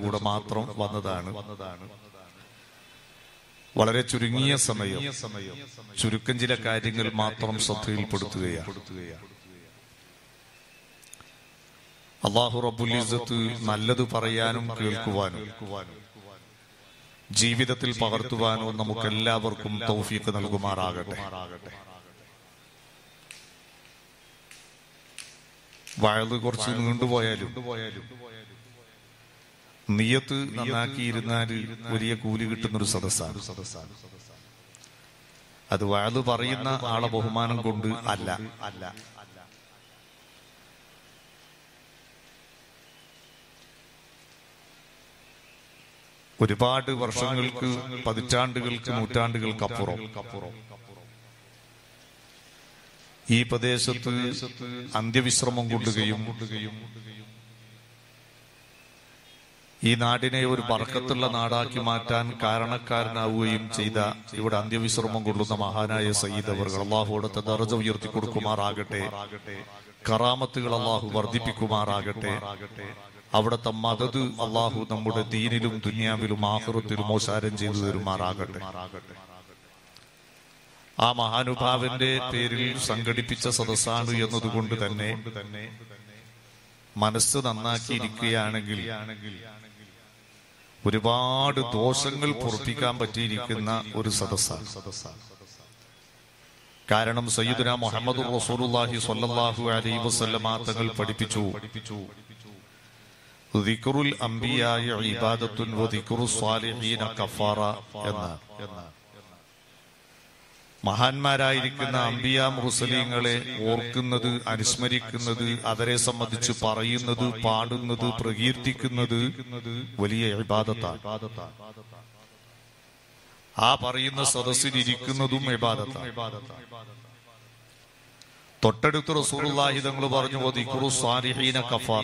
കൂടെ മാത്രം വന്നതാണ് വളരെ ചുരുങ്ങിയ സമയം ചുരുക്കം ചില കാര്യങ്ങൾ മാത്രം ശ്രദ്ധയിൽപ്പെടുത്തുകയാണ് അള്ളാഹു റബ്ബുൽ ഇസ്സത്ത് നല്ലത് പറയാനും കേൾക്കുവാനും ജീവിതത്തിൽ പകർത്തുവാനോ നമുക്ക് എല്ലാവർക്കും തൗഫീഖ് നൽകുമാറാകട്ടെ വയത് കുറച്ച് നീണ്ടുപോയാലും നിയത്ത് നന്നാക്കിയിരുന്നാല് വലിയ കൂലി കിട്ടുന്നൊരു സദസ്സാണ് അത് വയത് പറയുന്ന ആളെ ബഹുമാനം കൊണ്ട് അല്ല അല്ല ഒരുപാട് വർഷങ്ങൾക്ക് പതിറ്റാണ്ടുകൾക്ക് നൂറ്റാണ്ടുകൾക്കപ്പുറം ഈ പ്രദേശത്ത് അന്ത്യവിശ്രമം കൊള്ളുകയും ഈ നാടിനെ ഒരു ബർക്കത്തുള്ള നാടാക്കി മാറ്റാൻ കാരണക്കാരനാവുകയും ചെയ്ത ഇവിടെ അന്ത്യവിശ്രമം കൊള്ളുന്ന മഹാനായ സയ്യിദ് അവർ അള്ളാഹുടത്തെ ദർജ ഉയർത്തി കൊടുക്കുമാറാകട്ടെ കറാമത്തുകൾ അള്ളാഹു വർദ്ധിപ്പിക്കുമാറാകട്ടെ അവിടുത്തെ മദത് അള്ളാഹു നമ്മുടെ ദീനിലും ദുനിയാവിലും ആഹൃത്തിലും മോശാരം ചെയ്തു തരുമാറാകട്ടെ ആ മഹാനുഭാവന്റെ പേരിൽ സംഘടിപ്പിച്ച സദസ്സാണ് എന്നതുകൊണ്ട് തന്നെ മനസ്സ് നന്നാക്കിയിരിക്കുകയാണെങ്കിൽ ഒരുപാട് ദോഷങ്ങൾ പൊറപ്പിക്കാൻ പറ്റിയിരിക്കുന്ന ഒരു സദസ്സാണ് കാരണം സയ്യിദുന മുഹമ്മദ് റസൂലുള്ളാഹി സ്വല്ലല്ലാഹു അലൈഹി വസല്ലമ തങ്ങൾ പഠിപ്പിച്ചു ദിക്റുൽ അംബിയായ ഇബാദത്തുൻ വ ദിക്റു സ്വാലിഹീന കഫാറ എന്ന് മഹാന്മാരായിരിക്കുന്ന അംബിയ മുസ്ലിങ്ങളെ ഓർക്കുന്നത് അനുസ്മരിക്കുന്നത് അവരെ സംബന്ധിച്ച് പറയുന്നത് പാടുന്നത് പ്രകീർത്തിക്കുന്നത് വലിയ ഇബാദത്താണ് ആ പറയുന്ന സദസ്സിൽ ഇരിക്കുന്നതും ഇബാദത്താണ് തൊട്ടടുത്ത് റസൂലുള്ളാഹി തങ്ങൾ പറഞ്ഞു ദിക്റു സ്വാലിഹീന കഫാറ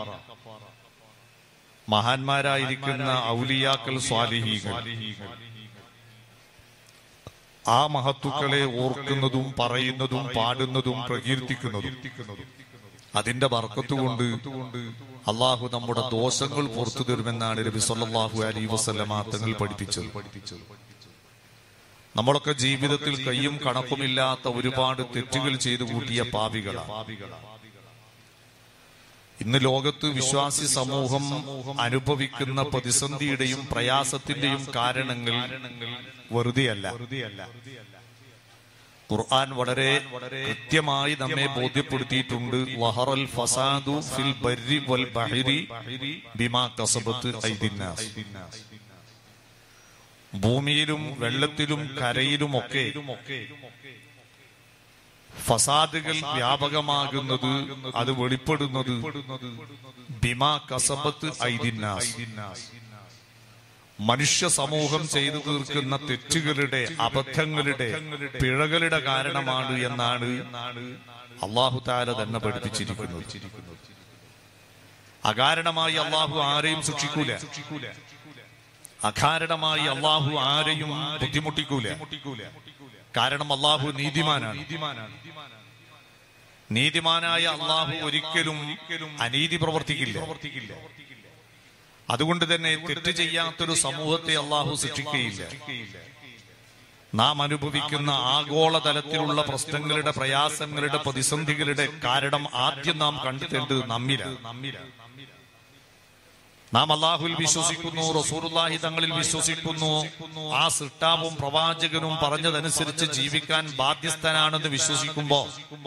മഹാന്മാരായിരിക്കുന്ന ഔലിയാക്കൽ സ്വാലിഹീകൾ ആ മഹത്തുക്കളെ ഓർക്കുന്നതും പറയുന്നതും പാടുന്നതും പ്രകീർത്തിക്കുന്നതും അതിന്റെ ബർക്കത്തുകൊണ്ട് അള്ളാഹു നമ്മുടെ ദോഷങ്ങൾ പുറത്തു തരുമെന്നാണ് നബി സല്ലല്ലാഹു അലൈഹി വസല്ലമ തങ്ങൾ പഠിപ്പിച്ചത് നമ്മളൊക്കെ ജീവിതത്തിൽ കയ്യും കണക്കുമില്ലാത്ത ഒരുപാട് തെറ്റുകൾ ചെയ്തു കൂട്ടിയ പാപികളാണ് ഇന്ന് ലോകത്ത് വിശ്വാസി സമൂഹം അനുഭവിക്കുന്ന പ്രതിസന്ധിയുടെയും പ്രയാസത്തിന്റെയും കാരണങ്ങൾ വെറുതെയല്ല ഖുർആൻ വളരെ കൃത്യമായി നമ്മെ ബോധ്യപ്പെടുത്തിയിട്ടുണ്ട് വഹറൽ ഫസാദു ഫിൽ ബർരി വൽ ബഹരി ബിമാ കസബത്ത് ഐദിന്നാസ് ഭൂമിയിലും വെള്ളത്തിലും കരയിലുമൊക്കെ ഫസാദുകൾ വ്യാപകമാകുന്നത് അത് വെളിപ്പെടുന്നത് ബിമാ കസബത്ത് ഐദിന്നാസ് മനുഷ്യ സമൂഹം ചെയ്തു തീർക്കുന്ന തെറ്റുകളുടെ അബദ്ധങ്ങളുടെ പിഴകളുടെ കാരണമാണ് എന്നാണ് അള്ളാഹു താല തന്നെ പഠിപ്പിച്ചിരിക്കുന്നത് അകാരണമായി അള്ളാഹു ആരെയും ശിക്ഷിക്കൂല അകാരണമായി അള്ളാഹു ആരെയും ബുദ്ധിമുട്ടിക്കൂല കാരണം അള്ളാഹു നീതിമാനാണ് നീതിമാനായ അള്ളാഹു ഒരിക്കലും അനീതി പ്രവർത്തിക്കില്ല അതുകൊണ്ട് തന്നെ തെറ്റ് ചെയ്യാത്തൊരു സമൂഹത്തെ അള്ളാഹു ശിക്ഷിക്കുകയില്ല നാം അനുഭവിക്കുന്ന ആഗോളതലത്തിലുള്ള പ്രശ്നങ്ങളുടെ പ്രയാസങ്ങളുടെ പ്രതിസന്ധികളുടെ കാരണം ആദ്യം നാം കണ്ടെത്തേണ്ടത് നമ്മിലാണ് നാം അള്ളാഹുൽ വിശ്വസിക്കുന്നു റസൂറുല്ലാഹി തങ്ങളിൽ വിശ്വസിക്കുന്നു ആ സൃഷ്ടാവും പ്രവാചകനും പറഞ്ഞതനുസരിച്ച് ജീവിക്കാൻ ബാധ്യസ്ഥനാണെന്ന് വിശ്വസിക്കുമ്പോ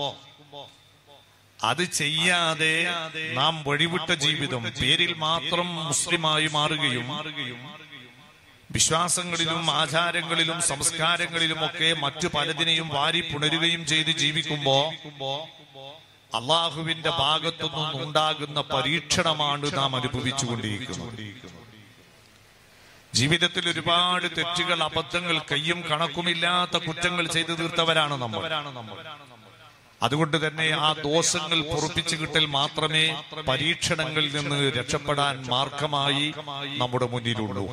അത് ചെയ്യാതെ നാം വഴിവിട്ട ജീവിതം പേരിൽ മാത്രം മുസ്ലിമായി മാറുകയും വിശ്വാസങ്ങളിലും ആചാരങ്ങളിലും സംസ്കാരങ്ങളിലും ഒക്കെ മറ്റു പലതിനെയും വാരി പുണരുകയും ചെയ്ത് ജീവിക്കുമ്പോ അള്ളാഹുവിന്റെ ഭാഗത്തുനിന്നും ഉണ്ടാകുന്ന പരീക്ഷണമാണ് നാം അനുഭവിച്ചുകൊണ്ടിരിക്കുന്നത് ജീവിതത്തിൽ ഒരുപാട് തെറ്റുകൾ അബദ്ധങ്ങൾ കയ്യും കണക്കുമില്ലാത്ത കുറ്റങ്ങൾ ചെയ്തു തീർത്തവരാണ് നമ്മൾ അതുകൊണ്ട് തന്നെ ആ ദോഷങ്ങൾ പൊറുപ്പിച്ചു കിട്ടൽ മാത്രമേ പരീക്ഷണങ്ങളിൽ നിന്ന് രക്ഷപ്പെടാൻ മാർഗമായി നമ്മുടെ മുന്നിലുള്ളൂ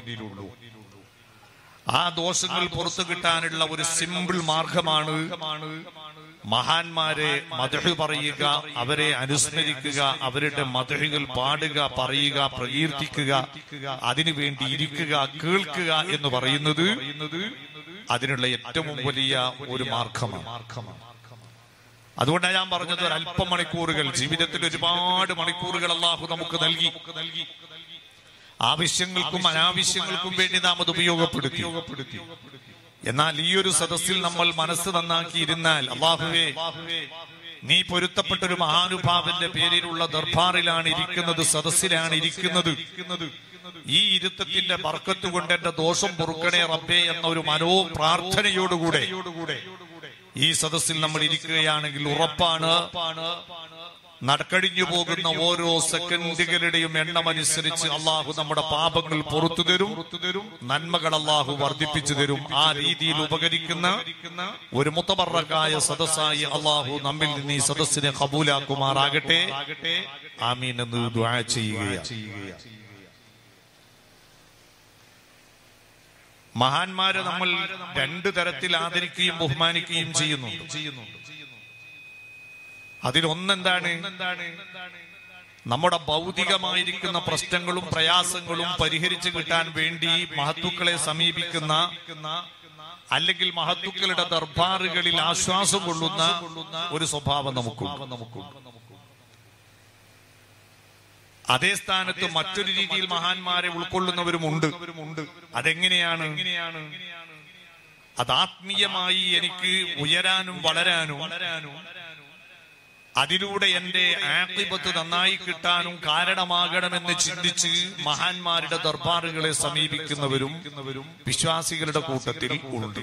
ആ ദോഷങ്ങൾ പുറത്തു കിട്ടാനുള്ള ഒരു സിമ്പിൾ മാർഗമാണ് മഹാന്മാരെ മധു പറയുക അവരെ അനുസ്മരിക്കുക അവരുടെ മധുകൾ പാടുക പറയുക പ്രകീർത്തിക്കുക അതിനുവേണ്ടി ഇരിക്കുക കേൾക്കുക എന്ന് പറയുന്നത് അതിനുള്ള ഏറ്റവും വലിയ ഒരു മാർഗമാണ് അതുകൊണ്ടാണ് ഞാൻ പറഞ്ഞത് ഒരു അല്പം മണിക്കൂറുകൾ ജീവിതത്തിൽ ഒരുപാട് മണിക്കൂറുകൾ അള്ളാഹു നമുക്ക് നൽകി ആവശ്യങ്ങൾക്കും അനാവശ്യങ്ങൾക്കും വേണ്ടി നാം അത് ഉപയോഗപ്പെടുത്തി എന്നാൽ ഈ ഒരു സദസ്സിൽ നമ്മൾ മനസ്സ് നന്നാക്കിയിരുന്നാൽ അള്ളാഹുവേ നീ പൊരുത്തപ്പെട്ട ഒരു മഹാനുഭാവന്റെ പേരിലുള്ള ദർബാറിലാണ് ഇരിക്കുന്നത് സദസ്സിലാണ് ഇരിക്കുന്നത് ഈ ഇരുത്തത്തിന്റെ ബർക്കത്ത് കൊണ്ട് എന്റെ ദോഷം പൊറുക്കണേ റബ്ബേ എന്ന ഒരു മനോ പ്രാർത്ഥനയോടുകൂടെ ഈ സദസ്സിൽ നമ്മൾ ഇരിക്കുകയാണെങ്കിൽ ഉറപ്പാണ് നടക്കഴിഞ്ഞു പോകുന്ന ഓരോ സെക്കൻഡുകളുടെയും എണ്ണമനുസരിച്ച് അള്ളാഹു നമ്മുടെ പാപങ്ങൾ പുറത്തു തരും നന്മകൾ അള്ളാഹു വർദ്ധിപ്പിച്ചു തരും ആ രീതിയിൽ ഉപകരിക്കുന്ന ഒരു മുത്തമറക്കായ സദസ്സായി അള്ളാഹു നമ്മിൽ നിന്ന് ഈ സദസ്സിനെ കബൂലാക്കുമാറാകട്ടെ ആമീൻ എന്ന് ദ്വാ ചെയ്യുകയാണ് മഹാന്മാരെ നമ്മൾ രണ്ടു തരത്തിൽ ആദരിക്കുകയും ബഹുമാനിക്കുകയും ചെയ്യുന്നുണ്ട് അതിലൊന്നെന്താണ് നമ്മുടെ ഭൗതികമായിരിക്കുന്ന പ്രശ്നങ്ങളും പ്രയാസങ്ങളും പരിഹരിച്ചു കിട്ടാൻ വേണ്ടി മഹത്തുക്കളെ സമീപിക്കുന്ന അല്ലെങ്കിൽ മഹത്തുക്കളുടെ ദർബാറുകളിൽ ആശ്വാസം കൊള്ളുന്ന ഒരു സ്വഭാവം നമുക്കുണ്ട് നമുക്കുണ്ട് അതേ സ്ഥാനത്ത് മറ്റൊരു രീതിയിൽ മഹാന്മാരെ ഉൾക്കൊള്ളുന്നവരുമുണ്ട് അതെങ്ങനെയാണ് അത് ആത്മീയമായി എനിക്ക് ഉയരാനും വളരാനും അതിലൂടെ എന്റെ ആക്തിപത്ത് നന്നായി കിട്ടാനും കാരണമാകണമെന്ന് ചിന്തിച്ച് മഹാന്മാരുടെ ദർബാറുകളെ സമീപിക്കുന്നവരും വിശ്വാസികളുടെ കൂട്ടത്തിൽ ഉണ്ട്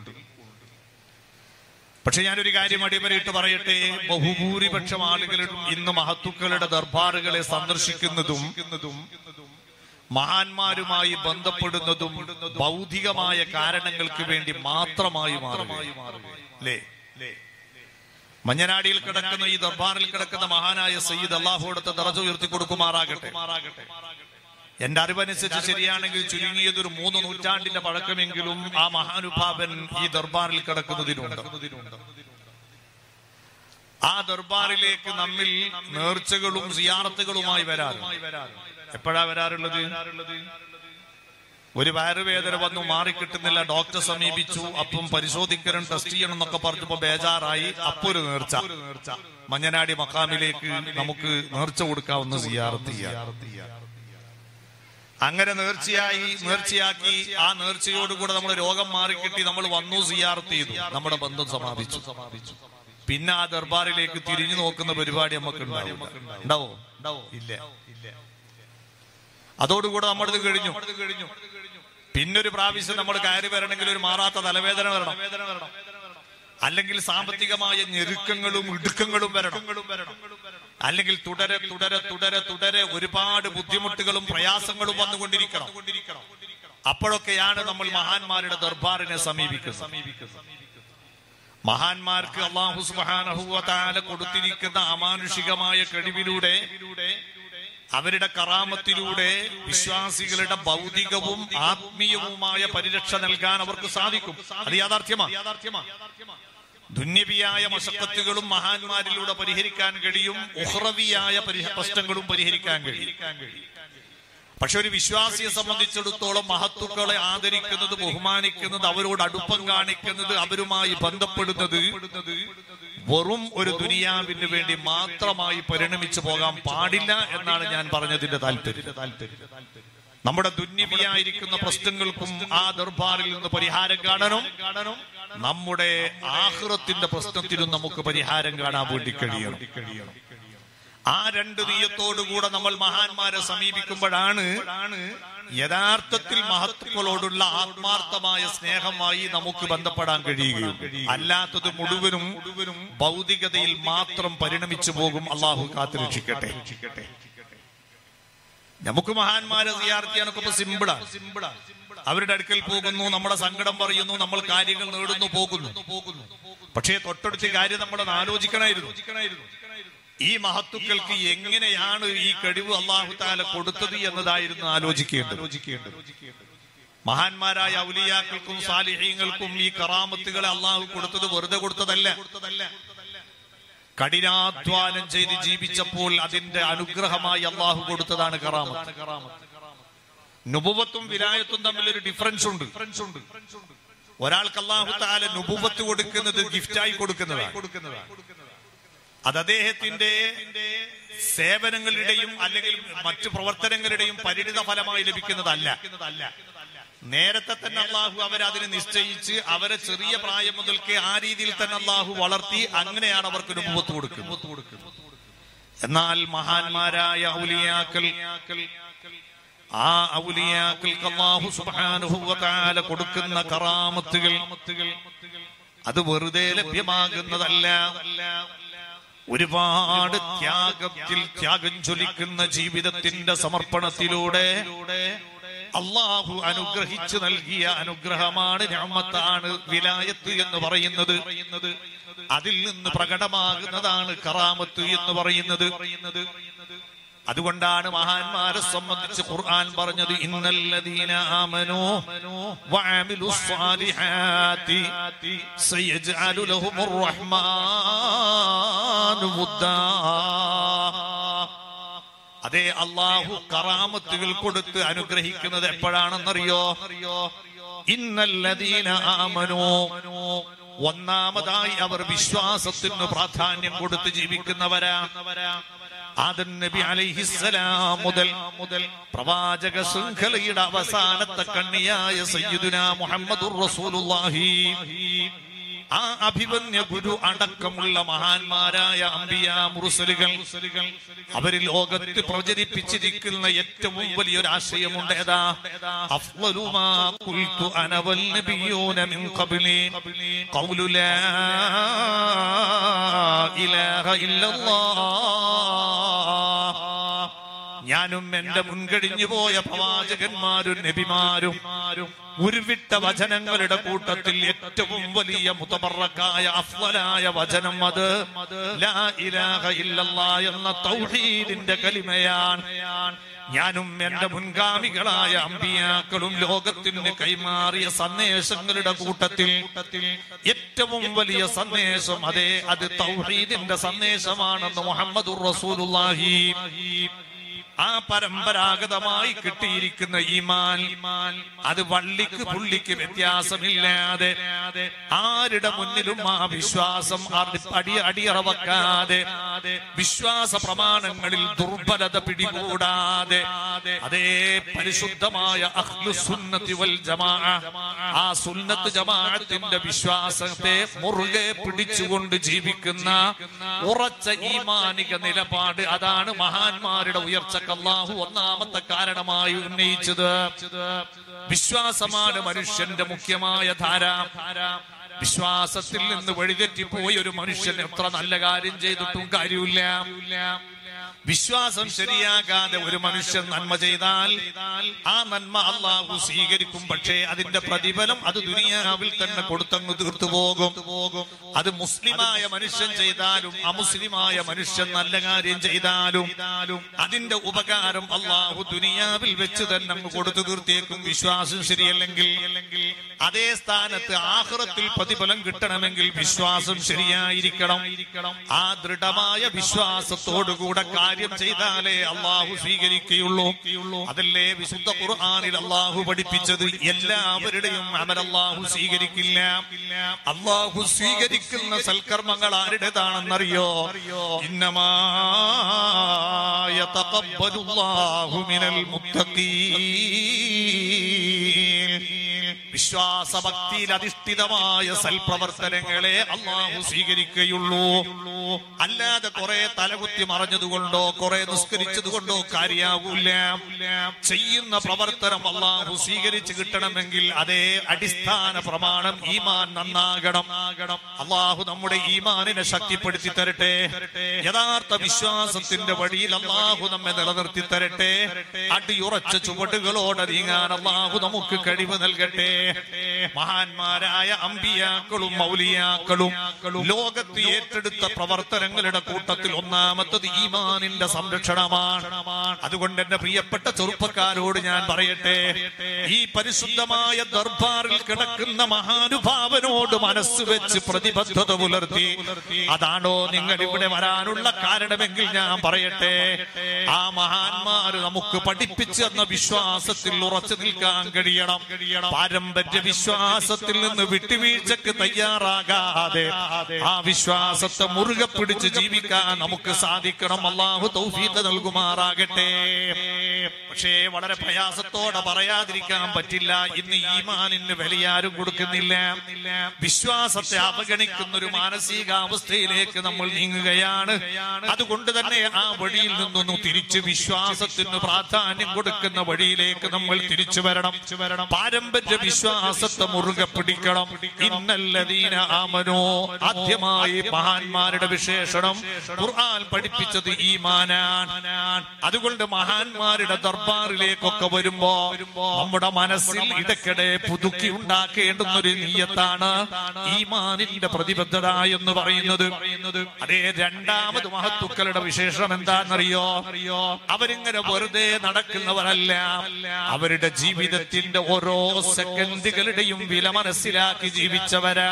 പക്ഷെ ഞാനൊരു കാര്യം അടിവരയിട്ട് പറയട്ടെ ബഹുഭൂരിപക്ഷം ആളുകളും ഇന്ന് മഹത്തുക്കളുടെ ദർബാറുകളെ സന്ദർശിക്കുന്നതും മഹാന്മാരുമായി ബന്ധപ്പെടുന്നതും ഭൗതികമായ കാരണങ്ങൾക്ക് വേണ്ടി മാത്രമായി മാറുകയല്ലേ മഞ്ഞനാടിയിൽ കിടക്കുന്ന ഈ ദർബാറിൽ കിടക്കുന്ന മഹാനായ സയ്യിദ് അള്ളാഹുടത്തെ ദറജ ഉയർത്തി കൊടുക്കുമാറാകട്ടെ എന്റെ അറിവനുസരിച്ച് ശരിയാണെങ്കിൽ ചുരുങ്ങിയത് ഒരു മൂന്ന് നൂറ്റാണ്ടിന്റെ പഴക്കമെങ്കിലും ആ മഹാനുഭാവൻ ഈ ദർബാറിൽ കിടക്കുന്നതിനുണ്ട് ആ ദർബാറിലേക്ക് നമ്മിൽ നേർച്ചകളും സിയാറത്തുകളുമായി വരാറ് എപ്പോഴാ വരാറുള്ളത് ഒരു വയറുവേദന വന്നു മാറിക്കിട്ടുന്നില്ല ഡോക്ടറെ സമീപിച്ചു അപ്പം പരിശോധിക്കണം ടെസ്റ്റ് ചെയ്യണം എന്നൊക്കെ പറഞ്ഞപ്പോ ബേജാറായി അപ്പൊ ഒരു നേർച്ച മഞ്ഞനാടി മക്കാമിലേക്ക് നമുക്ക് നേർച്ച കൊടുക്കാവുന്ന സിയാറത്ത് ചെയ്യാം അങ്ങനെ നേർച്ചയായി നേർച്ചയാക്കി ആ നേർച്ചയോടുകൂടെ നമ്മൾ രോഗം മാറിക്കിട്ടി നമ്മൾ വന്നു സിയാർത്ത് ചെയ്തു നമ്മുടെ ബന്ധം സമാപിച്ചു പിന്നെ ആ ദർബാറിലേക്ക് തിരിഞ്ഞു നോക്കുന്ന പരിപാടി നമുക്ക് ഉണ്ടാവും ഉണ്ടാവോ ഉണ്ടാവോ ഇല്ല ഇല്ല അതോടുകൂടെ നമ്മളിത് കഴിഞ്ഞു പിന്നൊരു പ്രാവശ്യം നമ്മൾ കയറി വരണമെങ്കിൽ ഒരു മാറാത്ത തലവേദന വരണം അല്ലെങ്കിൽ സാമ്പത്തികമായ ഞെരുക്കങ്ങളും ഇടുക്കങ്ങളും വരണം അല്ലെങ്കിൽ തുടരെ തുടരെ തുടരെ തുടരെ ഒരുപാട് ബുദ്ധിമുട്ടുകളും പ്രയാസങ്ങളും വന്നുകൊണ്ടിരിക്കണം അപ്പോഴൊക്കെയാണ് നമ്മൾ മഹാന്മാരുടെ ദർബാറിനെ സമീപിക്കുന്നത് മഹാന്മാർക്ക് അള്ളാഹു സുബാനഹുവല കൊടുത്തിരിക്കുന്ന അമാനുഷികമായ കഴിവിലൂടെ അവരുടെ കറാമത്തിലൂടെ വിശ്വാസികളുടെ ഭൗതികവും ആത്മീയവുമായ പരിരക്ഷ നൽകാൻ അവർക്ക് സാധിക്കും അത് യാഥാർത്ഥ്യമാണ് ദുന്യവിയായ മശക്കത്തുകളും മഹാന്മാരിലൂടെ പരിഹരിക്കാൻ കഴിയും ഉഹ്റവിയായ പ്രശ്നങ്ങളും പരിഹരിക്കാൻ കഴിയും പക്ഷെ ഒരു വിശ്വാസിയെ സംബന്ധിച്ചിടത്തോളം മഹത്തുക്കളെ ആദരിക്കുന്നത് ബഹുമാനിക്കുന്നത് അവരോട് അടുപ്പം കാണിക്കുന്നത് അവരുമായി ബന്ധപ്പെടുന്നത് വെറും ഒരു ദുനിയാവിന് വേണ്ടി മാത്രമായി പരിണമിച്ചു പോകാൻ പാടില്ല എന്നാണ് ഞാൻ പറഞ്ഞതിന്റെ താല്പര്യം നമ്മുടെ ദുന്യവിയായിരിക്കുന്ന പ്രശ്നങ്ങൾക്കും ആ ദർബാറിൽ നിന്ന് പരിഹാരം കാണണം നമ്മുടെ ആഹ്റത്തിന്റെ പ്രശ്നത്തിനും നമുക്ക് പരിഹാരം കാണാൻ വേണ്ടി കഴിയണം ആ രണ്ട് നീയത്തോടുകൂടെ നമ്മൾ മഹാന്മാരെ സമീപിക്കുമ്പോഴാണ് യഥാർത്ഥത്തിൽ മഹത്വങ്ങളോടുള്ള ആത്മാർത്ഥമായ സ്നേഹമായി നമുക്ക് ബന്ധപ്പെടാൻ കഴിയുകയും അല്ലാത്തത് മുഴുവനും മുഴുവനും ഭൗതികതയിൽ മാത്രം പരിണമിച്ചു പോകും അള്ളാഹു കാത്തുരക്ഷിക്കട്ടെ നമുക്ക് മഹാന്മാരെ സിയാർത്തിയാനൊക്കെ ഇപ്പൊ സിമ്പിളാ സിമ്പിളാ അവരുടെ അടുക്കൽ പോകുന്നു നമ്മുടെ സങ്കടം പറയുന്നു നമ്മൾ കാര്യങ്ങൾ നേടുന്നു പോകുന്നു പക്ഷേ തൊട്ടടുത്ത കാര്യം നമ്മളത് ആലോചിക്കണമായിരുന്നു ഈ മഹത്തുക്കൾക്ക് എങ്ങനെയാണ് ഈ കഴിവ് അള്ളാഹു താല കൊടുത്തത് എന്നതായിരുന്നു ആലോചിക്കേണ്ടത് മഹാന്മാരായ ഔലിയാക്കൾക്കും സാലിഹീങ്ങൾക്കും ഈ കറാമത്തുകളെ അള്ളാഹു കൊടുത്തത് വെറുതെ കൊടുത്തതല്ല കഠിനാധ്വാനം ചെയ്ത് ജീവിച്ചപ്പോൾ അതിന്റെ അനുഗ്രഹമായി അള്ളാഹു കൊടുത്തതാണ് കറാമത്ത് നുബുവത്തും വിലായത്തും തമ്മിൽ ഒരു ഡിഫറൻസ് ഉണ്ട് ഒരാൾക്ക് അള്ളാഹു താല നുബുവത്ത് കൊടുക്കുന്നത് ഗിഫ്റ്റായി കൊടുക്കുന്നതാണ് അത് അദ്ദേഹത്തിന്റെ സേവനങ്ങളുടെയും അല്ലെങ്കിൽ മറ്റു പ്രവർത്തനങ്ങളുടെയും പരിണിത ഫലമായി ലഭിക്കുന്നതല്ല നേരത്തെ തന്നെ അള്ളാഹു അവരതിനെ നിശ്ചയിച്ച് അവരെ ചെറിയ പ്രായം മുതൽക്ക് ആ രീതിയിൽ തന്നെ അള്ളാഹു വളർത്തി അങ്ങനെയാണ് അവർക്ക് നുബുവത്ത് കൊടുക്കുന്നത് എന്നാൽ മഹാന്മാരായ ഔലിയാക്കൾ ആ ഔലിയാക്കൾക്ക് അള്ളാഹു സുബ്ഹാനഹു വ തആല കൊടുക്കുന്ന കറാമത്തുകൾ അത് വെറുതെ ലഭ്യമാകുന്നതല്ല ഒരുപാട് ത്യാഗത്തിൽ ത്യാഗം ജ്വലിക്കുന്ന ജീവിതത്തിന്റെ സമർപ്പണത്തിലൂടെ അള്ളാഹു അനുഗ്രഹിച്ചു നൽകിയ അനുഗ്രഹമാണ് ഞാമത്താണ് വിലായത്ത് എന്ന് പറയുന്നത് അതിൽ നിന്ന് പ്രകടമാകുന്നതാണ് കറാമത്ത് എന്ന് പറയുന്നത് അതുകൊണ്ടാണ് മഹാന്മാരെ സംബന്ധിച്ച് ഖുർആൻ പറഞ്ഞത് ഇന്നല്ലദീന ആമനു വഅമിലു സ്വാലിഹാത്തി സയജ്അലു ലഹുമുർ റഹ്മാനു വുദ്ദാ അതെ അള്ളാഹു കറാമത്തുകൾ കൊടുത്ത് അനുഗ്രഹിക്കുന്നത് എപ്പോഴാണെന്നറിയോ ഇന്നല്ലദീന ആമനു ഒന്നാമതായി അവർ വിശ്വാസത്തിന് പ്രാധാന്യം കൊടുത്ത് ജീവിക്കുന്നവരാ ആദൻ നബി അലൈഹിസ്സലാം മുതൽ മുതൽ പ്രവാചക ശൃംഖലയുടെ അവസാനത്തെ കണ്ണിയായ സയ്യിദുന മുഹമ്മദുർ റസൂലുള്ളാഹി ആ അഭിമന്യ ഗുരു അടക്കമുള്ള മഹാന്മാരായ അമ്പിയ മുറുസലുകൾ അവരിൽ ലോകത്ത് പ്രചരിപ്പിച്ചിരിക്കുന്ന ഏറ്റവും വലിയൊരു ആശയമുണ്ട് ഏതാ അഫ്ളലു മാ ഖുൽതു അന വൽ നബിയൂന മിൻ ഖബ്ലി ഖൗലു ലാ ഇലാഹ ഇല്ലല്ലാഹ് ഞാനും എന്റെ മുൻകഴിഞ്ഞു പോയ പ്രവാചകന്മാരും നബിമാരും ഉരുവിട്ട വചനങ്ങളുടെ കൂട്ടത്തിൽ ഏറ്റവും വലിയ മുതമറക്കായ അഫ്വലായ വചനം അത് ലാ ഇലാഹ ഇല്ലല്ലാ എന്ന തൗഹീദിന്റെ കലിമയാണ് ഞാനും എന്റെ മുൻഗാമികളായ അമ്പിയാക്കളും ലോകത്തിന് കൈമാറിയ സന്ദേശങ്ങളുടെ കൂട്ടത്തിൽ ഏറ്റവും വലിയ സന്ദേശം അതെ അത് തൗഹീദിന്റെ സന്ദേശമാണെന്ന് മുഹമ്മദുർ റസൂലുള്ളാഹി ആ പരമ്പരാഗതമായി കിട്ടിയിരിക്കുന്ന ഈമാൻ അത് വള്ളിക്ക് പുള്ളിക്ക് വ്യത്യാസമില്ലാതെ ആരുടെ മുന്നിലും ആ വിശ്വാസം അടി അടിയറവക്കാതെ വിശ്വാസ പ്രമാണങ്ങളിൽ ദുർബലത പിടികൂടാതെ അതേ പരിശുദ്ധമായ അഹ്ലുസുന്നത്തി വൽ ജമാ ആ സുന്നത്ത് ജമാഅത്തിന്റെ വിശ്വാസത്തെ മുറുകെ പിടിച്ചുകൊണ്ട് ജീവിക്കുന്ന ഉറച്ച ഈമാനിക നിലപാട് അതാണ് മഹാന്മാരുടെ ഉയർച്ച അള്ളാഹു ഒന്നാമത്തെ കാരണമായി ഉന്നയിച്ചത് വിശ്വാസമാണ് മനുഷ്യന്റെ മുഖ്യമായ ധാര വിശ്വാസത്തിൽ നിന്ന് വഴിതെറ്റിപ്പോയ ഒരു മനുഷ്യൻ എത്ര നല്ല കാര്യം ചെയ്തിട്ടും കാര്യമില്ല വിശ്വാസം ശരിയാകാതെ ഒരു മനുഷ്യൻ നന്മ ചെയ്താൽ ആ നന്മ അള്ളാഹു സ്വീകരിക്കും പക്ഷേ അതിന്റെ പ്രതിഫലം അത് ദുനിയാവിൽ തന്നെ കൊടുത്തങ്ങ് തീർത്തു പോകും അത് മുസ്ലിമായ മനുഷ്യൻ ചെയ്താലും അമുസ്ലിമായ മനുഷ്യൻ നല്ല കാര്യം ചെയ്താലും അതിന്റെ ഉപകാരം അള്ളാഹു ദുനിയാവിൽ വെച്ച് തന്നെ അങ്ങ് കൊടുത്തു തീർത്തേക്കും വിശ്വാസം ശരിയല്ലെങ്കിൽ അതേ സ്ഥാനത്ത് ആഹ്റത്തിൽ പ്രതിഫലം കിട്ടണമെങ്കിൽ വിശ്വാസം ശരിയായിരിക്കണം ആ ദൃഢമായ വിശ്വാസത്തോടുകൂടെ കാര്യം ചെയ്താലേ അള്ളാഹു സ്വീകരിക്കുകയുള്ളൂ അതല്ലേ വിശുദ്ധ ഖുർആാനിൽ അള്ളാഹു പഠിപ്പിച്ചത് എല്ലാവരുടെയും അമൽ അള്ളാഹു സ്വീകരിക്കില്ല അള്ളാഹു സ്വീകരിക്കുന്ന സൽക്കർമ്മങ്ങൾ ആരുടേതാണെന്നറിയോ ഇന്നമായ മിനൽ വിശ്വാസഭക്തിയിൽ അധിഷ്ഠിതമായ സൽപ്രവർത്തനങ്ങളെ അള്ളാഹു സ്വീകരിക്കുകയുള്ളൂ അല്ലാതെ കുറെ തലകുത്തി മറഞ്ഞതുകൊണ്ടോ കുറെ നിസ്കരിച്ചതുകൊണ്ടോ കാര്യാവൂല ചെയ്യുന്ന പ്രവർത്തനം അള്ളാഹു സ്വീകരിച്ചു കിട്ടണമെങ്കിൽ അതേ അടിസ്ഥാന പ്രമാണം ഈമാൻ നന്നാകണം അള്ളാഹു നമ്മുടെ ഈമാനിനെ ശക്തിപ്പെടുത്തി തരട്ടെ യഥാർത്ഥ വിശ്വാസത്തിന്റെ വഴിയിൽ അള്ളാഹു നമ്മെ നിലനിർത്തി തരട്ടെ അടിയുറച്ച ചുവടുകളോടെ നീങ്ങാൻ അള്ളാഹു നമുക്ക് കഴിവ് നൽകട്ടെ മഹാന്മാരായ അമ്പിയാക്കളും മൗലിയാക്കളും ലോകത്ത് ഏറ്റെടുത്ത പ്രവർത്തനങ്ങളുടെ കൂട്ടത്തിൽ ഒന്നാമത്തത് ഈമാനിന്റെ സംരക്ഷണമാണ് അതുകൊണ്ട് എന്റെ പ്രിയപ്പെട്ട ചെറുപ്പക്കാരോട് ഞാൻ പറയട്ടെ ഈ പരിശുദ്ധമായ ദർബാറിൽ കിടക്കുന്ന മഹാനുഭാവനോട് മനസ്സ് വെച്ച് പ്രതിബദ്ധത പുലർത്തി അതാണോ നിങ്ങൾ ഇവിടെ വരാനുള്ള കാരണമെങ്കിൽ ഞാൻ പറയട്ടെ ആ മഹാന്മാര് നമുക്ക് പഠിപ്പിച്ചു എന്ന വിശ്വാസത്തിൽ ഉറച്ചു നിൽക്കാൻ കഴിയണം പാരമ്പര്യ വിശ്വാസത്തിൽ നിന്ന് വിട്ടുവീഴ്ചക്ക് തയ്യാറാകാതെ ആ വിശ്വാസത്തെ മുറുകെ പിടിച്ച് ജീവിക്കാൻ നമുക്ക് സാധിക്കണം അള്ളാഹു തൗഫീഖ് നൽകുമാറാകട്ടെ പക്ഷേ വളരെ പ്രയാസത്തോടെ പറയാതിരിക്കാൻ പറ്റില്ല ഇന്ന് ഈമാനിന് വിലയാരും കൊടുക്കുന്നില്ല വിശ്വാസത്തെ അവഗണിക്കുന്ന ഒരു മാനസികാവസ്ഥയിലേക്ക് നമ്മൾ നീങ്ങുകയാണ് അതുകൊണ്ട് തന്നെ ആ വഴിയിൽ നിന്നൊന്ന് തിരിച്ച് വിശ്വാസത്തിന് പ്രാധാന്യം കൊടുക്കുന്ന വഴിയിലേക്ക് നമ്മൾ തിരിച്ചു വരണം പാരമ്പര്യ വിശ്വാസത്തെ മുറുകെ പിടിക്കണം ഇന്നല്ലതീന ആമനോ ആദ്യമായി മഹാന്മാരുടെ വിശേഷണം ഖുർആൻ പഠിപ്പിച്ചത് ഈമാനാൻ അതുകൊണ്ട് മഹാന്മാരുടെ ദർബാറിലേക്കൊക്കെ വരുമ്പോ നമ്മുടെ മനസ്സിൽ ഇടയ്ക്കിടെ പുതുക്കി ഉണ്ടാക്കേണ്ടുന്ന ഒരു നീയത്താണ് ഈമാനിന്റെ പ്രതിബദ്ധത എന്ന് പറയുന്നത് അതേ രണ്ടാമത് മഹത്തുക്കളുടെ വിശേഷം എന്താണെന്നറിയോ അവരിങ്ങനെ വെറുതെ നടക്കുന്നവരല്ല അവരുടെ ജീവിതത്തിന്റെ ഓരോ സെക്കൻഡുകളുടെയും വില മനസ്സിലാക്കി ജീവിച്ചവരാ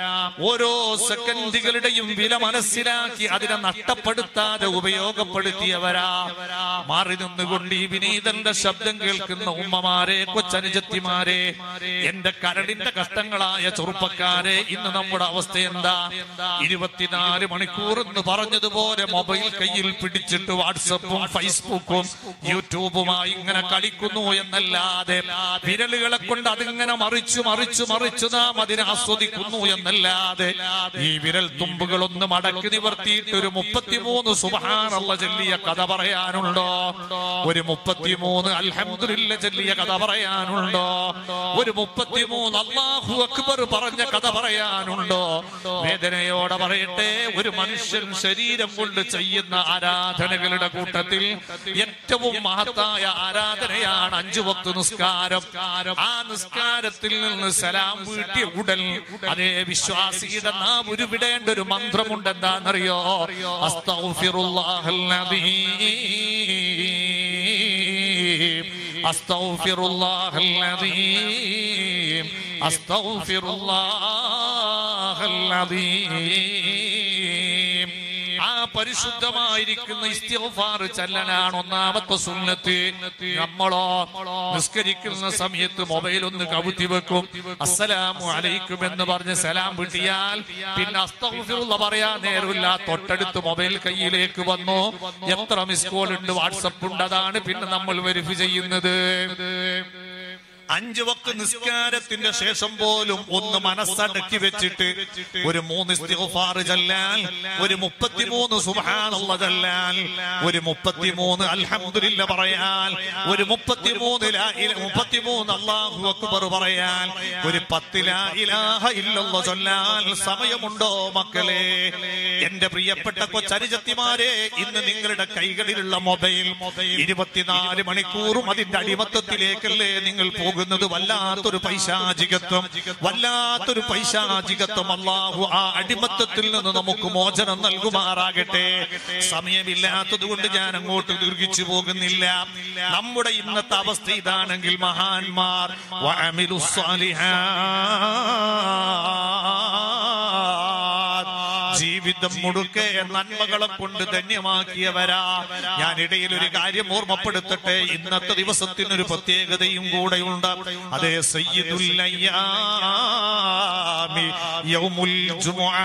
ഓരോ സെക്കൻഡുകളുടെയും വില മനസ്സിലാക്കി അതിനെ നഷ്ടപ്പെടുത്താതെ ഉപയോഗപ്പെടുത്തിയവരാ മാറി നിന്നുകൊണ്ട് ഈ വിനീതന്റെ ശബ്ദം കേൾക്കുന്ന ഉമ്മമാരെ കൊച്ചനുജത്തിമാരെ എന്റെ കരടിന്റെ കഷ്ടങ്ങളായ ചെറുപ്പക്കാരെ ഇന്ന് നമ്മുടെ അവസ്ഥ എന്താ ഇരുപത്തിനാല് മണിക്കൂർ എന്ന് പറഞ്ഞതുപോലെ മൊബൈൽ കയ്യിൽ പിടിച്ചിട്ട് വാട്സപ്പും ഫേസ്ബുക്കും യൂട്യൂബുമായി ഇങ്ങനെ കളിക്കുന്നു എന്നല്ലാതെ വിരലുകളെ കൊണ്ട് അതിങ്ങനെ മറിച്ചു മറിച്ചു മറിച്ചു നാം അതിനെ ആസ്വദിക്കുന്നു എന്നല്ലാതെ ഈ വിരൽ തുമ്പുകളൊന്ന് മടക്കി നിവർത്തിയിട്ട് ഒരു മുപ്പത്തിമൂന്ന് സുബഹാനുള്ള ചൊല്ലിയ കഥ പറയാനുണ്ടോ ഒരു മുപ്പത്തിമൂന്ന് അൽഹംദുലില്ല ചൊല്ലിയ കഥ പറയാനുണ്ടോ ഒരു മുപ്പത്തിമൂന്ന് അള്ളാഹു അക്ബർ പറഞ്ഞ കഥ പറയാനുണ്ടോ വേദനയോടെ പറയട്ടെ ഒരു മനുഷ്യൻ ശരീരം കൊണ്ട് ചെയ്യുന്ന ആരാധനകളുടെ കൂട്ടത്തിൽ ഏറ്റവും മഹത്തായ ആരാധനയാണ് അഞ്ചു വക്ത് നിസ്കാരം ആ നിസ്കാരത്തിൽ നിന്ന് സലാം വീട്ടിയ ഉടൻ അതേ വിശ്വാസിയുടെ നാം ഉരുവിടേണ്ട ഒരു മന്ത്രമുണ്ട് എന്താണെന്നറിയോ അസ്തൗഫിറുല്ലാഹൽ അസ്തൗഫിറുല്ലാഹൽ അസ്തൗഫിറുല്ലാഹൽ ആ പരിശുദ്ധമായിരിക്കുന്ന ഇസ്തിഗ്ഫാർ ചല്ലനാണ് ഒന്നാമത്തെ സുന്നത്ത് നമ്മളോ നിസ്കരിക്കുന്ന സമയത്ത് മൊബൈൽ ഒന്ന് കവുത്തി വെക്കും അസ്സലാമു അലൈക്കും എന്ന് പറഞ്ഞ് സലാം വിട്ടിയാൽ പിന്നെ അസ്തഗ്ഫിറുള്ള പറയാൻ നേരമില്ല തൊട്ടടുത്ത് മൊബൈൽ കയ്യിലേക്ക് വന്നു എത്ര മിസ് കോൾ ഉണ്ട് വാട്സപ്പ് ഉണ്ട് അതാണ് പിന്നെ നമ്മൾ വെരിഫൈ ചെയ്യുന്നത് അഞ്ചു വക്ത് നിസ്കാരത്തിന്റെ ശേഷം പോലും ഒന്ന് മനസ്സടക്കി വെച്ചിട്ട് ഒരു മൂന്ന് ഇസ്തിഗ്ഫാർ ചൊല്ലാൻ ഒരു മുപ്പത്തിമൂന്ന് സുബ്ഹാനല്ല ചൊല്ലാൻ ഒരു മുപ്പത്തിമൂന്ന് അൽഹംദുലില്ല പറയാൻ ഒരു മുപ്പത്തിമൂന്ന് ലാ ഇല- മുപ്പത്തിമൂന്ന് അല്ലാഹു അക്ബർ പറയാൻ ഒരു പത്ത് ലാ ഇലാഹ ഇല്ലല്ലാഹ് ചൊല്ലാൻ സമയമുണ്ടോ മക്കളെ എന്റെ പ്രിയപ്പെട്ട കൊച്ചരിചത്തിമാരെ ഇന്ന് നിങ്ങളുടെ കൈകളിലുള്ള മൊബൈൽ ഇരുപത്തിനാല് മണിക്കൂറും അതിന്റെ അടിമത്തത്തിലേക്കല്ലേ നിങ്ങൾ പോകുന്നത് വല്ലാത്തൊരു പൈശാചികത്വം വല്ലാത്തൊരു പൈശാചികത്വം അള്ളാഹു ആ അടിമത്തത്തിൽ നിന്ന് നമുക്ക് മോചനം നൽകുമാറാകട്ടെ സമയമില്ലാത്തത് കൊണ്ട് ഞാൻ അങ്ങോട്ട് ദീർഘിച്ചു പോകുന്നില്ല നമ്മുടെ ഇന്നത്തെ അവസ്ഥ ഇതാണെങ്കിൽ മഹാന്മാർ വഅമിലു സ്വാലിഹാത്ത് ജീവിതം മുടുക്കെ നന്മകളെ കൊണ്ട് ധന്യമാക്കിയവരാ ഞാൻ ഇടയിൽ ഒരു കാര്യം ഓർമ്മപ്പെടുത്തട്ടെ ഇന്നത്തെ ദിവസത്തിനൊരു പ്രത്യേകതയും കൂടെയുണ്ട് അതേ സയ്യിദുൽ അയ്യാമി യൗമുൽ ജുമുഅ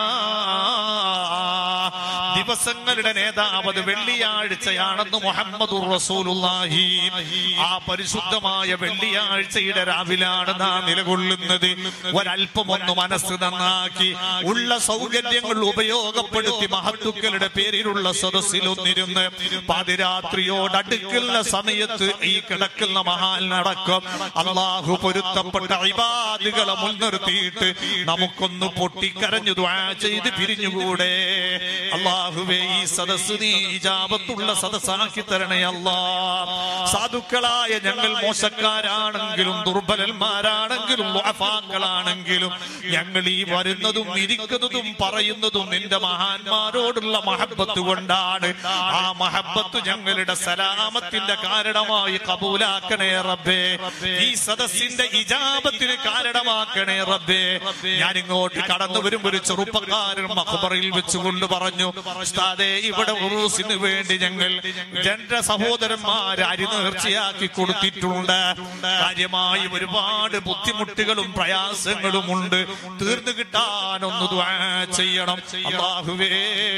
ദിവസങ്ങളുടെ നേതാവ് അത് വെള്ളിയാഴ്ചയാണെന്ന് മുഹമ്മദ് റസൂലുള്ളാഹി ആ പരിശുദ്ധമായ വെള്ളിയാഴ്ചയുടെ രാവിലാണ് നാം നിലകൊള്ളുന്നത് ഒരല്പം ഒന്ന് മനസ്സ് നന്നാക്കി ഉള്ള സൗകര്യങ്ങൾ ഉപയോഗപ്പെടുത്തി മഹത്തുക്കളുടെ പേരിലുള്ള സദസ്സിലൊന്നിരുന്ന് പാതിരാത്രിയോടടുക്കുന്ന സമയത്ത് ഈ കിടക്കുന്ന മഹാനടക്കം അള്ളാഹു പൊരുത്തപ്പെട്ട ഇബാദുകളെ മുൻനിർത്തിയിട്ട് നമുക്കൊന്ന് പൊട്ടിക്കരഞ്ഞു ദ്വാ ചെയ്ത് പിരിഞ്ഞുകൂടെ അള്ളാഹു അള്ളാഹുവേ ഈ സദസ് നീ ഇജാബത്തുള്ള സദസ്സാക്കി തരണേ അല്ലാ സാധുക്കളായ ഞങ്ങൾ മോശക്കാരാണെങ്കിലും ദുർബലന്മാരാണെങ്കിലും ളാണെങ്കിലും ഞങ്ങൾ ഈ വരുന്നതും ഇരിക്കുന്നതും പറയുന്നതും നിന്റെ മഹാന്മാരോടുള്ള മഹബത്ത് കൊണ്ടാണ് ആ മഹബത്ത് ഞങ്ങളുടെ സലാമത്തിന്റെ കാരണമായി കബൂലാക്കണേ റബ്ബേ ഈ സദസ്സിന്റെ ഇജാബത്തിന് കാരണമാക്കണേ റബ്ബേ ഞാൻ ഇങ്ങോട്ട് കടന്നു വരുമ്പോ ഒരു ചെറുപ്പക്കാരൻ മഖബറിൽ വെച്ചുകൊണ്ട് പറഞ്ഞു ഉസ്താദേ ഇവിടെ ഉറൂസിന് വേണ്ടി ഞങ്ങൾ എന്റെ സഹോദരന്മാർ അരിനേർച്ചയാക്കി കൊടുത്തിട്ടുണ്ട് കാര്യമായി ഒരുപാട് ബുദ്ധിമുട്ടുകളും പ്രയാസങ്ങളും ഉണ്ട് തീർന്നു കിട്ടാനൊന്ന് ദുആ ചെയ്യണം അള്ളാഹുവേ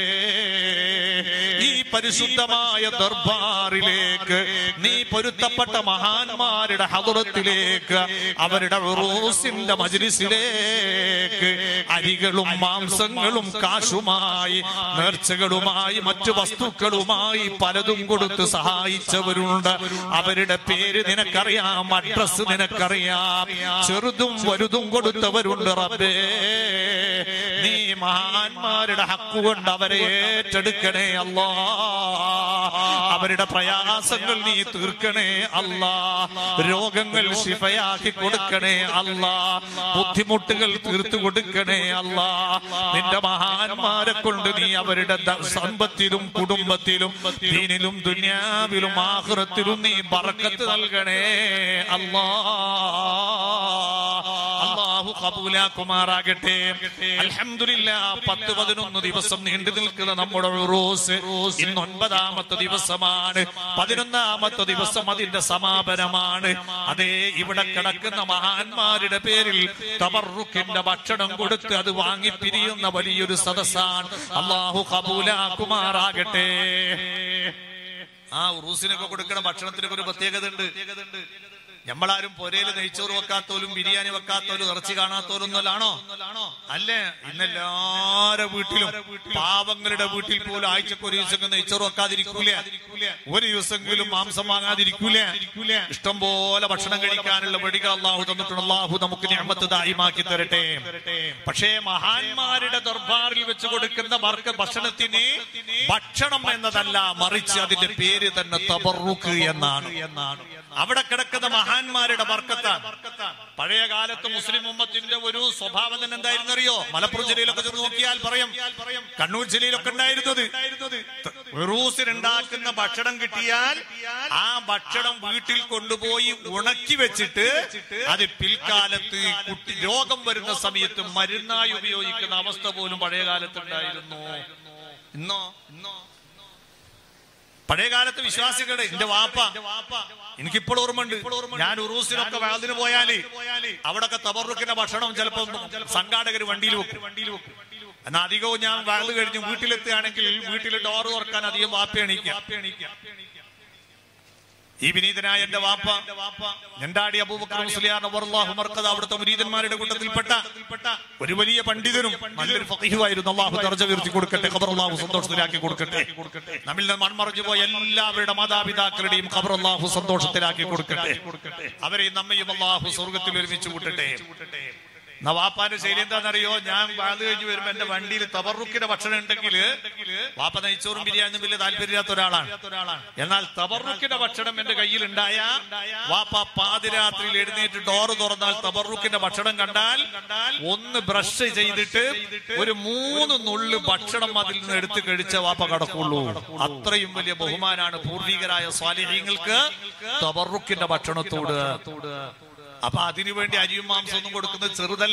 ഈ പരിശുദ്ധമായ ദർബാറിലേക്ക് നീ പൊരുത്തപ്പെട്ട മഹാന്മാരുടെ ഹദറത്തിലേക്ക് അവരുടെ ഉറൂസിന്റെ മജ്ലിസിലേക്ക് അരികളും മാംസങ്ങളും കാശുമായി നേർച്ചകളുമായി മറ്റു വസ്തുക്കളുമായി പലതും കൊടുത്ത് സഹായിച്ചവരുണ്ട് അവരുടെ പേര് നിനക്കറിയാം അഡ്രസ് നിനക്കറിയാം ചെറുതും വലുതും കൊടുത്തവരുണ്ട് റബ്ബേ നീ മഹാന്മാരുടെ ഹക്കുകൊണ്ട് അവരെ ഏറ്റെടുക്കണേ അല്ലാ അവരുടെ പ്രയാസങ്ങൾ നീ തീർക്കണേ അല്ലാ രോഗങ്ങൾ ശിഫയാക്കി കൊടുക്കണേ അല്ലാ ബുദ്ധിമുട്ടുകൾ തീർത്തു കൊടുക്കണേ അല്ലാ നിന്റെ മഹാന്മാരെ കൊണ്ട് നീ അവരുടെ ദ- സമ്പത്തിലും കുടുംബത്തിലും ദീനിലും ദുനിയാവിലും ആഹ്റത്തിലും നീ ബറക്കത്ത് നൽകണേ അല്ലാ അള്ളാഹു കബൂലാക്കുമാറാകട്ടെ അൽഹംദുലില്ലാ പത്ത് പതിനൊന്ന് ദിവസം നീണ്ടു നിൽക്കുന്ന നമ്മുടെ ഉറൂസ് ഇന്ന് ഒൻപതാമത്തെ ദിവസമാണ് പതിനൊന്നാമത്തെ ദിവസം അതിന്റെ സമാപനമാണ് അതേ ഇവിടെ കിടക്കുന്ന മഹാന്മാരുടെ പേരിൽ തബറുക്കിന്റെ ഭക്ഷണം കൊടുത്ത് അത് വാങ്ങി പിരിയുന്ന വലിയൊരു സദസ്സാണ് അള്ളാഹു കബൂലാക്കുമാറാകട്ടെ ആ ഉറൂസിനൊക്കെ കൊടുക്കുന്ന ഭക്ഷണത്തിനൊക്കെ ഒരു പ്രത്യേകത ഉണ്ട് നമ്മളാരും പൊരയില് നെയ്ച്ചോറ് വെക്കാത്തോലും ബിരിയാണി വെക്കാത്തോലും ഇറച്ചി കാണാത്തോലും ഒന്നല്ലാണോ അല്ലേ ഇന്നെല്ലാരെ വീട്ടിലും പാവങ്ങളുടെ വീട്ടിൽ പോലും ആഴ്ചക്ക് ഒരു ദിവസം നെയ്ച്ചോറ് വെക്കാതിരിക്കൂല ഒരു ദിവസമെങ്കിലും മാംസം വാങ്ങാതിരിക്കൂല ഇഷ്ടം പോലെ ഭക്ഷണം കഴിക്കാനുള്ള വഴികൾ അള്ളാഹു തന്നിട്ടുണ്ട് അള്ളാഹു നമുക്ക് ഞാമത്ത് ദായിമാക്കി തരട്ടെ പക്ഷേ മഹാന്മാരുടെ ദർബാറിൽ വെച്ച് കൊടുക്കുന്ന വർക്ക ഭക്ഷണത്തിന് ഭക്ഷണം എന്നതല്ല മറിച്ച് അതിന്റെ പേര് തന്നെ തബറുക്ക് എന്നാണ് എന്നാണ് അവിടെ കിടക്കുന്ന മഹാന്മാരുടെ വർക്കത്താണ് പഴയ കാലത്ത് മുസ്ലിം ഉമ്മത്തിന്റെ ഒരു സ്വഭാവം തന്നെ എന്തായിരുന്നു അറിയോ മലപ്പുറം ജില്ലയിലൊക്കെ ചെന്ന് നോക്കിയാൽ പറയും കണ്ണൂർ ജില്ലയിലൊക്കെ ഉണ്ടായിരുന്നത് ഉണ്ടാക്കുന്ന ഭക്ഷണം കിട്ടിയാൽ ആ ഭക്ഷണം വീട്ടിൽ കൊണ്ടുപോയി ഉണക്കി വെച്ചിട്ട് അത് പിൽക്കാലത്ത് കുട്ടി രോഗം വരുന്ന സമയത്ത് മരുന്നായി ഉപയോഗിക്കുന്ന അവസ്ഥ പോലും പഴയ കാലത്ത് ഉണ്ടായിരുന്നു ഇന്നോ ഇന്നോ പഴയ കാലത്ത് വിശ്വാസികളുടെ എന്റെ വാപ്പ എനിക്കിപ്പോൾ ഓർമ്മയുണ്ട് ഞാൻ ഉറൂസിനൊക്കെ വാതിന് പോയാല് അവിടൊക്കെ തബറുക്കിന്റെ ഭക്ഷണം ചിലപ്പോ സംഘാടകർ വണ്ടിയിൽ വെക്കും വണ്ടിയിൽ വെക്കും എന്നാ അധികവും ഞാൻ വാത് കഴിഞ്ഞ് വീട്ടിലെത്തുകയാണെങ്കിൽ വീട്ടിൽ ഡോറ് തുറക്കാൻ അധികം വാപ്പ എണീക്കുക ഈ വിനീതനായ എന്റെ വാപ്പ ഞണ്ടാടി അബൂബക്കർ മുസ്ലിയാർ റളിയല്ലാഹു മർക്കദ അവിടുത്തെ മുരീദന്മാരുടെ കൂട്ടത്തിൽപ്പെട്ട ഒരു വലിയ പണ്ഡിതനും നല്ലൊരു ഫഖീഹുമായിരുന്നു അള്ളാഹു ദർജ ഉയർത്തി കൊടുക്കട്ടെ ഖബർ അള്ളാഹു സന്തോഷത്തിലാക്കി കൊടുക്കട്ടെ നമ്മിൽ നിന്ന് മൺമറഞ്ഞു പോയ എല്ലാവരുടെ മാതാപിതാക്കളുടെയും ഖബർ അള്ളാഹു സന്തോഷത്തിലാക്കി കൊടുക്കട്ടെ അവരെയും നമ്മയും അള്ളാഹു സ്വർഗത്തിൽ ഒരുമിച്ച് കൂട്ടട്ടെ വാപ്പാന്റെ ശൈലി എന്താണെന്നറിയോ ഞാൻ വാത് കഴിഞ്ഞ് വരുമ്പോ എന്റെ വണ്ടിയിൽ തബറുക്കിന്റെ ഭക്ഷണം ഉണ്ടെങ്കിൽ വാപ്പ നെയ്ച്ചോറും ബിരിയാണിയും വലിയ താല്പര്യമില്ലാത്ത ഒരാളാണ് എന്നാൽ തബറുക്കിന്റെ ഭക്ഷണം എന്റെ കയ്യിൽ ഉണ്ടായ വാപ്പ പാതിരാത്രിയിൽ എഴുന്നേറ്റ് ഡോറ് തുറന്നാൽ തബറുക്കിന്റെ ഭക്ഷണം കണ്ടാൽ ഒന്ന് ബ്രഷ് ചെയ്തിട്ട് ഒരു മൂന്ന് നുള്ളു ഭക്ഷണം അതിൽ നിന്ന് എടുത്ത് കഴിച്ച വാപ്പ കടക്കുള്ളൂ അത്രയും വലിയ ബഹുമാനാണ് പൂർവികരായ സ്വാലിഹ്യങ്ങൾക്ക് തബറുക്കിന്റെ ഭക്ഷണത്തോട് അപ്പൊ അതിനുവേണ്ടി അരിയും മാംസമൊന്നും കൊടുക്കുന്നത് ചെറുതല്ല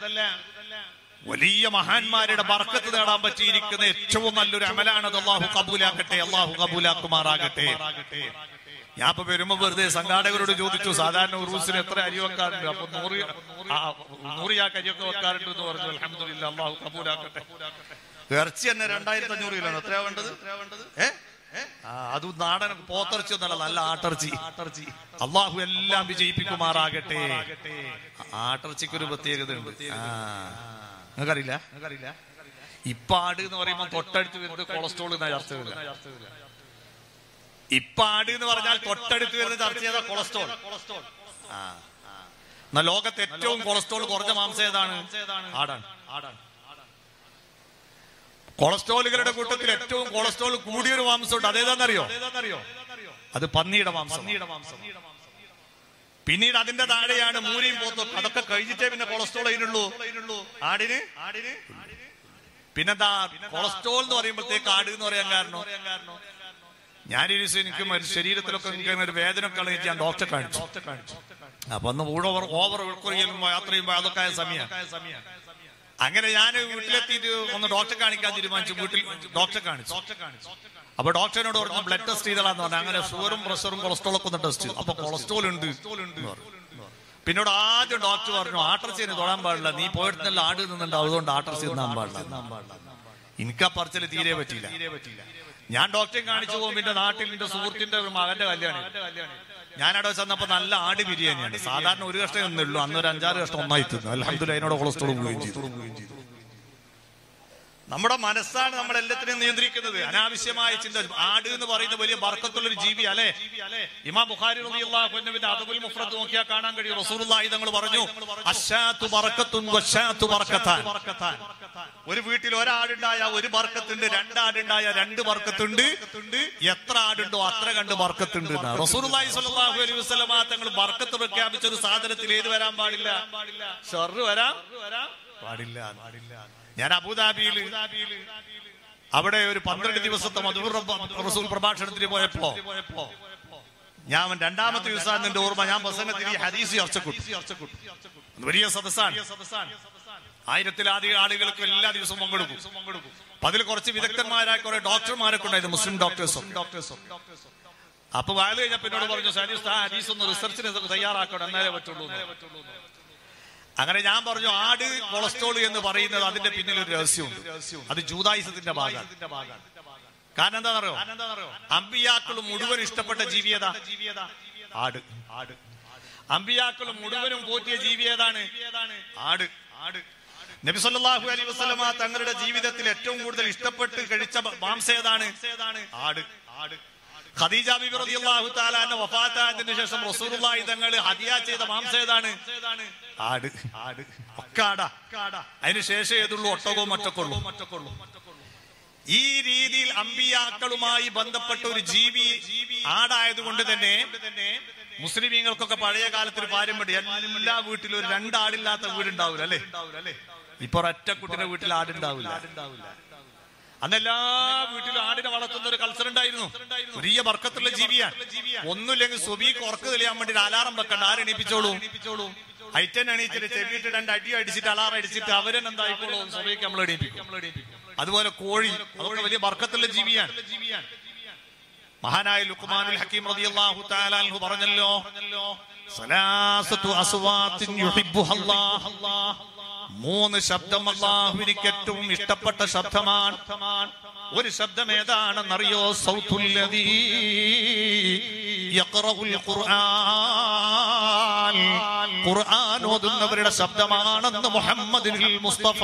വലിയ മഹാന്മാരുടെ ബർക്കത്ത് നേടാൻ പറ്റിയിരിക്കുന്ന ഏറ്റവും നല്ലൊരു അമലാണ് അത് അള്ളാഹു കബൂലാക്കട്ടെ അള്ളാഹു കബൂലാക്കുമാറാകട്ടെ ഞാൻ ഇപ്പൊ വരുമ്പോ വെറുതെ സംഘാടകരോട് ചോദിച്ചു സാധാരണ ഉറൂസിന് എത്ര അരി വെക്കാറുണ്ട് അപ്പൊ നൂറ് ആ, നൂറ് ചാക്ക് അരിയൊക്കെ വെക്കാറുണ്ട് എന്ന് പറഞ്ഞു അലഹമില്ല അള്ളാഹു കബൂലാക്കട്ടെ ഇറച്ചി തന്നെ രണ്ടായിരത്തി അഞ്ഞൂറ് കിലോ എത്രയാ വേണ്ടത് ഏ ആ, അത് നാടൻ പോത്തിറച്ചി ഒന്നല്ല നല്ല ആട്ടിറച്ചി ആട്ടിറച്ചി അള്ളാഹു എല്ലാം വിജയിപ്പിക്കുമാറാകട്ടെ ആട്ടിറച്ചിക്ക് ഒരു പ്രത്യേകത ഉണ്ട് ആ നിങ്ങൾക്കറിയില്ല നിങ്ങൾക്കറിയില്ല ഇപ്പാട് എന്ന് പറയുമ്പോൾ തൊട്ടടുത്ത് വരുന്നത് കൊളസ്ട്രോൾ എന്ന ചർച്ച വരില്ല ഇപ്പാട് എന്ന് പറഞ്ഞാൽ തൊട്ടടുത്ത് വരുന്ന ചർച്ച ചെയ്ത കൊളസ്ട്രോൾ ആ എന്നാ ലോകത്ത് ഏറ്റവും കൊളസ്ട്രോൾ കുറഞ്ഞ മാംസം ഏതാണ് ആടാണ് ആടാണ് കൊളസ്ട്രോളുകളുടെ കൂട്ടത്തിൽ ഏറ്റവും കൊളസ്ട്രോൾ കൂടിയൊരു മാംസമുണ്ട് അതേതാണെന്നറിയോ അത് പന്നിയുടെ മാംസം പിന്നീട് അതിന്റെ താഴെയാണ് മൂരിയും പോത്തും അതൊക്കെ കഴിഞ്ഞിട്ടേ പിന്നെ കൊളസ്ട്രോൾ അതിനുള്ളൂ ആടിന് പിന്നെന്താ കൊളസ്ട്രോൾ എന്ന് പറയുമ്പോഴത്തേക്ക് ആട് എന്ന് പറയാൻ കാരണം ഞാനൊരു ദിവസം എനിക്ക് ഒരു ശരീരത്തിലൊക്കെ എനിക്ക് അങ്ങനെ ഒരു വേദന ഒക്കെ ഉള്ളത് ഞാൻ ഡോക്ടറെ കാണിച്ചു അപ്പൊ അന്ന് ഓവർ ഓവർ ചെയ്യുമ്പോ യാത്ര ചെയ്യുമ്പോ അതൊക്കെ ആയ സമയം അങ്ങനെ ഞാൻ വീട്ടിലെത്തിയിട്ട് ഒന്ന് ഡോക്ടറെ കാണിക്കാൻ തീരുമാനിച്ചു വീട്ടിൽ ഡോക്ടറെ കാണിച്ചു അപ്പൊ ഡോക്ടറിനോട് പറഞ്ഞു ബ്ലഡ് ടെസ്റ്റ് ചെയ്തതാന്ന് പറഞ്ഞു അങ്ങനെ ഷുഗറും പ്രഷറും കൊളസ്ട്രോൾ ഒക്കെ ഒന്ന് ടെസ്റ്റ് ചെയ്തു അപ്പൊ കൊളസ്ട്രോൾ ഉണ്ട് എന്ന് പറഞ്ഞു. പിന്നീട് ആദ്യം ഡോക്ടർ പറഞ്ഞു ആട്ടർച്ചീന് തൊടാൻ പാടില്ല നീ പോയിടത്തുനിന്നല്ല ആട് നിന്നുണ്ട് അതുകൊണ്ട് ആട്ടർച്ചി തിന്നാൻ പാടില്ല എനിക്ക് ആ പറച്ചില് തീരെ പറ്റിയില്ല ഞാൻ ഡോക്ടറെ കാണിച്ചു പോകും പിന്നെ നാട്ടിൽ എന്റെ സുഹൃത്തിന്റെ ഒരു മകന്റെ കല്യാണം ഞാനവിടെ ചെന്നപ്പോ നല്ല ആട് ബിരിയാണിയാണ് സാധാരണ ഒരു കഷ്ടം ഒന്നുള്ളൂ അന്ന് ഒരു അഞ്ചാറ് കഷ്ടം ഒന്നായി തിന്നു അലഹമ്മദില്ല അതിനോട് കൊളസ്ട്രോൾ പോവുകയും ചെയ്തു നമ്മുടെ മനസ്സാണ് നമ്മൾ എല്ലാത്തിനെയും നിയന്ത്രിക്കുന്നത് അനാവശ്യമായ ചിന്ത ആട് എന്ന് പറയുന്ന വലിയ ബർക്കത്തുള്ള ഒരു ജീവി അല്ലെ ഇമാം ബുഖാരി റളിയല്ലാഹു അൻഹുവിന്റെ അദബുൽ മുഫ്രദ് നോക്കിയാൽ കാണാൻ കഴിയും റസൂലുള്ളാഹി തങ്ങൾ പറഞ്ഞു അശാത്തു ബർക്കത്തുൻ വശാത്തു ബർക്കത്താൻ ഒരു വീട്ടിൽ ഒരാടുണ്ടായ ഒരു ബർക്കത്തുണ്ട് രണ്ടാടുണ്ടായ രണ്ട് ബർക്കത്തുണ്ട് എത്ര ആടുണ്ടോ അത്ര കണ്ട് ബർക്കത്തുണ്ട് എന്നാ. റസൂലുള്ളാഹി സ്വല്ലല്ലാഹു അലൈഹി വസല്ലമ തങ്ങൾ ബർക്കത്ത് പ്രഖ്യാപിച്ച ഒരു സാധനത്തിൽ ഏത് വരാൻ പാടില്ല ഷർറ് വരാൻ പാടില്ല പാടില്ല ഞാൻ അബുദാബിയിൽ അവിടെ ഒരു പന്ത്രണ്ട് ദിവസത്തെ മധുർ റസൂൽ പ്രഭാഷണത്തിന് പോയപ്പോ ഞാൻ രണ്ടാമത്തെ ദിവസം നിന്റെ ഓർമ്മ ഞാൻ പ്രസംഗത്തിൽ ഈ ഹദീസ് ചർച്ചപ്പെട്ടു വലിയ സദസ്സാണ് ആയിരത്തിലധികം ആളുകൾക്ക് എല്ലാ ദിവസവും പങ്കെടുക്കും അപ്പൊ അതിൽ കുറച്ച് വിദഗ്ധന്മാരായ കുറെ ഡോക്ടർമാരൊക്കെ ഉണ്ടായിരുന്നു മുസ്ലിം ഡോക്ടേഴ്സും ഡോക്ടേഴ്സും അപ്പൊ വയല് കഴിഞ്ഞപ്പോ എന്നോട് പറഞ്ഞു സാരീസ് ആ ഹദീസ് ഒന്ന് റിസർച്ചിന് തയ്യാറാക്കണം എന്നാലേ പറ്റുള്ളൂ എന്ന്." അങ്ങനെ ഞാൻ പറഞ്ഞു ആട് കൊളസ്ട്രോൾ എന്ന് പറയുന്നത് അതിന്റെ പിന്നിൽ ഒരു രഹസ്യമുണ്ട് അത് ജൂതായുസത്തിന്റെ ഭാഗമാണ് കാരണം എന്താണെന്നറിയോ അമ്പിയാക്കൾ മുഴുവൻ ഇഷ്ടപ്പെട്ട ജീവിയത ആട് ആട് അമ്പിയാക്കൾ മുഴുവനും പോറ്റിയ ജീവി ഏതാണ് ആട് ആട് നബി സല്ലല്ലാഹു അലൈഹി വസല്ലമ തങ്ങളുടെ ജീവിതത്തിൽ ഏറ്റവും കൂടുതൽ ഇഷ്ടപ്പെട്ട് കഴിച്ച മാംസം ഏതാണ് ആട് ആട് ഖദീജ ബിബി റളിയല്ലാഹു തആല അന്ന വഫാത്തായതിനു ശേഷം റസൂലുള്ളാഹി തങ്ങൾ ഹദിയ ചെയ്ത മാംസം ഏതാണ് ആട് ആട് ഒക്കെ ആടാ അതിന് ശേഷം ഏതുള്ളൂ ഒട്ടകവും മറ്റൊക്കൊള്ളൂ മറ്റൊക്കൊള്ളൂ ഈ രീതിയിൽ അമ്പിയാക്കളുമായി ബന്ധപ്പെട്ട ഒരു ജീവി ആടായതുകൊണ്ട് തന്നെ മുസ്ലിമീങ്ങൾക്കൊക്കെ പഴയ കാലത്ത് ഒരു പാരമ്പര്യം എല്ലാ വീട്ടിലും ഒരു രണ്ടാടില്ലാത്ത വീടുണ്ടാവില്ല അല്ലേ ഇപ്പൊ ഒരൊറ്റ കുട്ടിയുടെ വീട്ടിൽ ആടുണ്ടാവില്ല അന്ന് എല്ലാ വീട്ടിലും ആടിനെ വളർത്തുന്ന ഒരു കൾച്ചർ ഉണ്ടായിരുന്നു വലിയ ബർക്കത്തുള്ള ജീവിയാണ് ഒന്നുമില്ലെങ്കിൽ സുബീക്ക് ഉറക്ക് തെളിയാൻ വേണ്ടി ഒരു അലാറം വെക്കണ്ട ആരെണീപ്പിച്ചോളൂ ഐറ്റൻ എണീച്ചിട്ട് ചെവിയിട്ട് രണ്ട് അടി അടിച്ചിട്ട് അലാറം അടിച്ചിട്ട് അവരൻ എന്തായിക്കോളൂ സുബീക്ക് നമ്മൾ എണീപ്പിക്കും അതുപോലെ കോഴി അതൊക്കെ വലിയ ബർക്കത്തുള്ള ജീവിയാണ് മഹാനായ ലുക്മാനുൽ ഹക്കീം റളിയല്ലാഹു തആല അൻഹു പറഞ്ഞല്ലോ സലാസത്തു അസ്വാത്തിൻ യുഹിബ്ബുഹല്ലാഹ് മൂന്ന് ശബ്ദം അള്ളാഹുവിനിക്ക് ഏറ്റവും ഇഷ്ടപ്പെട്ട ശബ്ദമാണ് ഒരു ശബ്ദം ഏതാണെന്നറിയോ സൗത്തുല്ലദീ യഖറഉൽ ഖുർആൻ ഖുർആൻ ഓതുന്നവരുടെ ശബ്ദമാണെന്ന് മുഹമ്മദിൽ മുസ്തഫ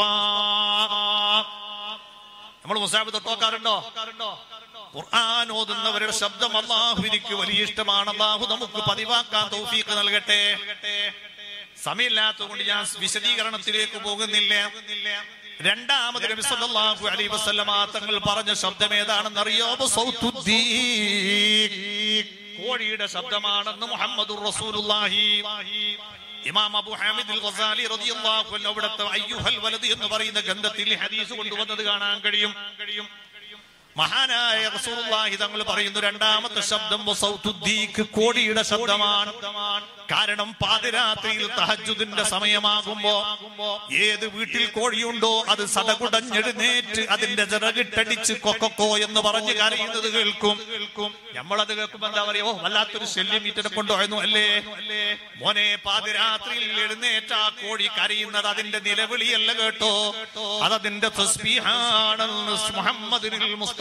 നമ്മൾ മുസാബ് തൊട്ടോക്കാറുണ്ടോ ഖുർആൻ ഓതുന്നവരുടെ ശബ്ദം അള്ളാഹുവിനിക്ക് വലിയ ഇഷ്ടമാണ് അള്ളാഹു നമുക്ക് പതിവാക്കാൻ തൗഫീഖ് നൽകട്ടെ സമയമില്ലാത്തതുകൊണ്ട് ഞാൻ വിശദീകരണത്തിലേക്ക് പോകുന്നില്ല രണ്ടാമത് നബി സല്ലല്ലാഹു അലൈഹി വസല്ലമ തങ്ങൾ പറഞ്ഞ ശബ്ദം ഏതാണെന്ന് അറിയാമോ സൗത്തുദ്ദീൻ കോഴിയുടെ ശബ്ദമാണെന്ന് മുഹമ്മദുർ റസൂലുള്ളാഹി ഇമാം അബു ഹാമിദ് അൽ ഗസാലി റളിയല്ലാഹു അൻഹു അവിടുത്തെ അയ്യുഹൽ വലദ് എന്ന് പറയുന്ന ഗ്രന്ഥത്തിൽ ഹദീസ് കൊണ്ടുവന്നത് കാണാൻ കഴിയും കഴിയും മഹാനായ റസൂലുള്ളാഹി തങ്ങൾ പറയുന്നു രണ്ടാമത്തെ ശബ്ദം വസൗത്തുദ്ദീഖ് കോടിയുടെ ശബ്ദമാണ് കാരണം പാതിരാത്രിയിൽ തഹജ്ജുദിന്റെ സമയമാകുമ്പോ ഏത് വീട്ടിൽ കോഴിയുണ്ടോ അത് സടകുടഞ്ഞെഴുന്നേറ്റ് അതിന്റെ ചിറകിട്ടടിച്ച് കൊക്കോ എന്ന് പറഞ്ഞ് കരയുന്നത് കേൾക്കും കേൾക്കും നമ്മളത് കേൾക്കുമ്പോ എന്താ പറയാ ഓ വല്ലാത്തൊരു ശല്യം ഈറ്റനെ കൊണ്ടുപോയെന്നു അല്ലേ മോനെ പാതിരാത്രിയിൽ എഴുന്നേറ്റ ആ കോഴി കരയുന്നത് അതിന്റെ നിലവിളിയല്ല കേട്ടോ അതതിന്റെ തസ്ബീഹാണെന്ന് മുഹമ്മദിനിൽ മുസ്തഫ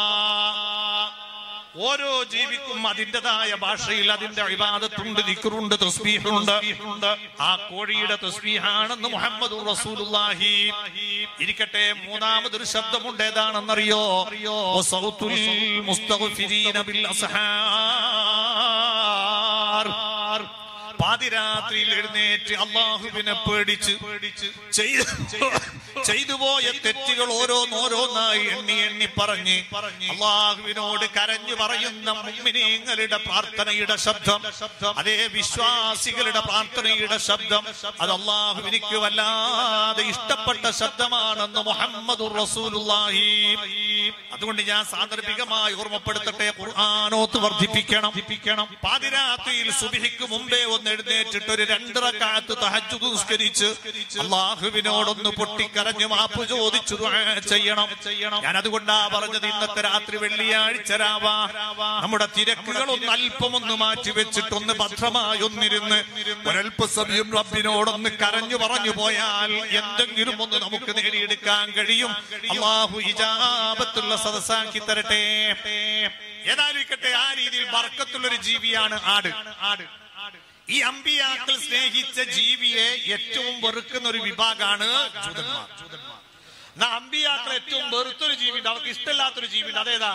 ഓരോ ജീവിക്കും അതിൻ്റെതായ ഭാഷയിൽ അതിന്റെ വിവാദത്തുണ്ട് ദിക്കറുണ്ട് തസ്ബീഹുണ്ട് ആ കോഴിയുടെ തസ്ബീഹാണെന്ന് മുഹമ്മദ് റസൂലുള്ളാഹി ഇരിക്കട്ടെ മൂന്നാമതൊരു ശബ്ദമുണ്ട് ഏതാണെന്നറിയോ വസൗത്തുൽ മുസ്തഗ്ഫിരീന ബിൽ അസ്ഹാർ പാതിരാത്രിയിൽ എഴുന്നേറ്റ് അള്ളാഹുവിനെ പേടിച്ച് ചെയ്തു ചെയ്തു പോയ തെറ്റുകൾ ഓരോന്നോരോന്നായി എണ്ണി എണ്ണി പറഞ്ഞ് അള്ളാഹുവിനോട് കരഞ്ഞു പറയുന്ന മുഅ്മിനീങ്ങളുടെ പ്രാർത്ഥനയുടെ ശബ്ദം അതേ വിശ്വാസികളുടെ പ്രാർത്ഥനയുടെ ശബ്ദം അത് അള്ളാഹുവിനിക്ക് വല്ലാതെ ഇഷ്ടപ്പെട്ട ശബ്ദമാണെന്ന് മുഹമ്മദ് റസൂലുള്ളാഹി അതുകൊണ്ട് ഞാൻ സാന്ദർഭികമായി ഓർമ്മപ്പെടുത്തട്ടെ ഖുർആാനോത്ത് വർദ്ധിപ്പിക്കണം പാതിരാത്രിയിൽ സുബിഹിക്ക് മുമ്പേ ഒന്ന് എഴുന്നേറ്റിട്ട് ഒരു രണ്ടറക്കാലത്ത് തഹജ്ജുദ് നിസ്കരിച്ച് അള്ളാഹുവിനോടൊന്ന് പൊട്ടിക്കരഞ്ഞു മാപ്പ് ചോദിച്ചു ദുആ ചെയ്യണം ഞാൻ അതുകൊണ്ടാ പറഞ്ഞത് ഇന്നത്തെ രാത്രി വെള്ളിയാഴ്ച രാവാ നമ്മുടെ തിരക്കുകൾ ഒന്ന് അല്പം ഒന്ന് മാറ്റി വെച്ചിട്ട് ഒന്ന് ഭദ്രമായി ഒന്നിരുന്ന് ഒരൽപ്പ സമയം റബ്ബിനോടൊന്ന് കരഞ്ഞു പറഞ്ഞു പോയാൽ എന്തെങ്കിലും ഒന്ന് നമുക്ക് നേടിയെടുക്കാൻ കഴിയും അള്ളാഹു ഇജാബത്തുള്ള സദസ്സാക്കി തരട്ടെ ഏതായിരിക്കട്ടെ ആ രീതിയിൽ ബർക്കത്തുള്ള ഒരു ജീവിയാണ് ആട് ആട് ഈ അമ്പിയാക്കൾ സ്നേഹിച്ച ജീവിയെ ഏറ്റവും വെറുക്കുന്ന ഒരു വിഭാഗമാണ് ജൂതന്മാർ എന്നാ അമ്പിയാക്കൾ ഏറ്റവും വെറുത്തൊരു ജീവിയുണ്ട് അവർക്ക് ഇഷ്ടമില്ലാത്തൊരു ജീവിയുണ്ട് അതേതാ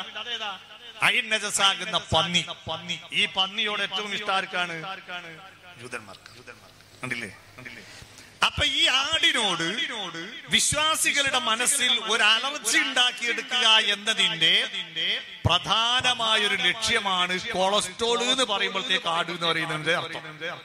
അയിനജസാകുന്ന പന്നി പന്നി ഈ പന്നിയോട് ഏറ്റവും ഇഷ്ടം ആർക്കാണ് ജൂതന്മാർക്ക് കണ്ടില്ലേ കണ്ടില്ലേ അപ്പൊ ഈ ആടിനോട് വിശ്വാസികളുടെ മനസ്സിൽ ഒരു അലർജി ഉണ്ടാക്കിയെടുക്കുക എന്നതിന്റെ പ്രധാനമായ ഒരു ലക്ഷ്യമാണ് കൊളസ്ട്രോൾ എന്ന് പറയുമ്പോഴത്തേക്ക് ആട് എന്ന് പറയുന്നതിന്റെ അർത്ഥം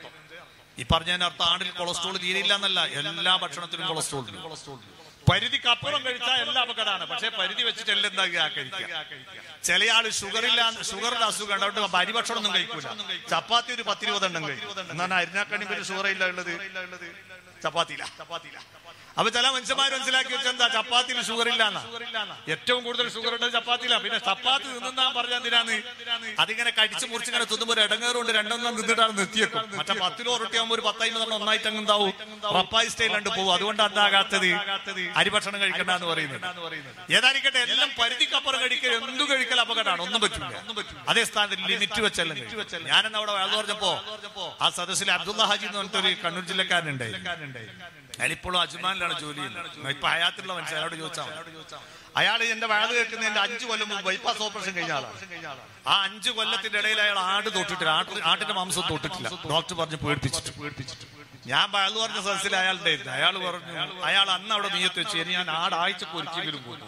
ഈ പറഞ്ഞതിന്റെ അർത്ഥം ആടിൽ കൊളസ്ട്രോൾ തീരെയില്ല എന്നല്ല എല്ലാ ഭക്ഷണത്തിലും കൊളസ്ട്രോൾ ഉണ്ട് പരിധിക്ക് അപ്പുറം കഴിച്ചാൽ എല്ലാ അപകടമാണ് പക്ഷെ പരിധി വെച്ചിട്ട് എല്ലാം എന്താ കഴിക്കുക ചില ആള് ഷുഗർ ഇല്ല ഷുഗറിന്റെ അസുഖം ഉണ്ട് അതുകൊണ്ട് അരിഭക്ഷണം ഒന്നും കഴിക്കൂല ചപ്പാത്തി ഒരു പത്തിരുപതെണ്ണം കഴിക്കും എന്നാണ് അരിഞ്ഞാക്കണ്ണി പേര് ഷുഗർ ഇല്ല ഉള്ളത് ചപ്പാത്തിയില്ല ചപ്പാത്തിയില്ല അപ്പൊ ചില മനുഷ്യന്മാർ മനസ്സിലാക്കി വെച്ചാൽ എന്താ ചപ്പാത്തിയിൽ ഷുഗർ ഇല്ലാന്ന ഏറ്റവും കൂടുതൽ ഷുഗർ ഉള്ളത് ചപ്പാത്തിയില്ല പിന്നെ ചപ്പാത്തി തിന്നാൻ പറഞ്ഞ എന്തിനാണ് അതിങ്ങനെ കടിച്ചു മുറിച്ച് ഇങ്ങനെ തിന്നുമ്പോൾ ഒരു ഇടങ്ങേറുകൊണ്ട് രണ്ടെണ്ണം തിന്നിട്ടാണ് നിർത്തിയേക്കും മറ്റേ പത്തിലോ റൊട്ടിയാകുമ്പോൾ ഒരു പത്തൈമ്പതെണ്ണം ഒന്നായിട്ട് അങ്ങ് എന്താവും റപ്പായി സ്റ്റൈലുണ്ട് പോകും അതുകൊണ്ട് എന്താകാത്തത് അരിഭക്ഷണം കഴിക്കണ്ട എന്ന് പറയുന്നത് ഏതായിരിക്കട്ടെ എല്ലാം പരിധിക്കപ്പുറം കഴിക്കൽ എന്തു കഴിക്കൽ അപകടമാണ് ഒന്നും പറ്റില്ല അതേ സ്ഥാനത്ത് ലിമിറ്റ് വെച്ചെല്ലാം കഴിക്കും. ഞാനെന്ന് അവിടെ വേള പറഞ്ഞപ്പോ ആ സദസ്സിൽ അബ്ദുള്ള ഹാജി എന്ന് പറഞ്ഞിട്ട് ഒരു കണ്ണൂർ ജില്ലക്കാരനുണ്ടായി അയാളിപ്പോഴും അജ്മാനിലാണ് ജോലി ചെയ്യുന്നത് ഇപ്പൊ ഹയാത്തുള്ള മനുഷ്യൻ അയാളോട് ചോദിച്ചാൽ അയാൾ എന്റെ വയത് കേൾക്കുന്നതിന്റെ അഞ്ചു കൊല്ലം മുമ്പ് ബൈപ്പാസ് ഓപ്പറേഷൻ കഴിഞ്ഞ ആളാണ് ആ അഞ്ചു കൊല്ലത്തിന്റെ ഇടയിൽ അയാൾ ആട് തൊട്ടിട്ടില്ല ആട്ട് ആട്ടിന്റെ മാംസം തൊട്ടിട്ടില്ല ഡോക്ടർ പറഞ്ഞ് പേടിപ്പിച്ചിട്ട് പേടിപ്പിച്ചിട്ട് ഞാൻ വയത് പറഞ്ഞ സദസ്സിൽ അയാളുടെ അയാൾ പറഞ്ഞു അയാൾ അന്ന് അവിടെ നീയത്ത് വെച്ച് ഇനി ഞാൻ ആട് ആഴ്ചക്ക് ഒരിക്കലും പോകും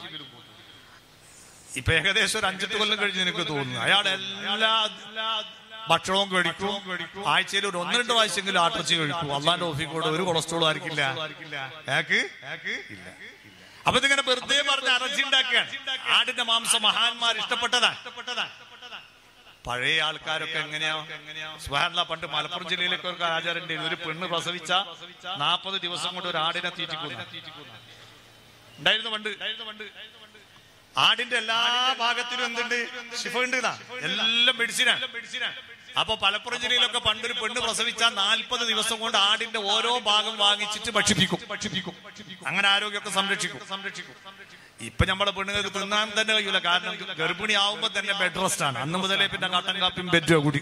ഇപ്പൊ ഏകദേശം ഒരു അഞ്ചെട്ട് കൊല്ലം കഴിഞ്ഞ് എനിക്ക് തോന്നുന്നു അയാൾ എല്ലാ ഭക്ഷണവും കഴിക്കും ആഴ്ചയിൽ ഒരു ഒന്ന് രണ്ട് പ്രാവശ്യമെങ്കിലും ആട്ടിറച്ചി കഴിക്കും അള്ളാന്റെ ഓഫിക്കോട് ഒരു കൊളസ്ട്രോളും ആർക്കില്ല ഏക്ക് ഇല്ല അപ്പൊ ഇതിങ്ങനെ വെറുതെ പറഞ്ഞ് അറച്ചി ഉണ്ടാക്കുകയാണ് ആടിന്റെ മാംസം മഹാന്മാർ ഇഷ്ടപ്പെട്ടതാ പഴയ ആൾക്കാരൊക്കെ എങ്ങനെയാ സുഹാനുള്ള പണ്ട് മലപ്പുറം ജില്ലയിലൊക്കെ ഒരു ആചാരം ഉണ്ടായിരുന്നു ഒരു പെണ്ണ് പ്രസവിച്ച നാൽപ്പത് ദിവസം കൊണ്ട് ഒരു ആടിനെ തീറ്റിക്കുന്നു ഉണ്ടായിരുന്നു പണ്ട് പണ്ട് ആടിന്റെ എല്ലാ ഭാഗത്തിലും എന്തുണ്ട് ശിഫ ഉണ്ട് എല്ലാം മെഡിസിനാണ് അപ്പൊ മലപ്പുറം ജില്ലയിലൊക്കെ പണ്ടൊരു പെണ്ണ് പ്രസവിച്ച നാൽപ്പത് ദിവസം കൊണ്ട് ആടിന്റെ ഓരോ ഭാഗം വാങ്ങിച്ചിട്ട് ഭക്ഷിപ്പിക്കും ഭക്ഷിപ്പിക്കും അങ്ങനെ ആരോഗ്യമൊക്കെ സംരക്ഷിക്കും സംരക്ഷിക്കും ഇപ്പൊ നമ്മളെ പെണ്ണുങ്ങൾക്ക് തിന്നാൻ തന്നെ കഴിയൂല കാരണം ഗർഭിണി ആവുമ്പോ തന്നെ ബെഡ് റെസ്റ്റ് ആണ് അന്ന് മുതലേ പിന്നെ കട്ടൻ കാപ്പിയും ബെഡ് കൂടി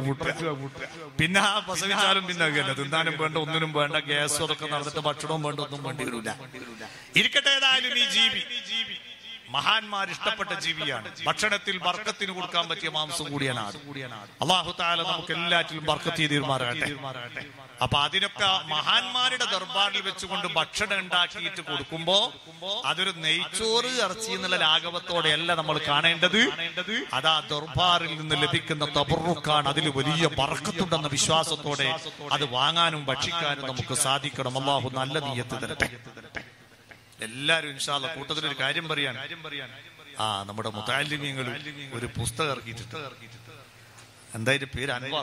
പിന്നെ ആ പ്രസവിച്ചാലും പിന്നെ അങ്ങനെ തിന്നാനും വേണ്ട ഒന്നിനും വേണ്ട ഗ്യാസും അതൊക്കെ നടന്നിട്ട് ഭക്ഷണവും വേണ്ട ഒന്നും വേണ്ടി വരില്ല ഇരിക്കട്ടെ ഏതായാലും ഈ ജീവി മഹാന്മാർ ഇഷ്ടപ്പെട്ട ജീവിയാണ് ഭക്ഷണത്തിൽ ബർക്കത്തിന് കൊടുക്കാൻ പറ്റിയ മാംസം കൂടിയാണ് ആട് അള്ളാഹു താല നമുക്ക് എല്ലാറ്റിലും ബർക്കത്ത് തീരുമാറാകട്ടെ അപ്പൊ അതിനൊക്കെ മഹാന്മാരുടെ ദർബാറിൽ വെച്ചുകൊണ്ട് ഭക്ഷണം ഉണ്ടാക്കിയിട്ട് കൊടുക്കുമ്പോ അതൊരു നെയ്ച്ചോറ് ഇറച്ചി എന്നുള്ള ലാഘവത്തോടെയല്ല നമ്മൾ കാണേണ്ടത് അതാ ദർബാറിൽ നിന്ന് ലഭിക്കുന്ന തബറുക്കാണ് അതിൽ വലിയ ബർക്കത്തുണ്ടെന്ന വിശ്വാസത്തോടെ അത് വാങ്ങാനും ഭക്ഷിക്കാനും നമുക്ക് സാധിക്കണം അള്ളാഹു നല്ല നീയത്ത് തരട്ടെ എല്ലാരും ഇൻഷാല്ല കൂട്ടത്തിൽ ഒരു കാര്യം പറയാൻ ആ നമ്മുടെ മുത്താലിമ്യങ്ങൾ ഒരു പുസ്തകം ഇറക്കിയിട്ടുണ്ട് എന്തായാലും പേര് അൻവാർ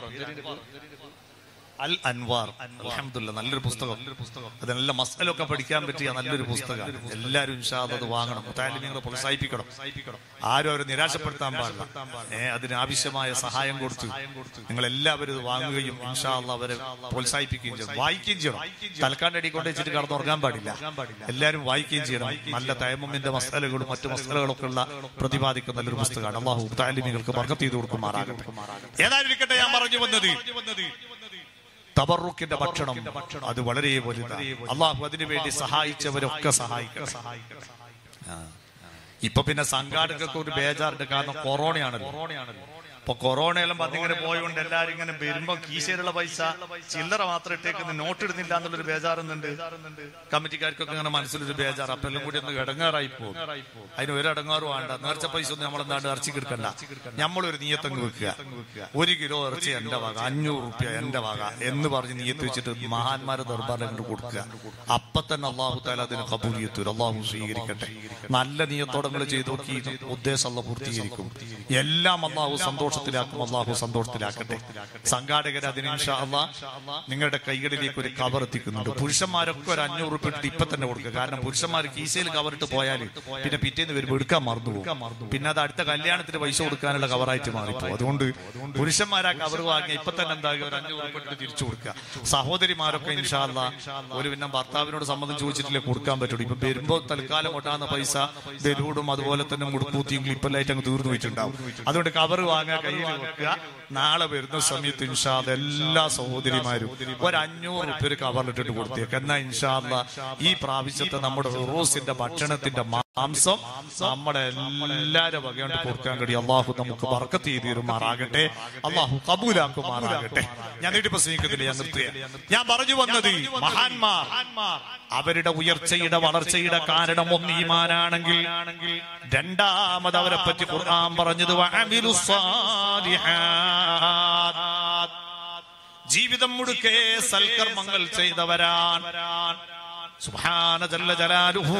അൽ അൻവാർ അലഹമുല്ല നല്ലൊരു പുസ്തകം അത് നല്ല മസലൊക്കെ പഠിക്കാൻ പറ്റിയ നല്ലൊരു പുസ്തകം എല്ലാവരും ഇൻഷാല്ല അത് വാങ്ങണം മുത്താലിമ്യങ്ങളെ പ്രോത്സാഹിപ്പിക്കണം ആരും അവരെ നിരാശപ്പെടുത്താൻ പാടില്ല ഏ അതിന് ആവശ്യമായ സഹായം കൊടുത്ത് നിങ്ങൾ എല്ലാവരും ഇത് വാങ്ങുകയും ഇൻഷാല്ല അവരെ പ്രോത്സാഹിപ്പിക്കുകയും ചെയ്യണം വായിക്കുകയും ചെയ്യണം തലക്കാണ്ട് അടി കൊണ്ട് വെച്ചിട്ട് കടന്നുറങ്ങാൻ പാടില്ല എല്ലാവരും വായിക്കുകയും ചെയ്യണം നല്ല തയമമ്മിന്റെ മസാലകളും മറ്റു മസാലകളൊക്കെ ഉള്ള പ്രതിപാദിക്കുന്ന നല്ലൊരു പുസ്തകമാണ് അള്ളാഹു താലിമികൾക്ക് വർഗത്ത് ചെയ്ത് കൊടുക്കുമാറാകട്ടെ ഏതായാലും ഇരിക്കട്ടെ ഞാൻ പറഞ്ഞു വന്നത് തബറുക്കിന്റെ ഭക്ഷണം അത് വളരെ വലുതാണ് അള്ളാഹു അതിനു വേണ്ടി സഹായിച്ചവരൊക്കെ സഹായിക്കണം ആ. ഇപ്പൊ പിന്നെ സംഘാടകർക്ക് ഒരു ബേജാറുണ്ട് കാരണം കൊറോണയാണല്ലോ ഇപ്പൊ കൊറോണയെല്ലാം വന്നിങ്ങനെ പോയോണ്ട് എല്ലാരും ഇങ്ങനെ വരുമ്പോ കീശയിലുള്ള പൈസ ചില്ലറ മാത്രം ഇട്ടേക്കുന്ന നോട്ട് ഇടുന്നില്ല എന്നുള്ളൊരു ബേജാറുന്നുണ്ട് കമ്മിറ്റിക്കാർക്കൊക്കെ ഇങ്ങനെ മനസ്സിലൊരു ബേജാർ അപ്പൊ എല്ലാം കൂടി ഒന്ന് ഇടങ്ങാറായി പോകും അതിന് ഒരു ഇടങ്ങാറും വേണ്ട നേർച്ച പൈസ ഒന്നും നമ്മളെന്താണ്ട് ഇറച്ചി കിടക്കണ്ട നമ്മളൊരു നീയത്തങ്ങ് വെക്കുക ഒരു കിലോ ഇറച്ചി എന്റെ വക അഞ്ഞൂറ് റുപ്യ എന്റെ വക എന്ന് പറഞ്ഞ് നീയത്ത് വെച്ചിട്ട് മഹാന്മാരെ ദർബാറിൽ അങ്ങോട്ട് കൊടുക്കുക അപ്പൊ തന്നെ അള്ളാഹു താല അതിന് കബൂലിയത്തൂർ അള്ളാഹു സ്വീകരിക്കട്ടെ നല്ല നീയത്തോടെ നിങ്ങൾ ചെയ്തു നോക്കി ഉദ്ദേശം അല്ല പൂർത്തീകരിക്കും എല്ലാം അള്ളാഹു സന്തോഷത്തിലാക്കും അള്ളാഹു സന്തോഷത്തിലാക്കട്ടെ സംഘാടകർ അതിന് ഇൻഷാ അള്ളാ നിങ്ങളുടെ കൈകളിലേക്ക് ഒരു കവർ എത്തിക്കുന്നുണ്ട് പുരുഷന്മാരൊക്കെ ഒരു അഞ്ഞൂറ് റുപ്യ ഇട്ട് ഇപ്പൊ തന്നെ കൊടുക്കുക കാരണം പുരുഷന്മാർ കീസയിൽ കവറിട്ട് പോയാൽ പിന്നെ പിറ്റേന്ന് വരുമ്പോൾ എടുക്കാൻ മറന്നു പോകും പിന്നെ അത് അടുത്ത കല്യാണത്തിന് പൈസ കൊടുക്കാനുള്ള കവറായിട്ട് മാറിപ്പോ അതുകൊണ്ട് പുരുഷന്മാരാ കവർ വാങ്ങി ഇപ്പൊ തന്നെ എന്താകുക ഒരു അഞ്ഞൂറ് റുപ്യ ഇട്ട് തിരിച്ചു കൊടുക്കുക സഹോദരിമാരൊക്കെ ഇൻഷാ അള്ളാ ഒരു പിന്നെ ഭർത്താവിനോട് സമ്മതം ചോദിച്ചിട്ടില്ലേ കൊടുക്കാൻ പറ്റുള്ളൂ ഇപ്പൊ വരുമ്പോ തൽക്കാലം കൊട്ടാകുന്ന പൈസ ബലൂടും അതുപോലെ തന്നെ മുടുക്കൂത്തിയും ക്ലിപ്പെല്ലായിട്ട് അങ്ങ് തീർന്നു വെച്ചിട്ടുണ്ടാവും അതുകൊണ്ട് കവർ വാങ്ങാൻ കയ്യിൽ വെക്കുക നാളെ വരുന്ന സമയത്ത് ഇൻഷാദ് എല്ലാ സഹോദരിമാരും ഒരു അഞ്ഞൂറ് റുപ്യ ഒരു കവറിലിട്ടിട്ട് കൊടുത്തേക്ക് എന്നാ ഇൻഷാദ് ഈ പ്രാവശ്യത്തെ നമ്മുടെ റോസിന്റെ ഭക്ഷണത്തിന്റെ മാംസം നമ്മുടെ എല്ലാരും വകയോണ്ട് കൊടുക്കാൻ കഴിയും അള്ളാഹു നമുക്ക് വർക്കത്ത് ചെയ്ത് തീരുമാറാകട്ടെ അള്ളാഹു കബൂലാക്കുമാറാകട്ടെ ഞാൻ നീട്ടി പ്രസംഗിക്കുന്നില്ല ഞാൻ നിർത്തുക ഞാൻ പറഞ്ഞു വന്നത് മഹാന്മാർ അവരുടെ ഉയർച്ചയുടെ വളർച്ചയുടെ കാരണം ഒന്ന് ഈമാനാണെങ്കിൽ രണ്ടാമത് അവരെ പറ്റി ഖുർആൻ പറഞ്ഞത് വഅമിലു സ്വാലിഹാത്ത്. ജീവിതം മുഴുക്കെ സൽക്കർമ്മങ്ങൾ ചെയ്തവരാൻ സുബ്ഹാന ജല്ല ജലാലുഹു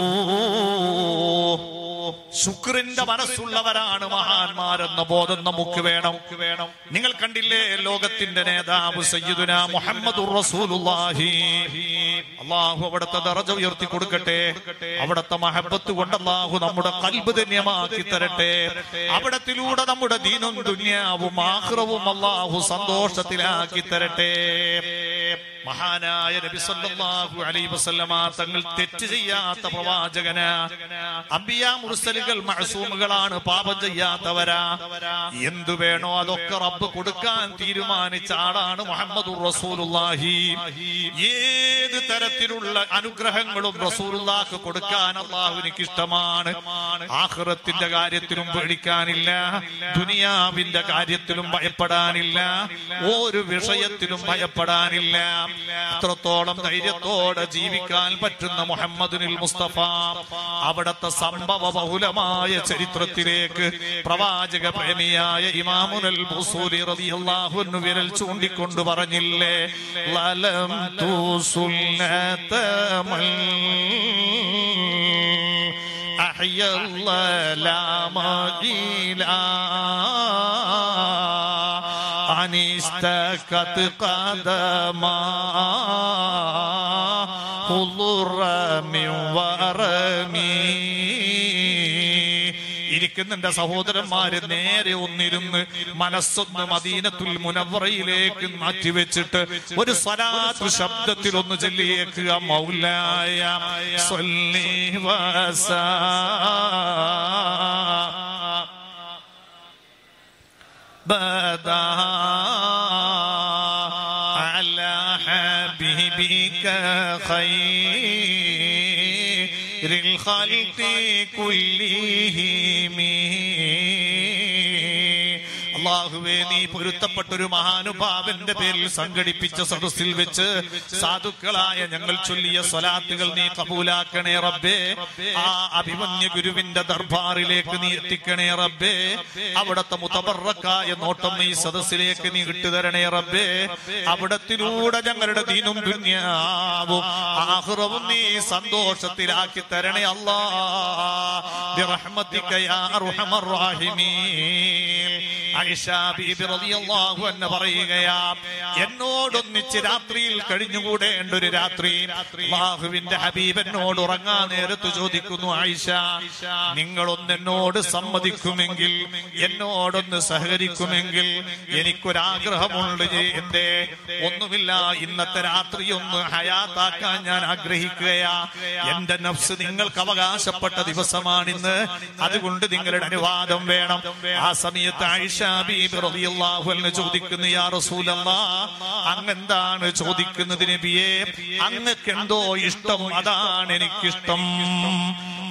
ശുക്രിന്റെ മനസ്സുള്ളവരാണ് മഹാന്മാരെന്ന ബോധം നമുക്ക് വേണം വേണം നിങ്ങൾ കണ്ടില്ലേ ലോകത്തിന്റെ നേതാവ് സയ്യിദുന മുഹമ്മദ് റസൂലുള്ളാഹി അള്ളാഹു അവിടുത്തെ ദറജ ഉയർത്തി കൊടുക്കട്ടെ അവിടുത്തെ മഹബത്ത് കൊണ്ട് അള്ളാഹു നമ്മുടെ കൽബ് ധന്യമാക്കി തരട്ടെ അവിടത്തിലൂടെ നമ്മുടെ ദീനും ദുന്യാവും ആഹ്റവും അള്ളാഹു സന്തോഷത്തിലാക്കി തരട്ടെ മഹാനായ നബി സല്ലല്ലാഹു അലൈഹി വസല്ലമ തങ്ങൾ തെറ്റ് ചെയ്യാത്ത പ്രവാചകന അമ്പിയ മുർസലുകൾ മഅസൂമുകളാണ് പാപം ചെയ്യാത്തവരാ എന്തു വേണോ അതൊക്കെ റബ്ബ് കൊടുക്കാൻ തീരുമാനിച്ച ആളാണ് മുഹമ്മദ് റസൂലുള്ളാഹി ഏത് തരത്തിലുള്ള അനുഗ്രഹങ്ങളും റസൂലുള്ളാഹ്ക്ക് കൊടുക്കാൻ അള്ളാഹുവിനിക്ക് ഇഷ്ടമാണ് ആഖിറത്തിന്റെ കാര്യത്തിലും പേടിക്കാനില്ല ദുനിയാവിന്റെ കാര്യത്തിലും ഭയപ്പെടാനില്ല ഒരു വിഷയത്തിലും ഭയപ്പെടാനില്ല അത്രത്തോളം ധൈര്യത്തോടെ ജീവിക്കാൻ പറ്റുന്ന മുഹമ്മദുനിൽ മുസ്തഫ അവിടത്തെ സംഭവ ബഹുലമായ ചരിത്രത്തിലേക്ക് പ്രവാചക പ്രേമിയായ ഇമാമുനൽ ബുസൂരി റളിയല്ലാഹു അൻഹു വിരൽ ചൂണ്ടിക്കൊണ്ട് പറഞ്ഞില്ലേ ലലം തു സുന്നതമൽ أحيا الظلام إلى أن استكت قدما خضر من ورمي ഇരിക്കുന്ന എന്റെ സഹോദരന്മാര് നേരെ ഒന്നിരുന്ന് മനസ്സൊന്ന് മദീനത്തുൽ മുനവറയിലേക്ക് മാറ്റിവെച്ചിട്ട് ഒരു സ്വലാത്ത് ശബ്ദത്തിൽ ഒന്ന് ചൊല്ലിയേക്കുക മൗലായ സ്വല്ലി വസ ബദാ على حبيبك خير الخلق كلهم അള്ളാഹുവേ നീ പൊരുത്തപ്പെട്ട ഒരു മഹാനുഭാവന്റെ പേരിൽ സംഘടിപ്പിച്ച സദസ്സിൽ വെച്ച് സാധുക്കളായ ഞങ്ങൾ ചൊല്ലിയ സ്വലാത്തുകൾ നീ കബൂലാക്കണേ റബ്ബേ ആ അഭിമന്യ ഗുരുവിന്റെ ദർബാറിലേക്ക് നീ എത്തിക്കണേ റബ്ബേ അവിടത്തെ മുതബറക്കായ നോട്ടം ഈ സദസ്സിലേക്ക് നീ ഇട്ടുതരണേ റബ്ബേ അവിടത്തിലൂടെ ഞങ്ങളുടെ ദീനും ദുന്യാവും ആഹ്റവും നീ സന്തോഷത്തിലാക്കി തരണേ അല്ലാ ബിറഹ്മതിക യാ അർഹമർ റാഹിമീൻ ആയിഷ ബീബി റളിയല്ലാഹു അൻഹ പറയുകയാ എന്നോടൊന്നിച്ച് രാത്രിയിൽ കഴിഞ്ഞുകൂടേണ്ട ഒരു രാത്രി അല്ലാഹുവിന്റെ ഹബീബ് എന്നോട് ഉറങ്ങാൻ നേരത്ത് ചോദിക്കുന്നു ആയിഷ നിങ്ങളൊന്ന് എന്നോട് സമ്മതിക്കുമെങ്കിൽ എന്നോടൊന്ന് സഹകരിക്കുമെങ്കിൽ എനിക്കൊരാഗ്രഹമുണ്ട് എന്റെ ഒന്നുമില്ല ഇന്നത്തെ രാത്രി ഒന്ന് ഹയാത്താക്കാൻ ഞാൻ ആഗ്രഹിക്കുകയാ എന്റെ നഫ്സ് നിങ്ങൾക്ക് അവകാശപ്പെട്ട ദിവസമാണിന്ന് അതുകൊണ്ട് നിങ്ങളുടെ അനുവാദം വേണം ആ സമയത്ത് ആയിഷ ബീബി റളിയല്ലാഹു അൻഹ ചോദിക്കുന്നു യാ റസൂലല്ലാ അങ്ങെന്താണ് ചോദിക്കുന്നത് നബിയെ അങ്ങക്ക് എന്തോ ഇഷ്ടം അതാണ് എനിക്കിഷ്ടം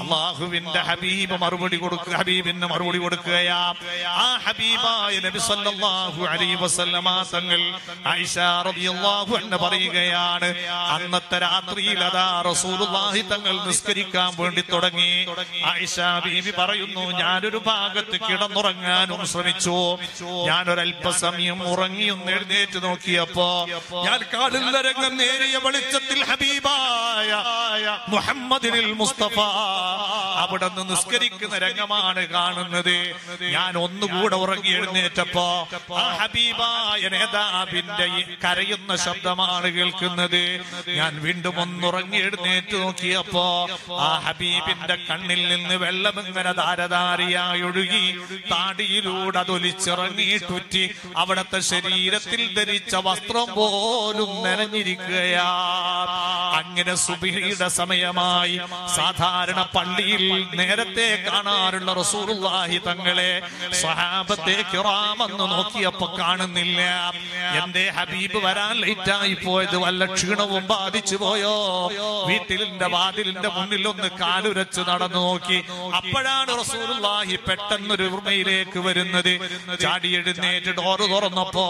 അള്ളാഹുവിന്റെ ഹബീബ് മറുപടി കൊടുക്കുക ഹബീബിന് മറുപടി കൊടുക്കുകയാ ആ ഹബീബായ നബി സല്ലല്ലാഹു അലൈഹി വസല്ലമ തങ്ങൾ ആയിഷ റളിയല്ലാഹു അൻഹ പറയുകയാണ് അന്നത്തെ രാത്രിയിൽ അതാ റസൂലുള്ളാഹി തങ്ങൾ നിസ്കരിക്കാൻ വേണ്ടി തുടങ്ങി ആയിഷ ബീവി പറയുന്നു ഞാനൊരു ഭാഗത്ത് കിടന്നുറങ്ങാനും ശ്രമിച്ചു ഞാനൊരല്പസമയം ഉറങ്ങിയൊന്ന് എഴുന്നേറ്റ് നോക്കിയപ്പോ ഞാൻ കാണുന്ന രംഗം നേരിയ വെളിച്ചത്തിൽ ഹബീബായ മുഹമ്മദിനിൽ മുസ്തഫ അവിടെ നിന്ന് നിസ്കരിക്കുന്ന രംഗമാണ് കാണുന്നത് ഞാൻ ഒന്നുകൂടെ ഉറങ്ങി എഴുന്നേറ്റപ്പോ ആ ഹബീബായ നേതാവിന്റെ ഈ കരയുന്ന ശബ്ദമാണ് കേൾക്കുന്നത് ഞാൻ വീണ്ടും ഒന്നുറങ്ങി എഴുന്നേറ്റ് നോക്കിയപ്പോ ആ ഹബീബിന്റെ കണ്ണിൽ നിന്ന് വെള്ളം ഇങ്ങനെ ധാരധാരിയായി ഒഴുകി താടിയിലൂടെ അതൊലിച്ചിറങ്ങിയിട്ടുറ്റി അവിടത്തെ ശരീരത്തിൽ ധരിച്ച വസ്ത്രം പോലും നനഞ്ഞിരിക്കുകയാ അങ്ങനെ സുബിഹിയുടെ സമയമായി സാധാരണ പള്ളിയിൽ നേരത്തെ കാണാറുള്ള റസൂലുള്ളാഹി തങ്ങളെ സ്വഹാബത്തെ കിറാമെന്ന് നോക്കിയപ്പോ കാണുന്നില്ല എന്റെ ഹബീബ് വരാൻ ലേറ്റായി പോയത് വല്ല ക്ഷീണവും ബാധിച്ചു പോയോ വീട്ടിലിന്റെ വാതിലിന്റെ മുന്നിൽ ഒന്ന് കാലുരച്ച് നടന്നു നോക്കി അപ്പോഴാണ് റസൂലുള്ളാഹി പെട്ടെന്നൊരു ഉർമയിലേക്ക് വരുന്നത് ചാടി എഴുന്നേറ്റ് ഡോറ് തുറന്നപ്പോ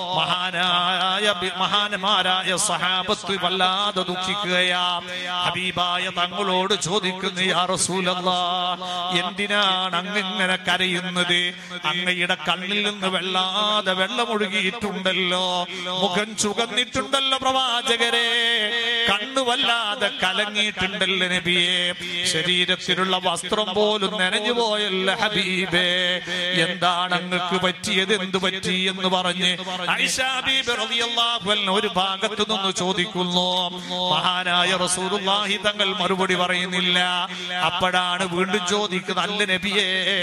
മഹാനായ ബി- മഹാന്മാരായ സഹാബത്ത് വല്ലാതെ ദുഃഖിക്കുകയാ ഹബീബായ തങ്ങളോട് ചോദിക്കുന്നു യാ റസൂലല്ലാ എന്തിനാണ് അങ്ങിങ്ങനെ കരയുന്നത് അങ്ങയുടെ കണ്ണിൽ നിന്ന് വെള്ളാതെ വെള്ളമൊഴുകിയിട്ടുണ്ടല്ലോ മുഖം ചുകന്നിട്ടുണ്ടല്ലോ പ്രവാചകരെ കണ്ണു വല്ലാതെ കലങ്ങിയിട്ടുണ്ടല്ലോ നബിയെ ശരീരത്തിലുള്ള വസ്ത്രം പോലും നനഞ്ഞു പോയല്ലോ ഹബീബേ എന്താണ് അങ്ങക്ക് പറ്റിയത് എന്ത് പറ്റി എന്ന് പറഞ്ഞ് ആയിഷ ബീബി റളിയല്ലാഹു അൻഹ ഒരു ഭാഗത്തു നിന്ന് ചോദിക്കുന്നു മഹാനായ റസൂലുള്ളാഹി തങ്ങൾ മറുപടി പറയുന്നില്ല അപ്പോഴാണ് വീണ്ടും ചോദിക്കുന്നത് അല്ല നബിയേ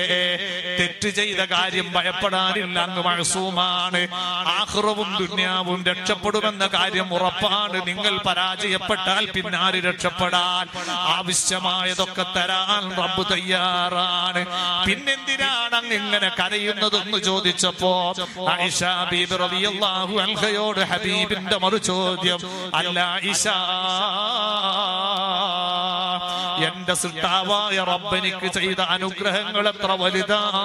തെറ്റ് ചെയ്ത കാര്യം ഭയപ്പെടാനില്ല അങ്ങ് മഴസൂമാണ് ആഹ്റവും ദുന്യാവും രക്ഷപ്പെടുമെന്ന കാര്യം ഉറപ്പാണ് നിങ്ങൾ പരാജയപ്പെട്ടാൽ പിന്നാര് രക്ഷപ്പെടാൻ ആവശ്യമായതൊക്കെ തരാൻ റബ്ബ് തയ്യാറാണ് പിന്നെന്തിനാണ് അങ്ങ് ഇങ്ങനെ കരയുന്നതെന്ന് ചോദിച്ചപ്പോ ആയിഷ ബീബി റളിയല്ലാഹു അൻഹയോട് ഹബീബിന്റെ മറു ചോദ്യം അല്ല ആയിഷ എന്റെ സൃഷ്ടാവായ റബ്ബനിക്ക് ചെയ്ത അനുഗ്രഹങ്ങൾ എത്ര വലുതാണ്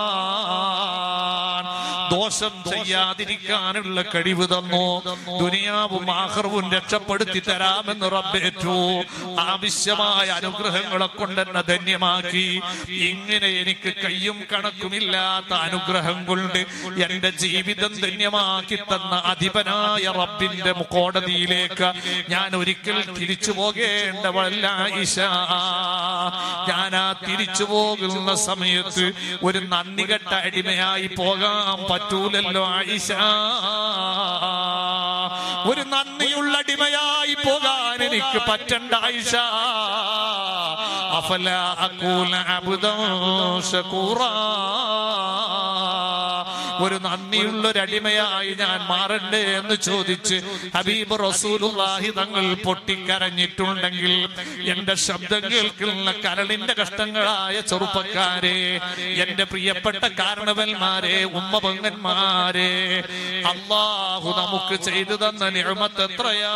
ദോഷം ചെയ്യാതിരിക്കാനുള്ള കഴിവ് തന്നു ദുനിയാവും ആഹ്റവും രക്ഷപ്പെടുത്തി തരാമെന്ന് റബ്ബേറ്റു ആവശ്യമായ അനുഗ്രഹങ്ങളെ കൊണ്ട് എന്നെ ധന്യമാക്കി ഇങ്ങനെ എനിക്ക് കയ്യും കണക്കുമില്ലാത്ത അനുഗ്രഹം കൊണ്ട് എന്റെ ജീവിതം ധന്യമാക്കി തന്ന അധിപനായ റബ്ബിന്റെ കോടതിയിലേക്ക് ഞാൻ ഒരിക്കൽ തിരിച്ചു പോകേണ്ടവളല്ല ഈശ ഞാൻ ആ തിരിച്ചു പോകുന്ന സമയത്ത് ഒരു നന്ദി കെട്ട അടിമയായി പോകാൻ പറ്റൂലല്ലോ ആയിഷ ഒരു നന്ദിയുള്ള അടിമയായി പോകാൻ എനിക്ക് പറ്റണ്ട ആയിഷ അഫല അക്കൂല അബുദം ശകൂറാ ഒരു നന്ദിയുള്ള ഒരു അടിമയായി ഞാൻ മാറണ്ടേ എന്ന് ചോദിച്ച് ഹബീബ് റസൂലുള്ളാഹി തങ്ങൾ പൊട്ടിക്കരഞ്ഞിട്ടുണ്ടെങ്കിൽ എന്റെ ശബ്ദം കേൾക്കുന്ന കരളിന്റെ കഷ്ടങ്ങളായ ചെറുപ്പക്കാരെ എന്റെ പ്രിയപ്പെട്ട കാരണവന്മാരെ ഉമ്മ പെങ്ങന്മാരെ അള്ളാഹു നമുക്ക് ചെയ്തു തന്ന നിഴമത്ത് എത്രയാ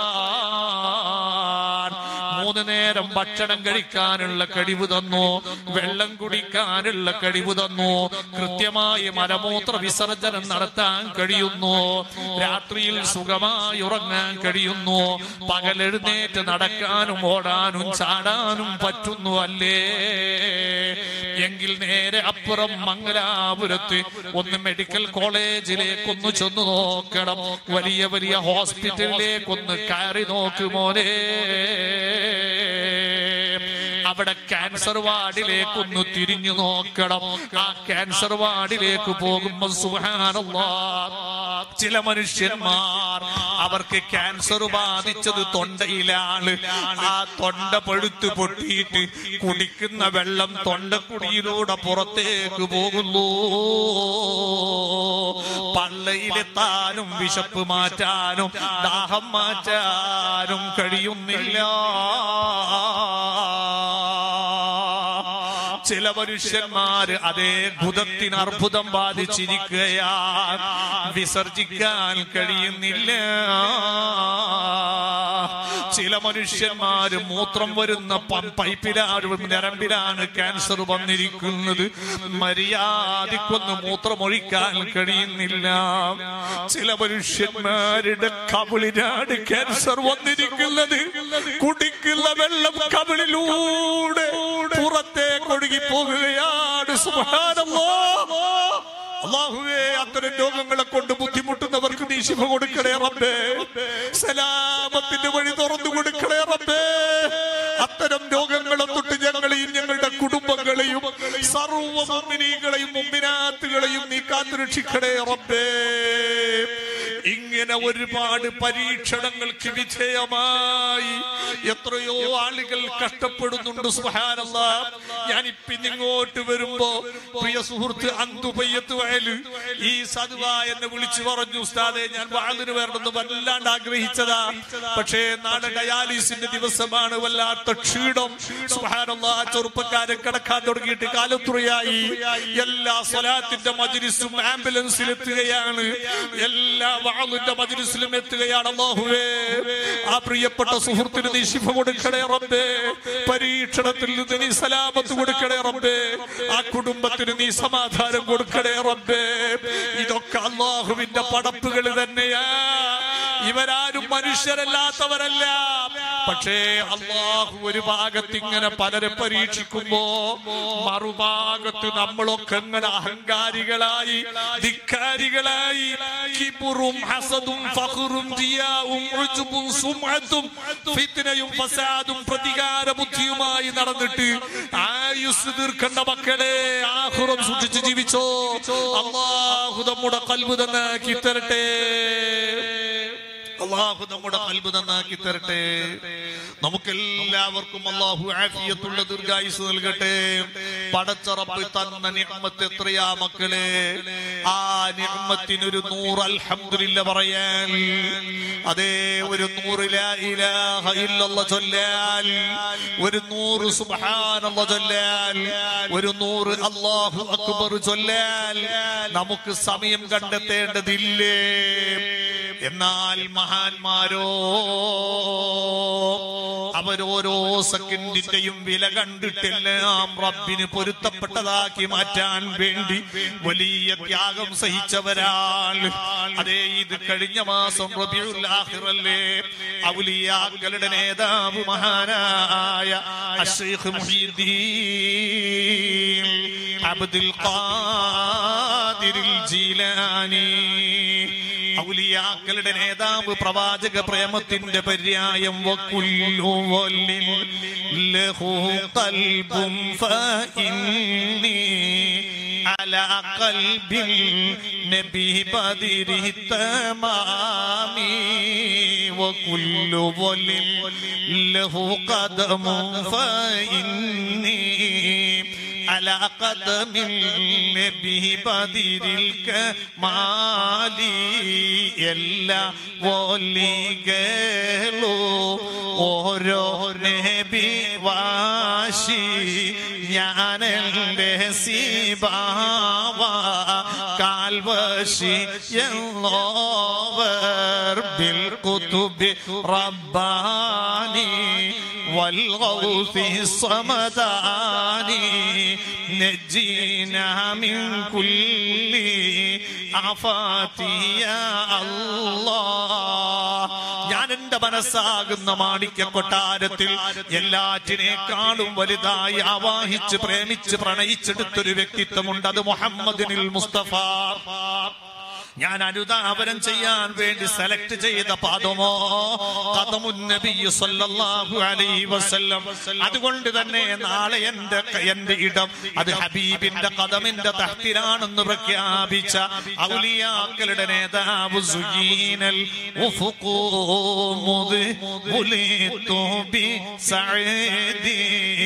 മൂന്ന് നേരം ഭക്ഷണം കഴിക്കാനുള്ള കഴിവ് തന്നു വെള്ളം കുടിക്കാനുള്ള കഴിവ് തന്നു കൃത്യമായി മലമൂത്ര വിസർജനം നടത്താൻ കഴിയുന്നു രാത്രിയിൽ സുഖമായി ഉറങ്ങാൻ കഴിയുന്നു പകലെഴുന്നേറ്റ് നടക്കാനും ഓടാനും ചാടാനും പറ്റുന്നു അല്ലേ എങ്കിൽ നേരെ അപ്പുറം മംഗലാപുരത്ത് ഒന്ന് മെഡിക്കൽ കോളേജിലേക്കൊന്ന് ചെന്ന് നോക്കണം വലിയ വലിയ ഹോസ്പിറ്റലിലേക്കൊന്ന് കയറി നോക്കുമോനെ അവിടെ ക്യാൻസർ വാർഡിലേക്കൊന്ന് തിരിഞ്ഞു നോക്കണം ആ ക്യാൻസർ വാർഡിലേക്ക് പോകുമ്പോൾ സുഹാനുള്ള ചില മനുഷ്യന്മാർ അവർക്ക് ക്യാൻസർ ബാധിച്ചത് തൊണ്ടയിലാണ് ആ തൊണ്ട പഴുത്ത് പൊട്ടിയിട്ട് കുടിക്കുന്ന വെള്ളം തൊണ്ടക്കുടിയിലൂടെ പുറത്തേക്ക് പോകുന്നു പള്ളയിലെത്താനും വിശപ്പ് മാറ്റാനും ദാഹം മാറ്റാനും കഴിയുന്നില്ല ചില മനുഷ്യന്മാര് അതേ ഭുതത്തിന് അർബുദം ബാധിച്ചിരിക്കുകയാ വിസർജിക്കാൻ കഴിയുന്നില്ല ചില മനുഷ്യന്മാര് മൂത്രം വരുന്ന പ- പൈപ്പിലാണ് ഞരമ്പിലാണ് ക്യാൻസർ വന്നിരിക്കുന്നത് മര്യാദക്കൊന്ന് മൂത്രമൊഴിക്കാൻ കഴിയുന്നില്ല ചില മനുഷ്യന്മാരുടെ കവിളിനാണ് ക്യാൻസർ വന്നിരിക്കുന്നത് കുടിക്കുന്ന വെള്ളം കവിളിലൂടെ പുറത്തേക്ക് ഒഴുകി പോകുകയാണ് സുബ്ഹാനല്ലാഹ്. അള്ളാഹുവേ അത്തരം രോഗങ്ങളെ കൊണ്ട് ബുദ്ധിമുട്ടുന്നവർക്ക് നീ ശിവ കൊടുക്കണേ റബ്ബേ സലാമത്തിന്റെ വഴി തുറന്നു കൊടുക്കണേ റബ്ബേ അത്തരം രോഗങ്ങളെ തൊട്ട് ഞങ്ങളെയും ഞങ്ങളുടെ കുടുംബങ്ങളെയും സർവ്വ മുമ്പിനീകളെയും മുമ്പിനാത്തുകളെയും നീ കാത്തുരക്ഷിക്കണേ റബ്ബേ ഇങ്ങനെ ഒരുപാട് പരീക്ഷണങ്ങൾക്ക് വിധേയമായി എത്രയോ ആളുകൾ കഷ്ടപ്പെടുന്നുണ്ട് സുഹാനല്ല ഞാൻ ഇപ്പിന്നിങ്ങോട്ട് വരുമ്പോ പ്രിയ സുഹൃത്ത് അന്തുപയ്യത്ത് വയല് ഈ സതുവ എന്നെ വിളിച്ചു പറഞ്ഞു ഉസ്താദെ ഞാൻ വാതിന് വരണമെന്ന് വല്ലാണ്ട് ആഗ്രഹിച്ചതാ പക്ഷേ നാളെ ഡയാലിസിന്റെ ദിവസമാണ് വല്ലാത്ത ക്ഷീണം സുഹാനല്ല ചെറുപ്പക്കാരെ കിടക്കാൻ തുടങ്ങിയിട്ട് കാലത്തുറയായി എല്ലാ സ്വലാത്തിന്റെ മജിലിസും ആംബുലൻസിൽ എത്തുകയാണ് എല്ലാ വാളിന്റെ മജിലിസിലും എത്തുകയാണ് അള്ളാഹുവേ ആ പ്രിയപ്പെട്ട സുഹൃത്തിന് നീ ശിഫ കൊടുക്കണേ റബ്ബേ പരീക്ഷണത്തിൽ നിന്ന് നീ സലാമത്ത് കൊടുക്കണേ റബ്ബേ ആ കുടുംബത്തിന് നീ സമാധാനം കൊടുക്കണേ റബ്ബേ ഇതൊക്കെ അള്ളാഹുവിന്റെ പടപ്പുകൾ തന്നെയാ ഇവരാരും മനുഷ്യരല്ലാത്തവരല്ല പക്ഷേ അള്ളാഹു ഒരു ഭാഗത്ത് ഇങ്ങനെ പലരെ പരീക്ഷിക്കുമ്പോ മറുഭാഗത്ത് നമ്മളൊക്കെ ഇങ്ങനെ അഹങ്കാരികളായി ധിക്കാരികളായി കിബുറും ഹസദും ഫഖറും റിയാവും ഉജ്ബും സുംഅത്തും ഫിത്നയും ഫസാദും പ്രതികാര ബുദ്ധിയുമായി നടന്നിട്ട് ആയുസ് തീർക്കേണ്ട മക്കളെ ആഹുറം സൂക്ഷിച്ച് ജീവിച്ചോ അള്ളാഹു നമ്മുടെ കൽബ് നന്നാക്കി തരട്ടെ അള്ളാഹു നമ്മുടെ കൽബ് നന്നാക്കി തരട്ടെ നമുക്കെല്ലാവർക്കും അള്ളാഹു ആഫിയത്തുള്ള ദീർഘായുസ് നൽകട്ടെ പടച്ചറപ്പ് തന്ന നിഅമത്ത് എത്രയാ മക്കളെ ആ നിഅമത്തിനൊരു നൂറ് അൽഹംദുലില്ല പറയാൻ അതേ ഒരു നൂറ് ലാ ഇലാഹ ഇല്ലല്ലാഹ് ചൊല്ലാൽ ഒരു നൂറ് സുബ്ഹാനല്ലാഹ് ചൊല്ലാൽ ഒരു നൂറ് അല്ലാഹു അക്ബർ ചൊല്ലാൽ നമുക്ക് സമയം കണ്ടെത്തേണ്ടതില്ലേ എന്നാൽ മഹാന്മാരോ അവരോരോ സെക്കൻഡിന്റെയും വില കണ്ടിട്ടെല്ലാം റബ്ബിന് പൊരുത്തപ്പെട്ടതാക്കി മാറ്റാൻ വേണ്ടി വലിയ ത്യാഗം സഹിച്ചവരാണ് അതേ ഇത് കഴിഞ്ഞ മാസം റബിയുൽ ആഖിറല്ലേ ഔലിയാക്കളുടെ നേതാവ് മഹാനായ അശ്ശൈഖ് മുഹീദ്ദീൻ അബ്ദുൽ ഖാദിറിൽ ജീലാനി ഔലിയാക്കളുടെ നേതാവ് പ്രവാചക പ്രേമത്തിന്റെ പര്യായം വക്കുല്ലു വല്ലിൻ ലഹു ഖൽബും ഫഇന്നി على قلب النبي بدر التمام وكل ظل له قدم فإني على قدم النبي بدر الكمال എല്ലാ വോലികളോ ഓരോ നബി വാശി ഞാനെന്റെ സിബാവ കാൽവശി എന്നോവർ ബിൽ കുതുബി റബ്ബാനി والغوث الصمداني نجينا من كل آفات يا الله ഞാൻ എന്റെ മനസ്സാകുന്ന മാണിക്യ കൊട്ടാരത്തിൽ എല്ലാറ്റിനേക്കാളും വലുതായി ആവാഹിച്ച് പ്രേമിച്ച് പ്രണയിച്ചെടുത്തൊരു വ്യക്തിത്വമുണ്ട് അത് മുഹമ്മദിനിൽ മുസ്തഫ ഞാൻ അനുധാവനം ചെയ്യാൻ വേണ്ടി സെലക്ട് ചെയ്ത പാദമോ ഖദമുൻ നബിയ്യ് സല്ലല്ലാഹു അലൈഹി വസല്ലം അതുകൊണ്ട് തന്നെ നാളെ എന്റെ എന്റെ ഇടം അത് ഹബീബിന്റെ കദമിന്റെ തഹ്തിലാണെന്ന് പ്രഖ്യാപിച്ച ഔലിയാക്കളുടെ നേതാവ് സുജീനൽ ഉഫുഖു മുദ്ബുലിതു ബി സഈദി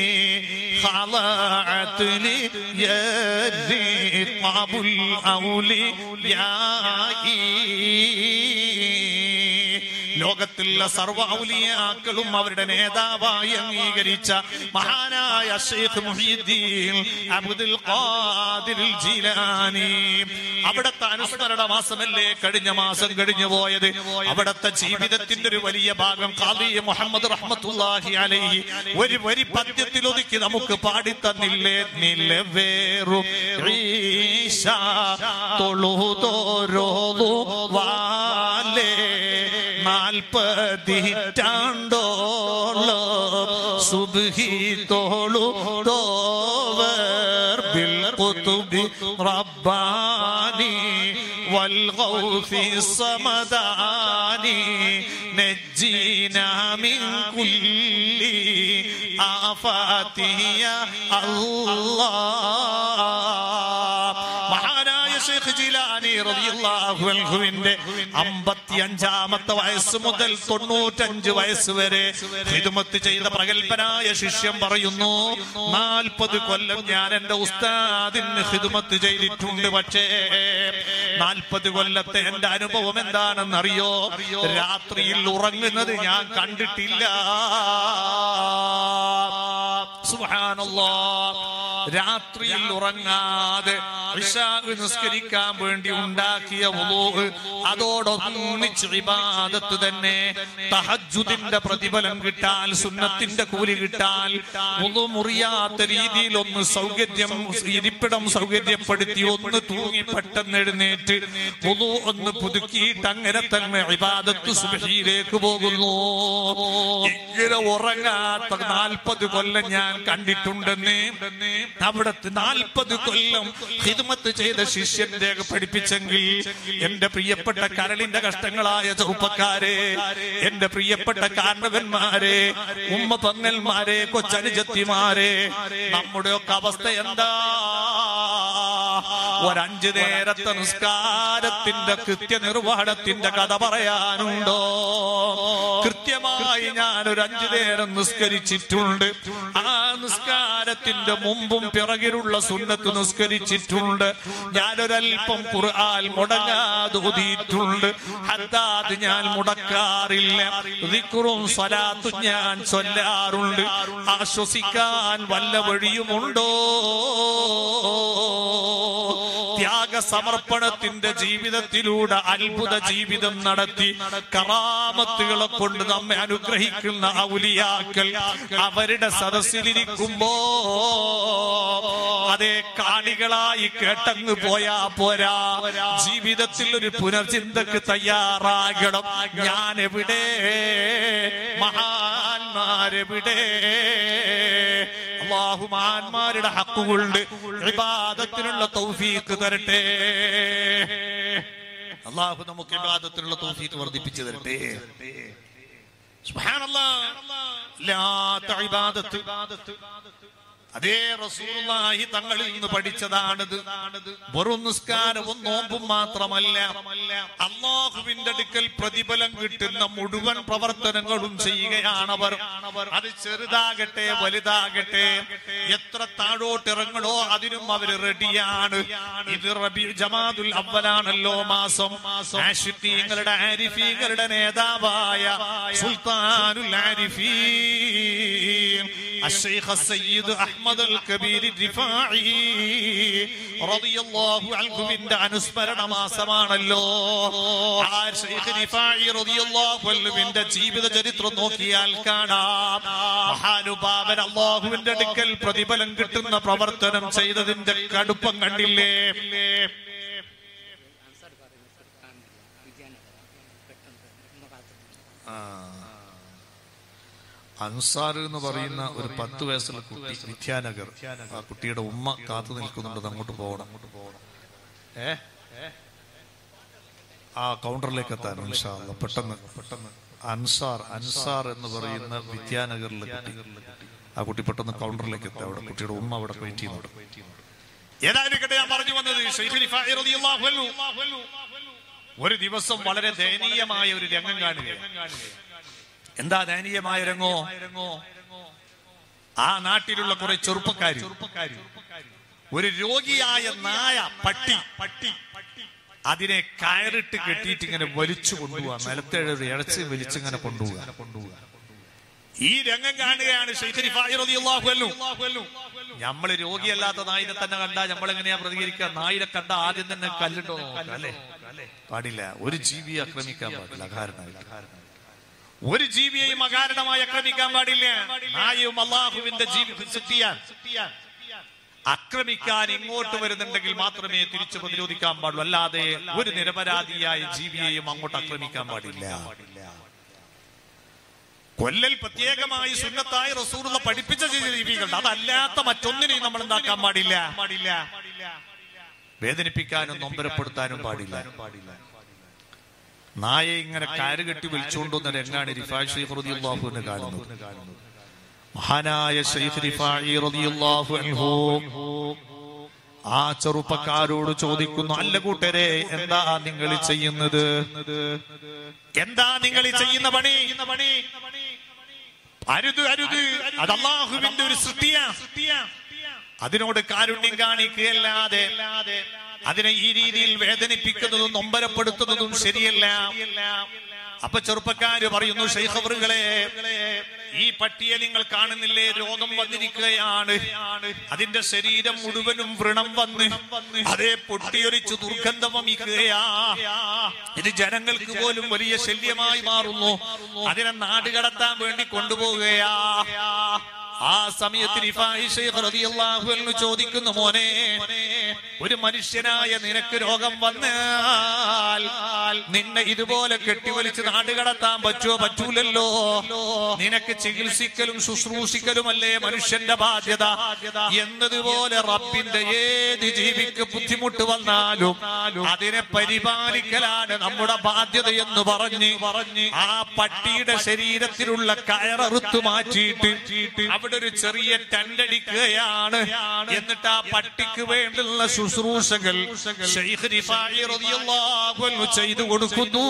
خضعت لي يدي طاب الأولياء ലോകത്തിലുള്ള സർവ്വ ഔലിയാക്കളും അവരുടെ നേതാവായി അംഗീകരിച്ച മഹാനായ ഷെയ്ഖ് മുഹീദ്ദീൻ അബ്ദുൽ ഖാദിർ ജീലാനി അവിടുത്തെ അനുസ്മരണ മാസമല്ലേ കഴിഞ്ഞ മാസം കഴിഞ്ഞു പോയത് അവിടുത്തെ ജീവിതത്തിന്റെ ഒരു വലിയ ഭാഗം ഖാദി മുഹമ്മദ് റഹ്മത്തുള്ളാഹി അലൈഹി ഒരു വരി പദ്യത്തിൽ ഒതുക്കി നമുക്ക് പാടിത്തന്നില്ലേ നിലവേറും ഈശ തൊഴുതോരോതു വാലേ നാൽപ്പതിറ്റാണ്ടോളോ സുബ്ഹി തോളു തോവർ ബിൽ കുതുബി റബ്ബാനി والغوث الصمداني نجينا من كل آفات يا الله മഹാനായ ഷെയ്ഖ് ജിലാനി റളിയല്ലാഹു അൻഹുവിന്റെ അമ്പത്തിയഞ്ചാമത്തെ വയസ്സ് മുതൽ തൊണ്ണൂറ്റഞ്ച് വയസ്സ് വരെ ഹിദ്മത്ത് ചെയ്ത പ്രഗത്ഭനായ ശിഷ്യം പറയുന്നു നാൽപ്പത് കൊല്ലം ഞാൻ എന്റെ ഉസ്താദിന് ഹിദ്മത്ത് ചെയ്തിട്ടുണ്ട് പക്ഷേ നാൽപ്പത് കൊല്ലത്തെ എന്റെ അനുഭവം എന്താണെന്നറിയോ രാത്രിയിൽ ഉറങ്ങുന്നത് ഞാൻ കണ്ടിട്ടില്ല സുബ്ഹാനല്ലാ രാത്രിയിൽ ഉറങ്ങാതെ ഇശാ നിസ്കരിക്കാൻ വേണ്ടി ഉണ്ടാക്കിയ വുളൂ അതോടൊന്നിച്ച് ഇബാദത്ത് തന്നെ തഹജ്ജുദിന്റെ പ്രതിഫലം കിട്ടാൽ സുന്നത്തിന്റെ കൂലി കിട്ടാൽ വുളൂ മുറിയാത്ത രീതിയിൽ ഒന്ന് സൗകര്യം ഇരിപ്പിടം സൗകര്യപ്പെടുത്തി ഒന്ന് തൂങ്ങി പെട്ടെന്ന് എഴുന്നേറ്റ് വുളൂ ഒന്ന് പുതുക്കിയിട്ട് അങ്ങനെ തന്നെ ഇബാദത്ത് സുബഹിയിലേക്ക് പോകുന്നു ഇങ്ങനെ ഉറങ്ങാത്ത നാൽപ്പത് കൊല്ലം ഞാൻ കണ്ടിട്ടുണ്ടെന്ന് അവിടത്തെ നാൽപ്പത് കൊല്ലം ഹിദ്മത്ത് ചെയ്ത ശിഷ്യൻ രേഖ പഠിപ്പിച്ചെങ്കിൽ എന്റെ പ്രിയപ്പെട്ട കരളിന്റെ കഷ്ടങ്ങളായ ചെറുപ്പക്കാരെ എന്റെ പ്രിയപ്പെട്ട കാരണവന്മാരെ ഉമ്മ പങ്ങന്മാരെ കൊച്ചനുജത്തിമാരെ നമ്മുടെയൊക്കെ അവസ്ഥ എന്താ ഒരഞ്ചു നേരത്തെ നിസ്കാരത്തിന്റെ കൃത്യനിർവഹണത്തിന്റെ കഥ പറയാനുണ്ടോ കൃത്യമായി ഞാൻ ഒരു അഞ്ചു നേരം നിസ്കരിച്ചിട്ടുണ്ട് ആ നിസ്കാരത്തിന്റെ മുമ്പും പിറകിലുള്ള സുന്നത്ത് നിസ്കരിച്ചിട്ടുണ്ട് ഞാനൊരൽപ്പം ഖുർആൻ മുടങ്ങാതെ ഓതിയിട്ടുണ്ട് ഹദ്ദാദ് ഞാൻ മുടക്കാറില്ല ദിക്റും സ്വലാത്തും ഞാൻ ചൊല്ലാറുണ്ട് ആശ്വസിക്കാൻ വല്ല വഴിയുമുണ്ടോ ത്യാഗ സമർപ്പണത്തിന്റെ ജീവിതത്തിലൂടെ അത്ഭുത ജീവിതം നടത്തി കറാമത്തുകളെ കൊണ്ട് നമ്മെ അനുഗ്രഹിക്കുന്ന ഔലിയാക്കൾ അവരുടെ സദസ്സിലിരിക്കുമ്പോ അതേ കാണികളായി കേട്ടങ്ങ് പോയാ പോരാ ജീവിതത്തിൽ ഒരു പുനർചിന്തക്ക് തയ്യാറാകണം ഞാൻ എവിടെ മഹാന്മാരെവിടെ അള്ളാഹുമാന്മാരുടെ ഹക്കുകൊണ്ട് ഇബാദത്തിനുള്ള തൗഫീക്ക് തരട്ടെ അള്ളാഹു നമുക്ക് ഇബാദത്തിനുള്ള തൗഫീക്ക് വർദ്ധിപ്പിച്ചു തരട്ടെ സുബ്ഹാനല്ലാഹ്. ഇല്ലാത്ത ഇബാദത്ത് അതേ റസൂലുള്ളാഹി തങ്ങളിൽ നിന്ന് പഠിച്ചതാണിത് വെറും നിസ്കാരവും നോമ്പും മാത്രമല്ല അള്ളാഹുവിന്റെ അടുക്കൽ പ്രതിഫലം കിട്ടുന്ന മുഴുവൻ പ്രവർത്തനങ്ങളും ചെയ്യുകയാണവർ അത് ചെറുതാകട്ടെ വലുതാകട്ടെ എത്ര താഴോട്ടിറങ്ങണോ അതിനും അവര് റെഡിയാണ് ഇത് റബി ജമാദുൽ അവലാണല്ലോ മാസം ആഷിഖീങ്ങളുടെ ആരിഫീങ്ങളുടെ നേതാവായ സുൽത്താനുൽ ആരിഫീൻ الشيخ السيد أحمد الكبير الرفاعي رضي الله عنه വിന്റെ അനുസ്മരണ മാസമാണല്ലോ ആ ഷെയ്ഖ് റിഫായി റളിയല്ലാഹു അൻഹുവിന്റെ ജീവിത ചരിത്രം നോക്കിയാൽ കാണാം മഹാനുഭാവൻ അള്ളാഹുവിന്റെ അടുക്കൽ പ്രതിഫലം കിട്ടുന്ന പ്രവർത്തനം ചെയ്തതിന്റെ കടുപ്പം കണ്ടില്ലേ ആൻസർ പറഞ്ഞു സർക്കാർ വിജയനഗരം പെട്ടെന്ന് ഒന്ന് കാത്തിട്ടുണ്ട് അൻസാർ എന്ന് പറയുന്ന ഒരു പത്ത് വയസ്സുള്ള കുട്ടി വിദ്യാനഗർ ആ കുട്ടിയുടെ ഉമ്മ കാത്തു നിൽക്കുന്നുണ്ട് അങ്ങോട്ട് പോകണം അങ്ങോട്ട് പോകണം ഏ ആ കൗണ്ടറിലേക്ക് എത്താൻ ഇൻഷാ അല്ലാ. പെട്ടെന്ന് പെട്ടെന്ന് അൻസാർ അൻസാർ എന്ന് പറയുന്ന വിദ്യാനഗറിലെ കുട്ടി ആ കുട്ടി പെട്ടെന്ന് കൗണ്ടറിലേക്ക് എത്താം അവിടെ കുട്ടിയുടെ ഉമ്മ അവിടെ വെയിറ്റ് ചെയ്യുന്നുണ്ട് ഏതായാലും കേട്ടെ ഞാൻ പറഞ്ഞു വന്നത് ഷെയ്ഖ് റിഫാഇ റളിയല്ലാഹു അൻഹു ഒരു ദിവസം വളരെ ദയനീയമായ ഒരു രംഗം കാണുകയാണ് എന്താ ദയനീയമായ രംഗോ ആ നാട്ടിലുള്ള കുറെ ചെറുപ്പക്കാര് ഒരു രോഗിയായ നായ പട്ടി പട്ടി അതിനെ കയറിട്ട് കെട്ടിയിട്ട് ഇങ്ങനെ വലിച്ചു കൊണ്ടുപോവാ നിലത്തെ ഒരു ഇഴച്ച് വലിച്ചിങ്ങനെ കൊണ്ടുപോവുക ഈ രംഗം കാണുകയാണ് ഷെയ്ഖ് റിഫായി റളിയല്ലാഹു അൻഹു. നമ്മള് രോഗിയല്ലാത്ത നായിനെ തന്നെ കണ്ടാ നമ്മൾ എങ്ങനെയാ പ്രതികരിക്കുക നായിനെ കണ്ട ആദ്യം തന്നെ കല്ലിട്ടോ നോക്കുക, അല്ലേ പാടില്ല ഒരു ജീവിയെ ആക്രമിക്കാൻ പാടില്ല അകാരണമായിട്ട് ഒരു ജീവിയെയും അകാരണമായി ആക്രമിക്കാൻ പാടില്ല നായയും അള്ളാഹുവിന്റെ ജീവി സൃഷ്ടിയാൻ ആക്രമിക്കാൻ ഇങ്ങോട്ട് വരുന്നുണ്ടെങ്കിൽ മാത്രമേ തിരിച്ചു പ്രതിരോധിക്കാൻ പാടുള്ളൂ അല്ലാതെ ഒരു നിരപരാധിയായ ജീവിയെയും അങ്ങോട്ട് ആക്രമിക്കാൻ പാടില്ല കൊല്ലൽ പ്രത്യേകമായി സുന്നത്തായി റസൂറുള്ള പഠിപ്പിച്ച ജീവികളുണ്ട് അതല്ലാത്ത മറ്റൊന്നിനെയും നമ്മൾ എന്താക്കാൻ പാടില്ല പാടില്ല വേദനിപ്പിക്കാനും നൊമ്പരപ്പെടുത്താനും പാടില്ല നായെ ഇങ്ങനെ കയറ് കെട്ടി വിളിച്ചുകൊണ്ടുവന്ന രംഗാണ് റിഫായ് ഷെയ്ഖ് റളിയല്ലാഹുവിനെ കാണുന്നത് മഹാനായ ഷെയ്ഖ് റിഫായി റളിയല്ലാഹു അൻഹു ആ ചെറുപ്പക്കാരോട് ചോദിക്കുന്നു അല്ല കൂട്ടരെ എന്താ നിങ്ങൾ ചെയ്യുന്നത് എന്താ നിങ്ങൾ ഈ ചെയ്യുന്ന പണി പണി അരുത് അരുത് അത് അള്ളാഹുവിന്റെ ഒരു സൃഷ്ടിയാ അതിനോട് കാരുണ്യം കാണിക്കുകയല്ലാതെ അതിനെ ഈ രീതിയിൽ വേദനിപ്പിക്കുന്നതും നൊമ്പരപ്പെടുത്തുന്നതും ശരിയല്ല അപ്പൊ ചെറുപ്പക്കാര് പറയുന്നു ഷെയ്ഖവറുകളെ ഈ പട്ടിയെ നിങ്ങൾ കാണുന്നില്ലേ രോഗം വന്നിരിക്കുകയാണ് അതിന്റെ ശരീരം മുഴുവനും വ്രണം വന്ന് അതേ പൊട്ടിയൊലിച്ചു ദുർഗന്ധം വമിക്കുകയാ ഇത് ജനങ്ങൾക്ക് പോലും വലിയ ശല്യമായി മാറുന്നു അതിനെ നാടുകടത്താൻ വേണ്ടി കൊണ്ടുപോവുകയാ ആ സമയത്ത് റിഫായി ശൈഖ് റളിയല്ലാഹു അൻഹു ചോദിക്കുന്നു മോനെ ഒരു മനുഷ്യനായ നിനക്ക് രോഗം വന്നാൽ നിന്നെ ഇതുപോലെ കെട്ടിവലിച്ച് നാടുകടത്താൻ പറ്റുമോ പറ്റൂലല്ലോ നിനക്ക് ചികിത്സിക്കലും ശുശ്രൂഷിക്കലുമല്ലേ മനുഷ്യന്റെ ബാധ്യത എന്നതുപോലെ റബ്ബിന്റെ ഏത് ജീവിക്ക് ബുദ്ധിമുട്ട് വന്നാലും അതിനെ പരിപാലിക്കലാണ് നമ്മുടെ ബാധ്യത എന്ന് പറഞ്ഞ് പറഞ്ഞ് ആ പട്ടിയുടെ ശരീരത്തിലുള്ള കയററുത്തു മാറ്റിയിട്ട് അവിടെ ഒരു ചെറിയ ടണ്ടടിക്കുകയാണ് എന്നിട്ട് ആ പട്ടിക്ക് വേണ്ടുള്ള ശുശ്രൂഷകൾ ശൈഖ് റിഫായി റളിയല്ലാഹു അൻഹു ചെയ്തു കൊടുക്കുന്നു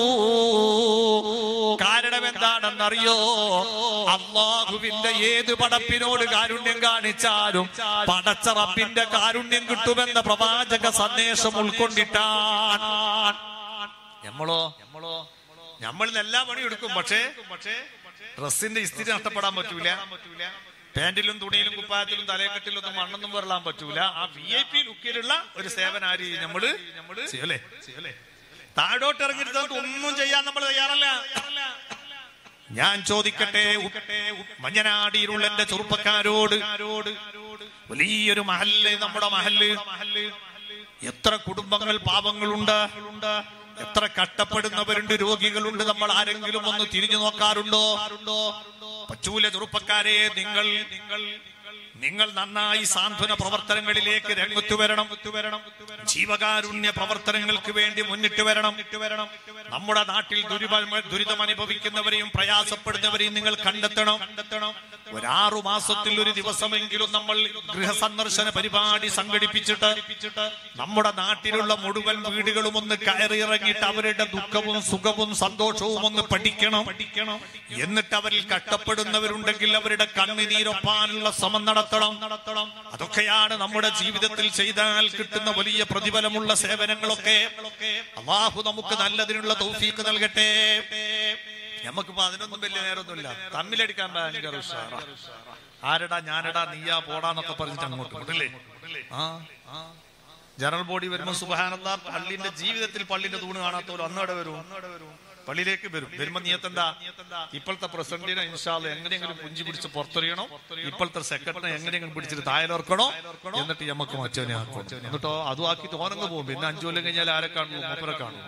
കാരണം എന്താണെന്നറിയോ അള്ളാഹുവിന്റെ ഏത് പടപ്പിനോട് കാരുണ്യം കാണിച്ചാലും പടച്ച റബ്ബിന്റെ കാരുണ്യം കിട്ടുമെന്ന പ്രവാചക സന്ദേശം ഉൾക്കൊണ്ടിട്ടാണ് നമ്മളോ നമ്മളോ നമ്മൾ എല്ലാ പണിയും എടുക്കും പക്ഷേ പക്ഷേ ഡ്രസ്സിന്റെ ഇസ്തിരി നഷ്ടപ്പെടാൻ പറ്റൂല പാന്റിലും തുണിയിലും കുപ്പായത്തിലും തലയെക്കെട്ടിലൊന്നും മണ്ണൊന്നും വെറലാൻ പറ്റൂല ആ വി ഐ പി ലുക്കിലുള്ള ഒരു സേവനാരി നമ്മള് നമ്മള് ചെയ്യല്ലേ ചെയ്യല്ലേ താഴോട്ട് ഇറങ്ങിയിരുന്നത് ഒന്നും ചെയ്യാൻ നമ്മൾ തയ്യാറല്ല ഞാൻ ചോദിക്കട്ടെ മഞ്ഞനാടിയിലുള്ള എന്റെ ചെറുപ്പക്കാരോട് വലിയൊരു മഹല്ല് നമ്മുടെ മഹല്ല് എത്ര കുടുംബങ്ങൾ പാപങ്ങളുണ്ട് എത്ര കഷ്ടപ്പെടുന്നവരുണ്ട് രോഗികളുണ്ട് നമ്മൾ ആരെങ്കിലും ഒന്ന് തിരിഞ്ഞു നോക്കാറുണ്ടോ പച്ചൂല ചെറുപ്പക്കാരെ നിങ്ങൾ നിങ്ങൾ നിങ്ങൾ നന്നായി സാന്ത്വന പ്രവർത്തനങ്ങളിലേക്ക് രംഗത്തു വരണം വരണം ജീവകാരുണ്യ പ്രവർത്തനങ്ങൾക്ക് വേണ്ടി മുന്നിട്ട് വരണം വരണം നമ്മുടെ നാട്ടിൽ ദുരിത ദുരിതം അനുഭവിക്കുന്നവരെയും പ്രയാസപ്പെടുന്നവരെയും നിങ്ങൾ കണ്ടെത്തണം കണ്ടെത്തണം ഒരാറു മാസത്തിൽ ഒരു ദിവസമെങ്കിലും നമ്മൾ ഗൃഹസന്ദർശന പരിപാടി സംഘടിപ്പിച്ചിട്ട് നമ്മുടെ നാട്ടിലുള്ള മുഴുവൻ വീടുകളും ഒന്ന് കയറിയിറങ്ങിയിട്ട് അവരുടെ ദുഃഖവും സുഖവും സന്തോഷവും ഒന്ന് പഠിക്കണം പഠിക്കണം എന്നിട്ട് അവരിൽ കഷ്ടപ്പെടുന്നവരുണ്ടെങ്കിൽ അവരുടെ കണ്ണുനീരൊപ്പാനുള്ള ശ്രമം നടത്തണം നടത്തണം അതൊക്കെയാണ് നമ്മുടെ ജീവിതത്തിൽ ചെയ്താൽ കിട്ടുന്ന വലിയ പ്രതിഫലമുള്ള സേവനങ്ങളൊക്കെ അള്ളാഹു നമുക്ക് നല്ലതിനുള്ള തൗഫീക്ക് നൽകട്ടെ നമുക്കിപ്പോ അതിനൊന്നും വലിയ നേരമൊന്നുമില്ല തമ്മിലടിക്കാൻ ഭയങ്കര ഉഷാറാ ആരടാ ഞാനടാ നീയാ പോടാന്നൊക്കെ പറഞ്ഞിട്ട് അങ്ങോട്ട് വിട്ടില്ലേ ആ ആ. ജനറൽ ബോഡി വരുമ്പോ സുബഹാനന്ദ പള്ളിന്റെ ജീവിതത്തിൽ പള്ളിന്റെ തൂണ് കാണാത്തോലും അന്നവിടെ വരും പള്ളിയിലേക്ക് വരും വരുമ്പോ നീയത്തെന്താ ഇപ്പോഴത്തെ പ്രസിഡന്റിനെ ഇൻഷാല് എങ്ങനെയെങ്കിലും പുഞ്ചി പിടിച്ച് പുറത്തെറിയണം ഇപ്പോഴത്തെ സെക്രട്ടറിനെ എങ്ങനെയെങ്കിലും പിടിച്ചിട്ട് തായലോർക്കണോ എന്നിട്ട് നമുക്ക് മറ്റവനെ ആക്കണം എന്നിട്ടോ അതും ആക്കി തോനങ്ങ് പോകും പിന്നെ അഞ്ചു കൊല്ലം കഴിഞ്ഞാൽ ആരെ കാണുന്നു മൂപ്പരെ കാണും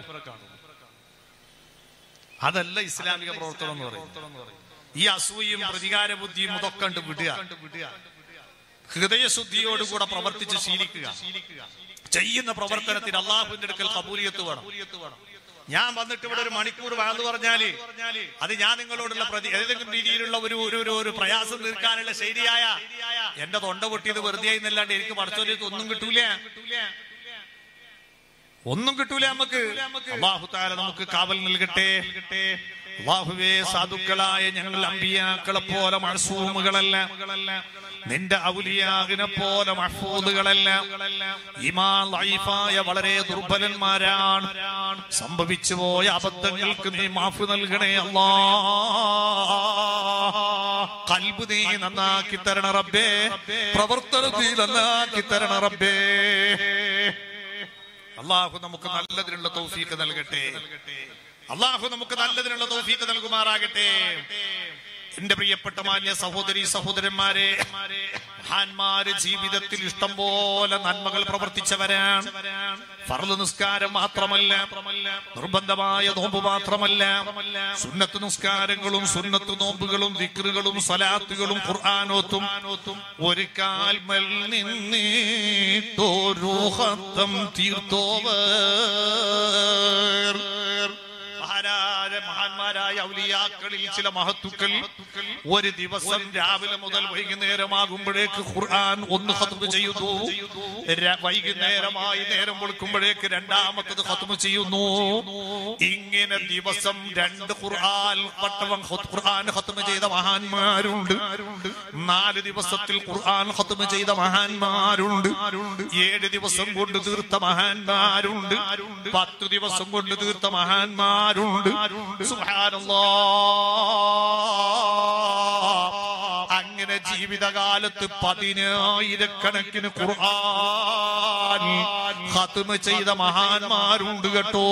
അതല്ല ഇസ്ലാമിക പ്രവർത്തനം എന്ന് പറയുന്നത് ഈ അസൂയും പ്രതികാര ബുദ്ധിയും ഇതൊക്കെ കണ്ട് വിടുക ഹൃദയശുദ്ധിയോടുകൂടെ പ്രവർത്തിച്ച് ശീലിക്കുക ചെയ്യുന്ന പ്രവർത്തനത്തിന് അള്ളാഹുവിന്റെ അടുക്കൽ കബൂലിയത്ത് വേണം ഞാൻ വന്നിട്ട് ഇവിടെ ഒരു മണിക്കൂർ വാഴ്ന്നു പറഞ്ഞാല് അത് ഞാൻ നിങ്ങളോടുള്ള പ്രതി ഏതെങ്കിലും രീതിയിലുള്ള ഒരു ഒരു ഒരു ഒരു പ്രയാസം തീർക്കാനുള്ള ശരിയായ എന്റെ തൊണ്ട പൊട്ടിയത് വെറുതെ എന്നല്ലാണ്ട് എനിക്ക് പഠിച്ചോലത്ത് ഒന്നും കിട്ടൂല ഒന്നും കിട്ടൂല നമുക്ക് അള്ളാഹു താല നമുക്ക് കാവൽ നൽകട്ടെ അള്ളാഹുവേ സാധുക്കളായ ഞങ്ങൾ അമ്പിയാക്കളെ പോലെ മഴസൂമുകളല്ല നിന്റെ ഔലിയാകിനെ പോലെ മഹ്ഫൂദുകളല്ല ഇമാൻ ലൈഫായ വളരെ ദുർബലന്മാരാണ് സംഭവിച്ചു പോയ അബദ്ധങ്ങൾക്ക് നീ മാഫ് നൽകണേ അല്ലാ കൽബ് നീ നന്നാക്കി തരണ റബ്ബേ പ്രവർത്തനത്തിൽ നന്നാക്കി തരണ റബ്ബേ അള്ളാഹു നമുക്ക് നല്ലതിനുള്ള തൗഫീക്ക് നൽകട്ടെ അള്ളാഹു നമുക്ക് നല്ലതിനുള്ള തൗഫീക്ക് നൽകുമാറാകട്ടെ എന്റെ പ്രിയപ്പെട്ട മാന്യ സഹോദരി സഹോദരന്മാരെ മഹാന്മാര് ജീവിതത്തിൽ ഇഷ്ടം പോലെ നന്മകൾ പ്രവർത്തിച്ചവരാണ് ഫർദ് നിസ്കാരം മാത്രമല്ല നിർബന്ധമായ നോമ്പ് മാത്രമല്ല സുന്നത്ത് നിസ്കാരങ്ങളും സുന്നത്ത് നോമ്പുകളും ദിക്റുകളും സലാത്തുകളും ഖുർആാനോത്തും ഒരു കാൽമൽ നിന്നീട്ടോരു ഹത്തം തീർത്തോവർ മഹാരാജ മഹാന്മാരായ ഔലിയാക്കളിൽ ചില മഹത്തുക്കൾ ഒരു ദിവസം രാവിലെ മുതൽ വൈകുന്നേരമാകുമ്പോഴേക്ക് ഖുർആൻ ഒന്ന് ഹത്തുമ ചെയ്യുന്നു ര- വൈകുന്നേരമായി നേരം വെളുക്കുമ്പോഴേക്ക് രണ്ടാമത്തത് ഹത്തുമ ചെയ്യുന്നു ഇങ്ങനെ ദിവസം രണ്ട് ഖുർആൻ വട്ടവം ഹത്ത് ഖുർആൻ ഹത്തുമ ചെയ്ത മഹാന്മാരുണ്ട് നാല് ദിവസത്തിൽ ഖുർആൻ ഹത്തുമ ചെയ്ത മഹാന്മാരുണ്ട് ഏഴ് ദിവസം കൊണ്ട് തീർത്ത മഹാന്മാരുണ്ട് പത്ത് ദിവസം കൊണ്ട് തീർത്ത മഹാന്മാരുണ്ട് സുബ്ഹാനല്ലാ അങ്ങനെ ജീവിതകാലത്ത് പതിനായിരക്കണക്കിന് ഖുർആൻ ഖത്മ ചെയ്ത മഹാന്മാരുണ്ട് കേട്ടോ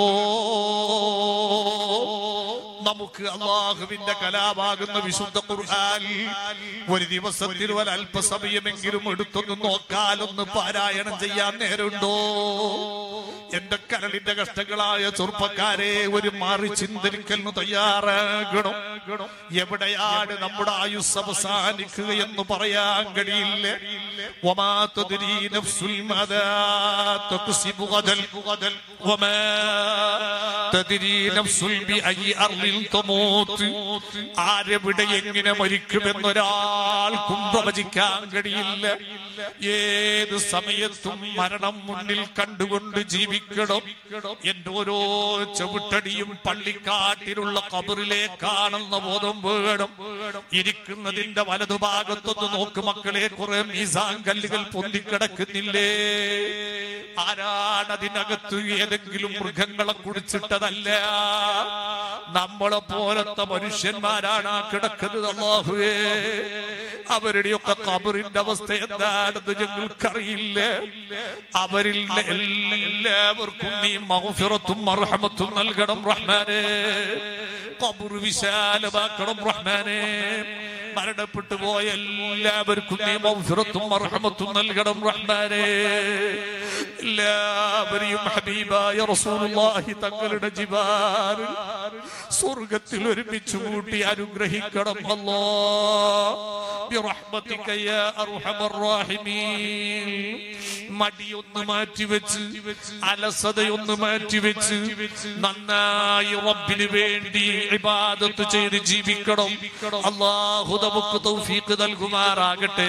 നമുക്ക് അള്ളാഹുവിന്റെ കലാപാകുന്ന വിശുദ്ധ ഖുർആൻ ഒരു ദിവസത്തിൽ ഒരു അല്പസമയമെങ്കിലും എടുത്തൊന്ന് നോക്കാലൊന്ന് പാരായണം ചെയ്യാൻ നേരമുണ്ടോ എന്റെ കരളിന്റെ കഷ്ടങ്ങളായ ചെറുപ്പക്കാരെ ഒരു മാറി ചിന്തരിക്കലിന് തയ്യാറാകണം എവിടെയാണ് നമ്മുടെ ആയുസ് അവസാനിക്കുക എന്ന് പറയാൻ കഴിയില്ല وما تدري نفس ماذا تكسب غدا وما تدري نفس بأي أرض تموت ആരെവിടെ എങ്ങനെ മരിക്കുമെന്നൊരാൾക്കും പ്രവചിക്കാൻ കഴിയില്ല ഏത് സമയത്തും മരണം മുന്നിൽ കണ്ടുകൊണ്ട് ജീവിക്കണം എന്റെ ഓരോ ചവിട്ടടിയും പള്ളിക്കാട്ടിലുള്ള കബറിലേക്കാണെന്ന ബോധം വേണം ഇരിക്കുന്നതിന്റെ വലതുഭാഗത്തൊന്ന് നോക്ക് മക്കളെ കുറെ മീസാൻ കല്ലുകൾ പൊന്തിക്കിടക്കുന്നില്ലേ ആരാണ് അതിനകത്ത് ഏതെങ്കിലും മൃഗങ്ങളെ കുടിച്ചിട്ടതല്ല നമ്മളെ പോലത്തെ മനുഷ്യന്മാരാണ് ആ കിടക്കുന്നത് അള്ളാഹുവേ അവരുടെയൊക്കെ കബറിന്റെ അവസ്ഥ എന്താണെന്ന് ഞങ്ങൾക്കറിയില്ല അവരിൽ എല്ലാവർക്കും നീ മഹഫിറത്തും മർഹമത്തും നൽകണം റഹ്മാനെ കബർ വിശാലമാക്കണം റഹ്മാനെ മരണപ്പെട്ടു പോയ എല്ലാവർക്കും നീ മൗഫിറത്തും മർഹമത്തും നൽകണം റഹ്മാനെ എല്ലാവരെയും ഹബീബായ റസൂലുള്ളാഹി തങ്ങളുടെ ജിവാറിൽ സ്വർഗത്തിൽ ഒരുമിച്ച് കൂട്ടി അനുഗ്രഹിക്കണം അല്ലാ ബിറഹ്മതിക യാ അർഹമർ റഹീമീൻ മടിയൊന്ന് മാറ്റിവെച്ച് അലസതയൊന്ന് മാറ്റിവെച്ച് നന്നായി റബ്ബിന് വേണ്ടി ഇബാദത്ത് ചെയ്ത് ജീവിക്കണം അള്ളാഹു നമുക്ക് തൗഫീഖ് നൽകുമാറാകട്ടെ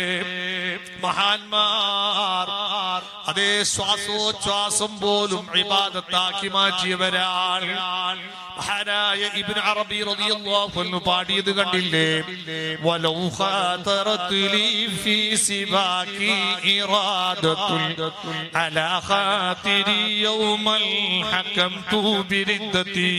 മഹാന്മാർ അതേ ശ്വാസോച്ഛ്വാസം പോലും ഇബാദത്താക്കി മാറ്റിയവരാണ് മഹാനായ ഇബ്നു അറബി റളിയല്ലാഹു അൻഹു പാടിയത് കണ്ടില്ലേ വലൗ ഖാതറത് ലി ഫീ സിബാകി ഇറാദത്തുൽ അലാ ഖാതിരി യൗമൽ ഹകംതു ബിരിദ്ദതി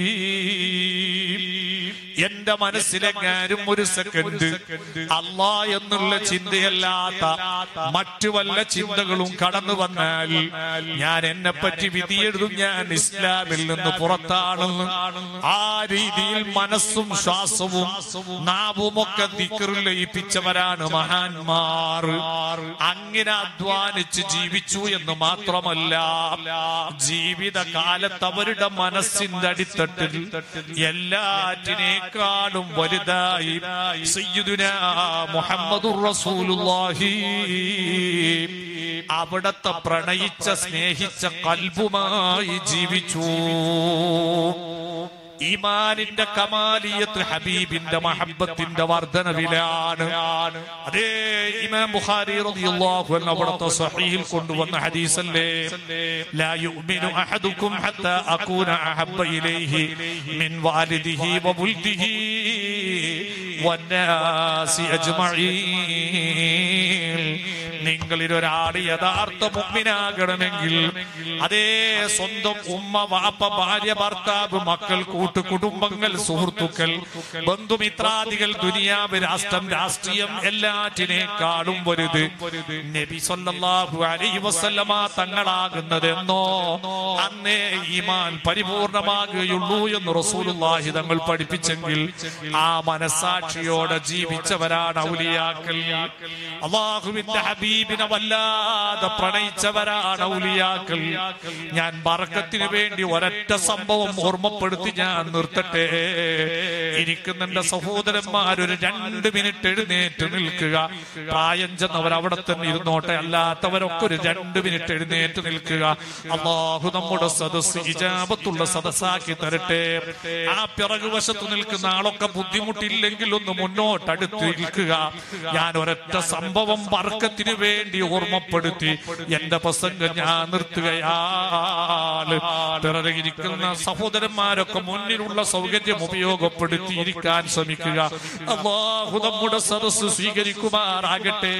എന്റെ മനസ്സിലെങ്ങാനും ഒരു സെക്കൻഡ് അല്ലാ എന്നുള്ള ചിന്തയല്ലാത്ത മറ്റു വല്ല ചിന്തകളും കടന്നു വന്നാൽ ഞാൻ എന്നെ പറ്റി വിധിയെഴുതും ഞാൻ ഇസ്ലാമിൽ നിന്ന് പുറത്താണെന്ന് ആ രീതിയിൽ മനസ്സും ശ്വാസവും നാവും ഒക്കെ ദിക്കറിൽ ലയിപ്പിച്ചവരാണ് മഹാന്മാർ അങ്ങനെ അധ്വാനിച്ച് ജീവിച്ചു എന്ന് മാത്രമല്ല ജീവിതകാലത്ത് അവരുടെ മനസ്സിന്റെ അടിത്തട്ടിൽ എല്ലാറ്റിനേക്കാളും വലുതായി സയ്യിദുന മുഹമ്മദുർ റസൂലുള്ളാഹി അവിടത്തെ പ്രണയിച്ച സ്നേഹിച്ച കൽബുമായി ജീവിച്ചു ഈമാനിന്റെ കമാലിയത്ത് ഹബീബിന്റെ മഹബത്തിന്റെ വർധനവിലാണ് അതേ ഇമാം ബുഖാരി റളിയല്ലാഹു അൻഹു അവിടുത്തെ സ്വഹീഹിൽ കൊണ്ടുവന്ന ഹദീസല്ലേ ലാ യുഅ്മിനു അഹദുക്കും ഹത്താ അകൂന അഹബ്ബ ഇലൈഹി മിൻ വാലിദിഹി വവുൽദിഹി വന്നാസി അജ്മഈൻ നിങ്ങളിൽ ഒരാൾ യഥാർത്ഥ മുമ്പിനാകണമെങ്കിൽ അതേ സ്വന്തം ഉമ്മ വാപ്പ ഭാര്യ ഭർത്താവ് മക്കൾ കൂട്ടുകുടുംബങ്ങൾ സുഹൃത്തുക്കൾ ബന്ധുമിത്രാദികൾ ദുനിയാവ് രാഷ്ട്രം രാഷ്ട്രീയം എല്ലാറ്റിനേക്കാളും വലുത് നബി സല്ലല്ലാഹു അലൈഹി വസല്ലമ തങ്ങളാകുന്നതെന്നോ അന്നേ ഈമാൻ പരിപൂർണമാകുകയുള്ളൂ എന്ന് റസൂലുള്ളാഹി തങ്ങൾ പഠിപ്പിച്ചെങ്കിൽ ആ മനസാക്ഷിയോടെ ജീവിച്ചവരാണ് ഔലിയാക്കൾ അള്ളാഹുവിന്റെ ഹബീബിനെ വല്ലാതെ പ്രണയിച്ചവരാണ് ഔലിയാക്കൾ ഞാൻ ബർക്കത്തിന് വേണ്ടി ഒരൊറ്റ സംഭവം ഓർമ്മപ്പെടുത്തി ഞാൻ നിർത്തട്ടെ ഇരിക്കുന്നുണ്ട് സഹോദരന്മാർ ഒരു രണ്ട് മിനിറ്റ് എഴുന്നേറ്റ് നിൽക്കുക പ്രായം ചെന്നവർ അവിടെ തന്നെ ഇരുന്നോട്ടെ അല്ലാത്തവരൊക്കെ ഒരു രണ്ട് മിനിറ്റ് എഴുന്നേറ്റ് നിൽക്കുക അള്ളാഹു നമ്മുടെ സദസ് ഇജാബത്തുള്ള സദസ്സാക്കി തരട്ടെ ആ പിറകുവശത്ത് നിൽക്കുന്ന ആളൊക്കെ ബുദ്ധിമുട്ടില്ലെങ്കിൽ ഒന്ന് മുന്നോട്ട് അടുത്ത് നിൽക്കുക ഞാൻ ഒരൊറ്റ സംഭവം വർക്കത്തിന് വേണ്ടി ഓർമ്മപ്പെടുത്തി എന്റെ പ്രസംഗം ഞാൻ നിർത്തുകയാണ് പിറകിരിക്കുന്ന സഹോദരന്മാരൊക്കെ മുന്നിലുള്ള സൗകര്യം ഉപയോഗപ്പെടുത്തി ഇരിക്കാൻ ശ്രമിക്കുക അള്ളാഹു നമ്മുടെ സദസ് സ്വീകരിക്കുമാറാകട്ടെ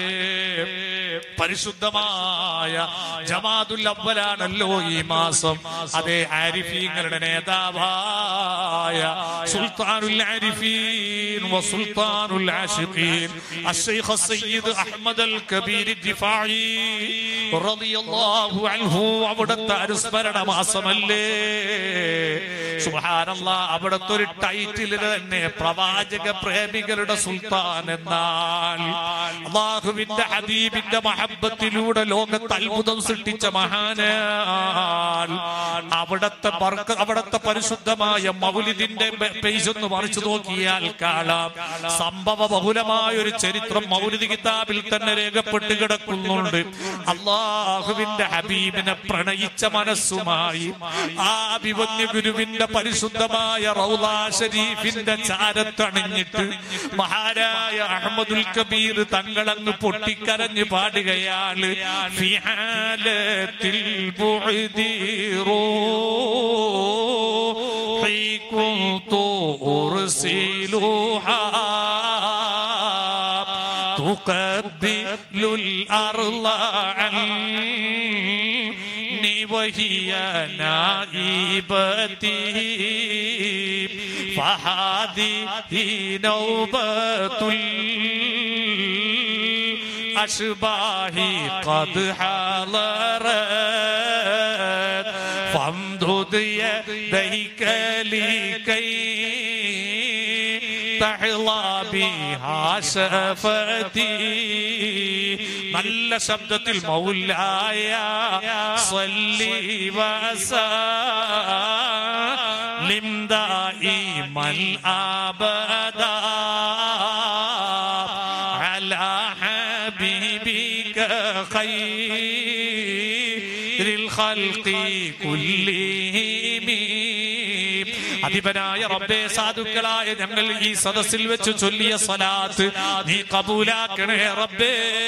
പരിശുദ്ധമായ ജമാതുൽ അവലാണല്ലോ ഈ മാസം അതേ ആരിഫീങ്ങളുടെ നേതാവായ സുൽത്താനുൽ ആരിഫീൻ വസുൽത്താനുൽ ആഷിഖീൻ അശ്ശൈഖ് സയ്യിദ് അഹ്മദ് അൽ കബീർ ദിഫായി റളിയല്ലാഹു അൻഹു അവിടുത്തെ അനുസ്മരണ മാസമല്ലേ സുബ്ഹാനല്ലാ അവിടുത്തെ ഒരു ടൈറ്റിൽ തന്നെ പ്രവാചക പ്രേമികളുടെ സുൽത്താൻ എന്നാൽ അള്ളാഹുവിന്റെ ഹബീബിന്റെ മഹബത്തിലൂടെ ലോകത്ത് അത്ഭുതം സൃഷ്ടിച്ച മഹാനാൽ അവിടത്തെ ബർക്ക- അവിടത്തെ പരിശുദ്ധമായ മൗലിദിന്റെ പേജ് ഒന്ന് മറിച്ചു നോക്കിയാൽ കാണാം സംഭവ ബഹുലമായ ഒരു ചരിത്രം മൗലിദ് കിതാബിൽ തന്നെ രേഖപ്പെട്ട് കിടക്കുന്നുണ്ട് അള്ളാഹുവിന്റെ ഹബീബിനെ പ്രണയിച്ച മനസ്സുമായി ആ അഭിവന്യ ഗുരുവിന്റെ പരിശുദ്ധമായ റൗലാ ഷരീഫിന്റെ ചാരത്തണിഞ്ഞിട്ട് മഹാരായ അഹമ്മദുൽ കബീർ തങ്ങളങ്ങ് പൊട്ടിക്കരഞ്ഞ് പാടുകയാണ് ഫിഹാലത്തിൽ ബുഅദി റൂഹി കുന്തു ഉർസിലുഹാ تقبل الأرض عني وهي نائبتي فهذه نوبة الأشباه قد حضرت فامدد يديك لكي تحظى بها شفتي നല്ല ശബ്ദത്തിൽ മൗലായ സല്ലി വസലിം ദായിമൻ അബദാ على حبيبك خير الخلق كلهم അധിപനായ റബ്ബേ സാധുക്കളായ ഞങ്ങൾ ഈ സദസ്സിൽ വെച്ച് ചൊല്ലിയ സലാത്ത് നീ കബൂലാക്കണേ റബ്ബേ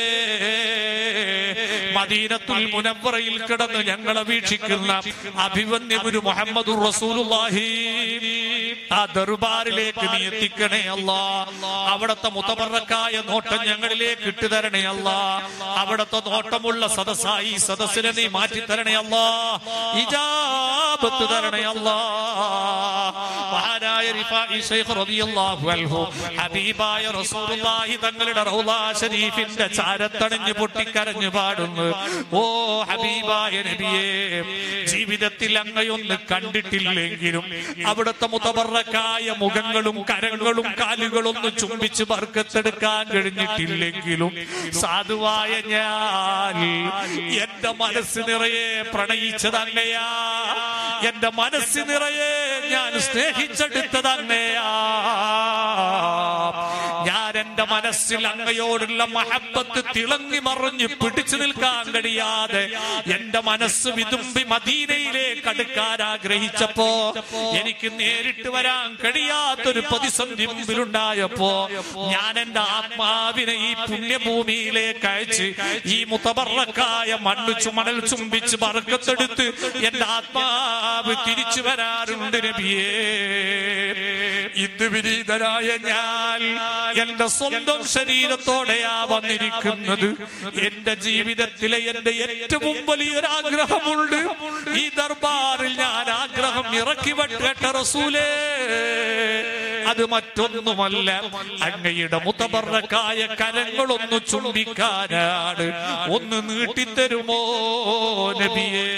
മദീനത്തുൽ മുനവറയിൽ കിടന്ന് ഞങ്ങളെ വീക്ഷിക്കുന്ന അഭിവന്യ ഗുരു മുഹമ്മദ് റസൂലുള്ളാഹി ആ ദർബാറിലേക്ക് നീ എത്തിക്കണേ അല്ലാ അവിടത്തെ മുത്തമറക്കായ നോട്ടം ഞങ്ങളിലേക്ക് ഇട്ടുതരണേ അല്ലാ അവിടത്തെ നോട്ടമുള്ള സദസ്സായി ഈ സദസ്സിനെ നീ മാറ്റി തരണേ അല്ലാ ഇജാബത്ത് തരണേ അല്ലാ മഹാനായ റിഫാഇ ശൈഖ് റളിയല്ലാഹു അൻഹു ഹബീബായ റസൂലുള്ളാഹി തങ്ങളുടെ റൗളാ ഷരീഫിന്റെ ചാരത്തണിഞ്ഞ് പൊട്ടിക്കരഞ്ഞു പാടുന്നു ഓ ഹബീബായ നബിയേ ജീവിതത്തിൽ അങ്ങയൊന്ന് കണ്ടിട്ടില്ലെങ്കിലും അവിടുത്തെ മുതബറക്കായ മുഖങ്ങളും കരങ്ങളും കാലുകളൊന്നും ചുംബിച്ച് ബർക്കത്തെടുക്കാൻ കഴിഞ്ഞിട്ടില്ലെങ്കിലും സാധുവായ ഞാൻ എന്റെ മനസ്സ് നിറയെ പ്രണയിച്ചതങ്ങയാ എന്റെ മനസ്സ് നിറയെ ഞാൻ സ്നേഹിച്ചെടുത്തതങ്ങയാ ഞാൻ എന്റെ മനസ്സിൽ അങ്ങയോടുള്ള മഹബത്ത് തിളങ്ങി മറിഞ്ഞ് പിടിച്ചു നിൽക്കാൻ കഴിയാതെ എന്റെ മനസ്സ് വിതുമ്പി മദീനയിലേക്ക് അടുക്കാൻ ആഗ്രഹിച്ചപ്പോ എനിക്ക് നേരിട്ട് വരാൻ കഴിയാത്തൊരു പ്രതിസന്ധി മുമ്പിലുണ്ടായപ്പോ ഞാൻ എന്റെ ആത്മാവിനെ ഈ പുണ്യഭൂമിയിലേക്ക് അയച്ച് ഈ മുത്തബറക്കായ മണ്ണ് ചുമണൽ ചുംബിച്ച് ബർക്കത്തെടുത്ത് എന്റെ ആത്മാവ് തിരിച്ചു വരാറുണ്ട് നബിയേ ഇന്ന് വിനീതനായ ഞാൻ എന്റെ സ്വന്തം ശരീരത്തോടെയാ വന്നിരിക്കുന്നത് എന്റെ ജീവിതത്തിലെ എന്റെ ഏറ്റവും വലിയൊരു ആഗ്രഹമുണ്ട് ഈ ദർബാറിൽ ഞാൻ ആഗ്രഹം ഇറക്കി വെട്ടേട്ട റസൂലേ അത് മറ്റൊന്നുമല്ല അങ്ങയുടെ മുത്തബറക്കായ കരങ്ങളൊന്ന് ചുംബിക്കാനാണ് ഒന്ന് നീട്ടിത്തരുമോ നബിയേ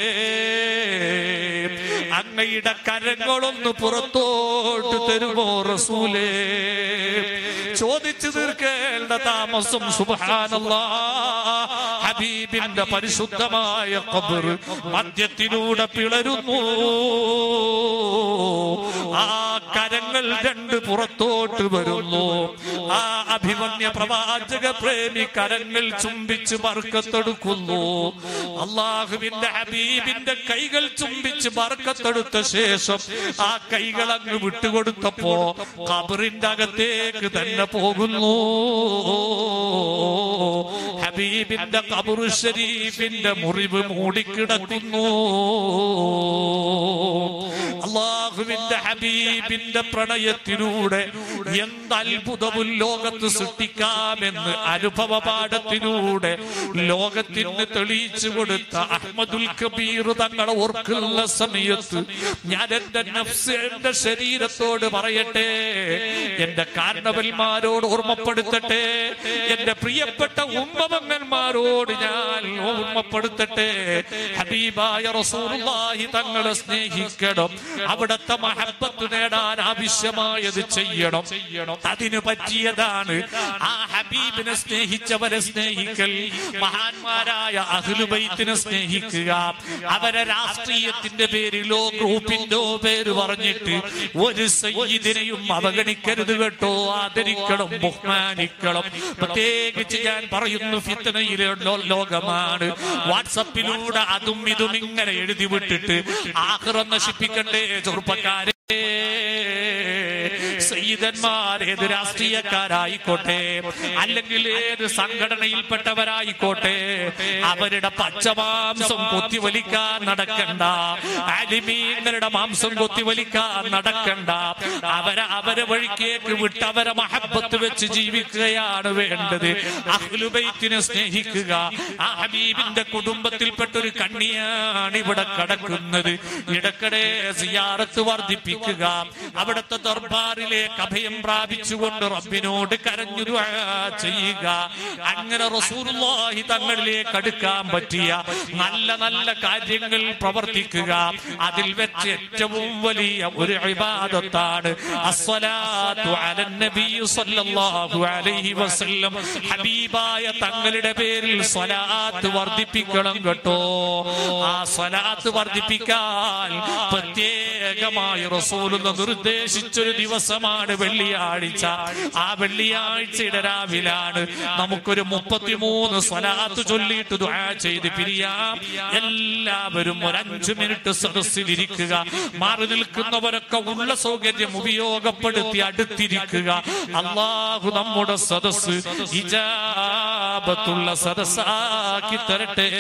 അങ്ങയുടെ കരങ്ങളൊന്ന് പുറത്തോട്ട് തരുമോ റസൂലേ ചോദിച്ചു തീർക്കേണ്ട താമസം സുബാനല്ലാ ഹബീബിന്റെ പരിശുദ്ധമായ കബർ മദ്യത്തിലൂടെ പിളരുന്നു ആ കരങ്ങൾ രണ്ട് പുറത്തോട്ട് വരുന്നു ആ അഭിമന്യ പ്രവാചക പ്രേമി കരങ്ങൾ ചുംബിച്ച് മറുക്കത്തെടുക്കുന്നു അള്ളാഹുവിന്റെ ഹബീബിന്റെ കൈകൾ ചുംബിച്ച് മറുക്കത്തെടുത്ത ശേഷം ആ കൈകൾ അങ്ങ് വിട്ടുകൊടുത്തപ്പോ കബറിന്റെ അകത്തേക്ക് തന്നെ പോകുന്നു ഹബീബിന്റെ കബറു ഷരീഫിന്റെ മുറിവ് മൂടിക്കിടക്കുന്നു അള്ളാഹുവിന്റെ ഹബീബിന്റെ പ്രണയത്തിലൂടെ എന്ത് അത്ഭുതവും ലോകത്ത് സൃഷ്ടിക്കാമെന്ന് അനുഭവ പാഠത്തിലൂടെ ലോകത്തിന് തെളിയിച്ചു കൊടുത്ത അഹമ്മദുൽ കബീർ തങ്ങളെ ഓർക്കുന്ന സമയത്ത് ഞാൻ എന്റെ നഫ്സ് എന്റെ ശരീരത്തോട് പറയട്ടെ എന്റെ കാരണവന്മാരോട് ഓർമ്മപ്പെടുത്തട്ടെ എന്റെ പ്രിയപ്പെട്ട ഉമ്മമങ്ങന്മാരോട് ഞാൻ ഓർമ്മപ്പെടുത്തട്ടെ ഹബീബായ റസൂലുള്ളാഹി തങ്ങളെ സ്നേഹിക്കണം അവിടത്തെ മഹബത്ത് നേടാൻ ആവശ്യമായത് ചെയ്യണം അതിന് പറ്റിയതാണ് ആ ഹബീബിനെ സ്നേഹിച്ചവരെ സ്നേഹിക്കൽ മഹാന്മാരായ അഹ്ലുബൈത്തിനെ സ്നേഹിക്കുക അവരെ രാഷ്ട്രീയത്തിന്റെ പേരിലോ ഗ്രൂപ്പിന്റോ പേര് പറഞ്ഞിട്ട് ഒരു സയ്യിദിനെയും അവഗണിക്കരുത് കേട്ടോ ആദരിക്കണം ബഹുമാനിക്കണം പ്രത്യേകിച്ച് ഞാൻ പറയുന്നു ഫിത്തനയിലെ ലോ- ലോകമാണ് വാട്സപ്പിലൂടെ അതും ഇതും ഇങ്ങനെ എഴുതി വിട്ടിട്ട് ആഹ്റം നശിപ്പിക്കണ്ടേ ചെറുപ്പക്കാരെ സയ്യിദന്മാർ ഏത് രാഷ്ട്രീയക്കാരായിക്കോട്ടെ അല്ലെങ്കിൽ ഏത് സംഘടനയിൽപ്പെട്ടവരായിക്കോട്ടെ അവരുടെ പച്ചമാംസം കൊത്തിവലിക്കാൻ നടക്കണ്ട അലിമീങ്ങളുടെ മാംസം കൊത്തിവലിക്കാൻ നടക്കണ്ട അവരെ അവരെ വഴിക്കേക്ക് വിട്ട് അവരെ മഹബത്ത് വെച്ച് ജീവിക്കുകയാണ് വേണ്ടത് അഹ്ലുബൈത്തിനെ സ്നേഹിക്കുക ആ ഹബീബിന്റെ കുടുംബത്തിൽപ്പെട്ട ഒരു കണ്ണിയാണ് ഇവിടെ കടക്കുന്നത് ഇടക്കടെ സിയാറത്ത് വർദ്ധിപ്പിക്കുക അവിടുത്തെ ദർബാറിലേക്ക് അഭയം പ്രാപിച്ചുകൊണ്ട് റബ്ബിനോട് കരഞ്ഞു ദുആ ചെയ്യുക അങ്ങനെ റസൂലുള്ളാഹി തങ്ങളിലേക്ക് അടുക്കാൻ പറ്റിയ നല്ല നല്ല കാര്യങ്ങൾ പ്രവർത്തിക്കുക അതിൽ വെച്ച് ഏറ്റവും വലിയ ഒരു ഇബാദത്താണ് അസ്സലാത്തു അലൻ നബി സല്ലല്ലാഹു അലൈഹി വസല്ലം ഹബീബായ തങ്ങളുടെ പേരിൽ സ്വലാത്ത് വർദ്ധിപ്പിക്കണം കേട്ടോ ആ സ്വലാത്ത് വർദ്ധിപ്പിക്കാൻ പ്രത്യേകമായി റസൂലുള്ള നിർദ്ദേശിച്ചൊരു ദിവസമാണ് വെള്ളിയാഴ്ച ആ വെള്ളിയാഴ്ചയുടെ രാവിലാണ് നമുക്കൊരു മുപ്പത്തിമൂന്ന് സ്വലാത്ത് ചൊല്ലിയിട്ട് ദുആ ചെയ്ത് പിരിയാം എല്ലാവരും ഒരു അഞ്ചു മിനിറ്റ് സദസ്സിലിരിക്കുക മാറി നിൽക്കുന്നവരൊക്കെ ഉള്ള സൗകര്യം ഉപയോഗപ്പെടുത്തി അടുത്തിരിക്കുക അള്ളാഹു നമ്മുടെ സദസ് ഇജാബത്തുള്ള സദസ്സാക്കി തരട്ടെ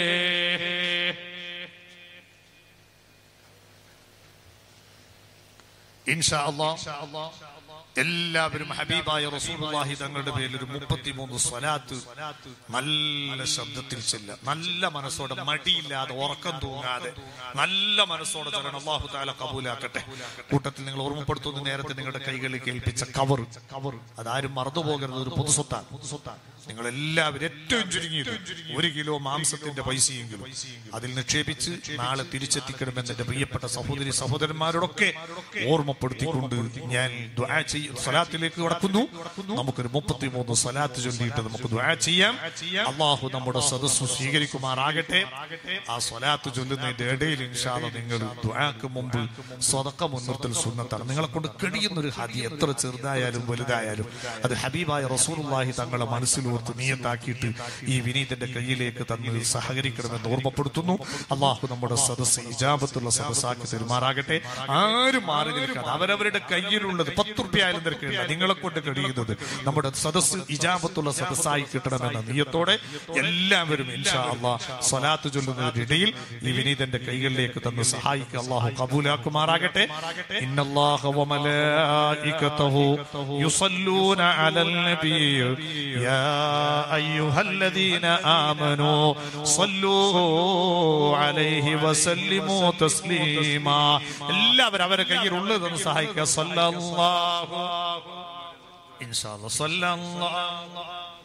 ഇൻഷാ അല്ലാഹ് എല്ലാവരും ഹബീബായ റസൂലുള്ളാഹി തങ്ങളുടെ പേരിൽ ഒരു മുപ്പത്തിമൂന്ന് സ്വലാത്ത് നല്ല ശബ്ദത്തിൽ ചെല്ല നല്ല മനസ്സോടെ മടിയില്ലാതെ ഉറക്കം തൂങ്ങാതെ നല്ല മനസ്സോടെ തരണം അള്ളാഹു താല കബൂലാക്കട്ടെ കൂട്ടത്തിൽ നിങ്ങൾ ഓർമ്മപ്പെടുത്തുന്ന നേരത്തെ നിങ്ങളുടെ കൈകളിൽ കേൾപ്പിച്ച കവർ കവർ അതാരും മറന്നുപോകരുത് ഒരു പൊതുസ്വത്താണ് നിങ്ങൾ എല്ലാവരും ഏറ്റവും ചുരുങ്ങിയത് ഒരു കിലോ മാംസത്തിന്റെ പൈസയെങ്കിലും അതിൽ നിക്ഷേപിച്ച് നാളെ തിരിച്ചെത്തിക്കണമെന്ന് എന്റെ പ്രിയപ്പെട്ട സഹോദരി സഹോദരന്മാരോടൊക്കെ ഓർമ്മപ്പെടുത്തിക്കൊണ്ട് ഞാൻ ദുആ ചെയ്യ സ്വലാത്തിലേക്ക് കടക്കുന്നു നമുക്കൊരു മുപ്പത്തിമൂന്ന് സ്വലാത്ത് ചൊല്ലിയിട്ട് നമുക്ക് ദുആ ചെയ്യാം അള്ളാഹു നമ്മുടെ സദസ്സ് സ്വീകരിക്കുമാറാകട്ടെ ആ സ്വലാത്ത് ചൊല്ലുന്നതിന്റെ ഇടയിൽ ഇൻഷാല്ല നിങ്ങൾ ദുആക്ക് മുമ്പ് സ്വതക്ക മുൻനിർത്തൽ സുന്നത്താണ് നിങ്ങളെ കൊണ്ട് കഴിയുന്ന ഒരു ഹതി എത്ര ചെറുതായാലും വലുതായാലും അത് ഹബീബായ റസൂലുള്ളാഹി തങ്ങളെ മനസ്സിലോർത്ത് നിയത്താക്കിയിട്ട് ഈ വിനീതന്റെ കയ്യിലേക്ക് തന്ന് സഹകരിക്കണമെന്ന് ഓർമ്മപ്പെടുത്തുന്നു അള്ളാഹു നമ്മുടെ സദസ്സ് ഇജാബത്തുള്ള സദസ്സാക്കി പെരുമാറാകട്ടെ ആരും മാറി നിൽക്കാതെ അവരവരുടെ കയ്യിലുള്ളത് പത്ത് റുപ്യ ആയാലും തിരക്കില്ല നിങ്ങളെ കൊണ്ട് കഴിയുന്നത് നമ്മുടെ സദസ്സ് ഇജാബത്തുള്ള സദസ്സായി കിട്ടണമെന്ന നീയത്തോടെ എല്ലാവരും ഇൻഷാ അള്ളാഹ് സ്വലാത്ത് ചൊല്ലുന്നതിനിടയിൽ ഈ വിനീതന്റെ കൈകളിലേക്ക് തന്ന് സഹായിക്കുക അള്ളാഹു കബൂലാക്കുമാറാകട്ടെ ഇന്നല്ലാഹ വമലായികതഹു യുസല്ലൂന അലൽ നബി യാ അയ്യുഹല്ലദീന ആമനൂ സല്ലൂ അലൈഹി വസല്ലിമു തസ്ലീമാ എല്ലാവരും അവരെ കയ്യിൽ ഉള്ളതെന്ന് സഹായിക്കുക സല്ലല്ലാഹു ഇൻഷാ അല്ലാഹ് സല്ലല്ലാഹു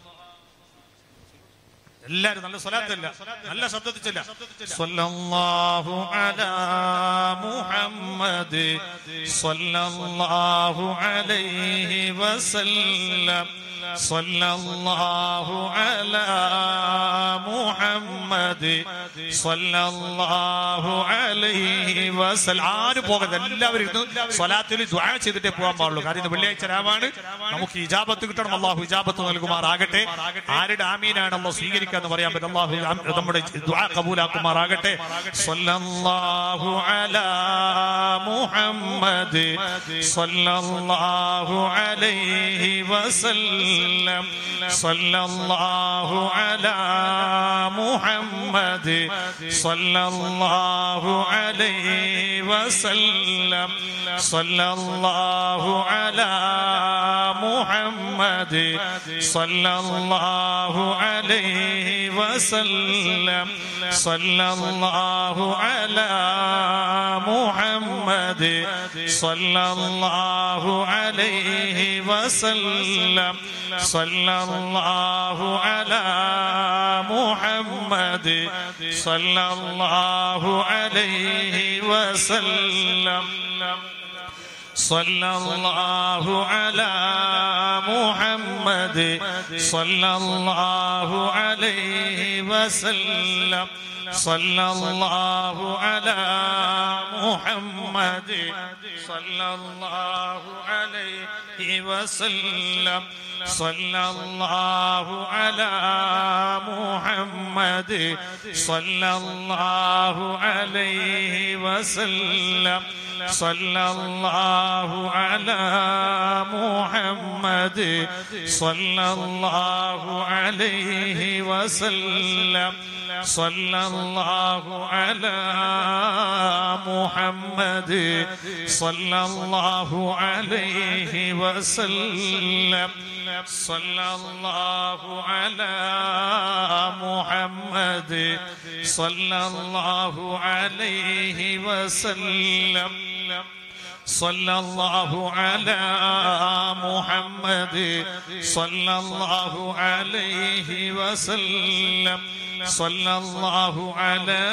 എല്ലാരും നല്ല സ്വലാത്തല്ല നല്ല ശബ്ദത്തില്ല സ്വല്ലല്ലാഹു അലാ മുഹമ്മദ് സ്വല്ലല്ലാഹു അലൈഹി വസല്ലം സ്വല്ലല്ലാഹു അലാ മുഹമ്മദ് സ്വല്ലല്ലാഹു അലൈഹി വസല്ലം ആരും പോകരുത് എല്ലാവരും ഇരുന്ന് സ്വലാത്തിൽ ദുആ ചെയ്തിട്ടേ പോകാൻ പാടുള്ളൂ കാരണം ഇന്ന് വെള്ളിയാഴ്ച രാവാണ് നമുക്ക് ഇജാബത്ത് കിട്ടണം അള്ളാഹു ഇജാബത്ത് നൽകുമാറാകട്ടെ ആരുടെ ആമീനാണ് അള്ളാഹ് സ്വീകരിക്കുക എന്ന് പറയാൻ പറ്റും അള്ളാഹു ആം- നമ്മുടെ ദുആ കബൂലാക്കുമാറാകട്ടെ സ്വല്ലല്ലാഹു അലാ മുഹമ്മദ് സ്വല്ലല്ലാഹു അലൈഹി വസല്ലം സ്വല്ലല്ലാഹു അലാ മുഹമ്മദ് സ്വല്ലല്ലാഹു അലൈഹി വസല്ലം സ്വല്ലല്ലാഹു അലാ മുഹമ്മദ് സ്വല്ലല്ലാഹു അലൈഹി വസല്ലം സ്വല്ലല്ലാഹു അലാ മുഹമ്മദ് സ്വല്ലല്ലാഹു അലൈഹി വസല്ലം സ്വല്ലല്ലാഹു അലാ മുഹമ്മദ് സ്വല്ലല്ലാഹു അലൈഹി വസല്ലം صلى الله على محمد صلى الله عليه وسلم صلى الله على محمد صلى الله عليه وسلم صلى الله على محمد صلى الله عليه وسلم صلى الله على محمد صلى الله عليه وسلم صلى الله على محمد صلى الله عليه وسلم صلى الله على محمد صلى الله عليه وسلم صلى الله على محمد صلى الله عليه وسلم صلى الله على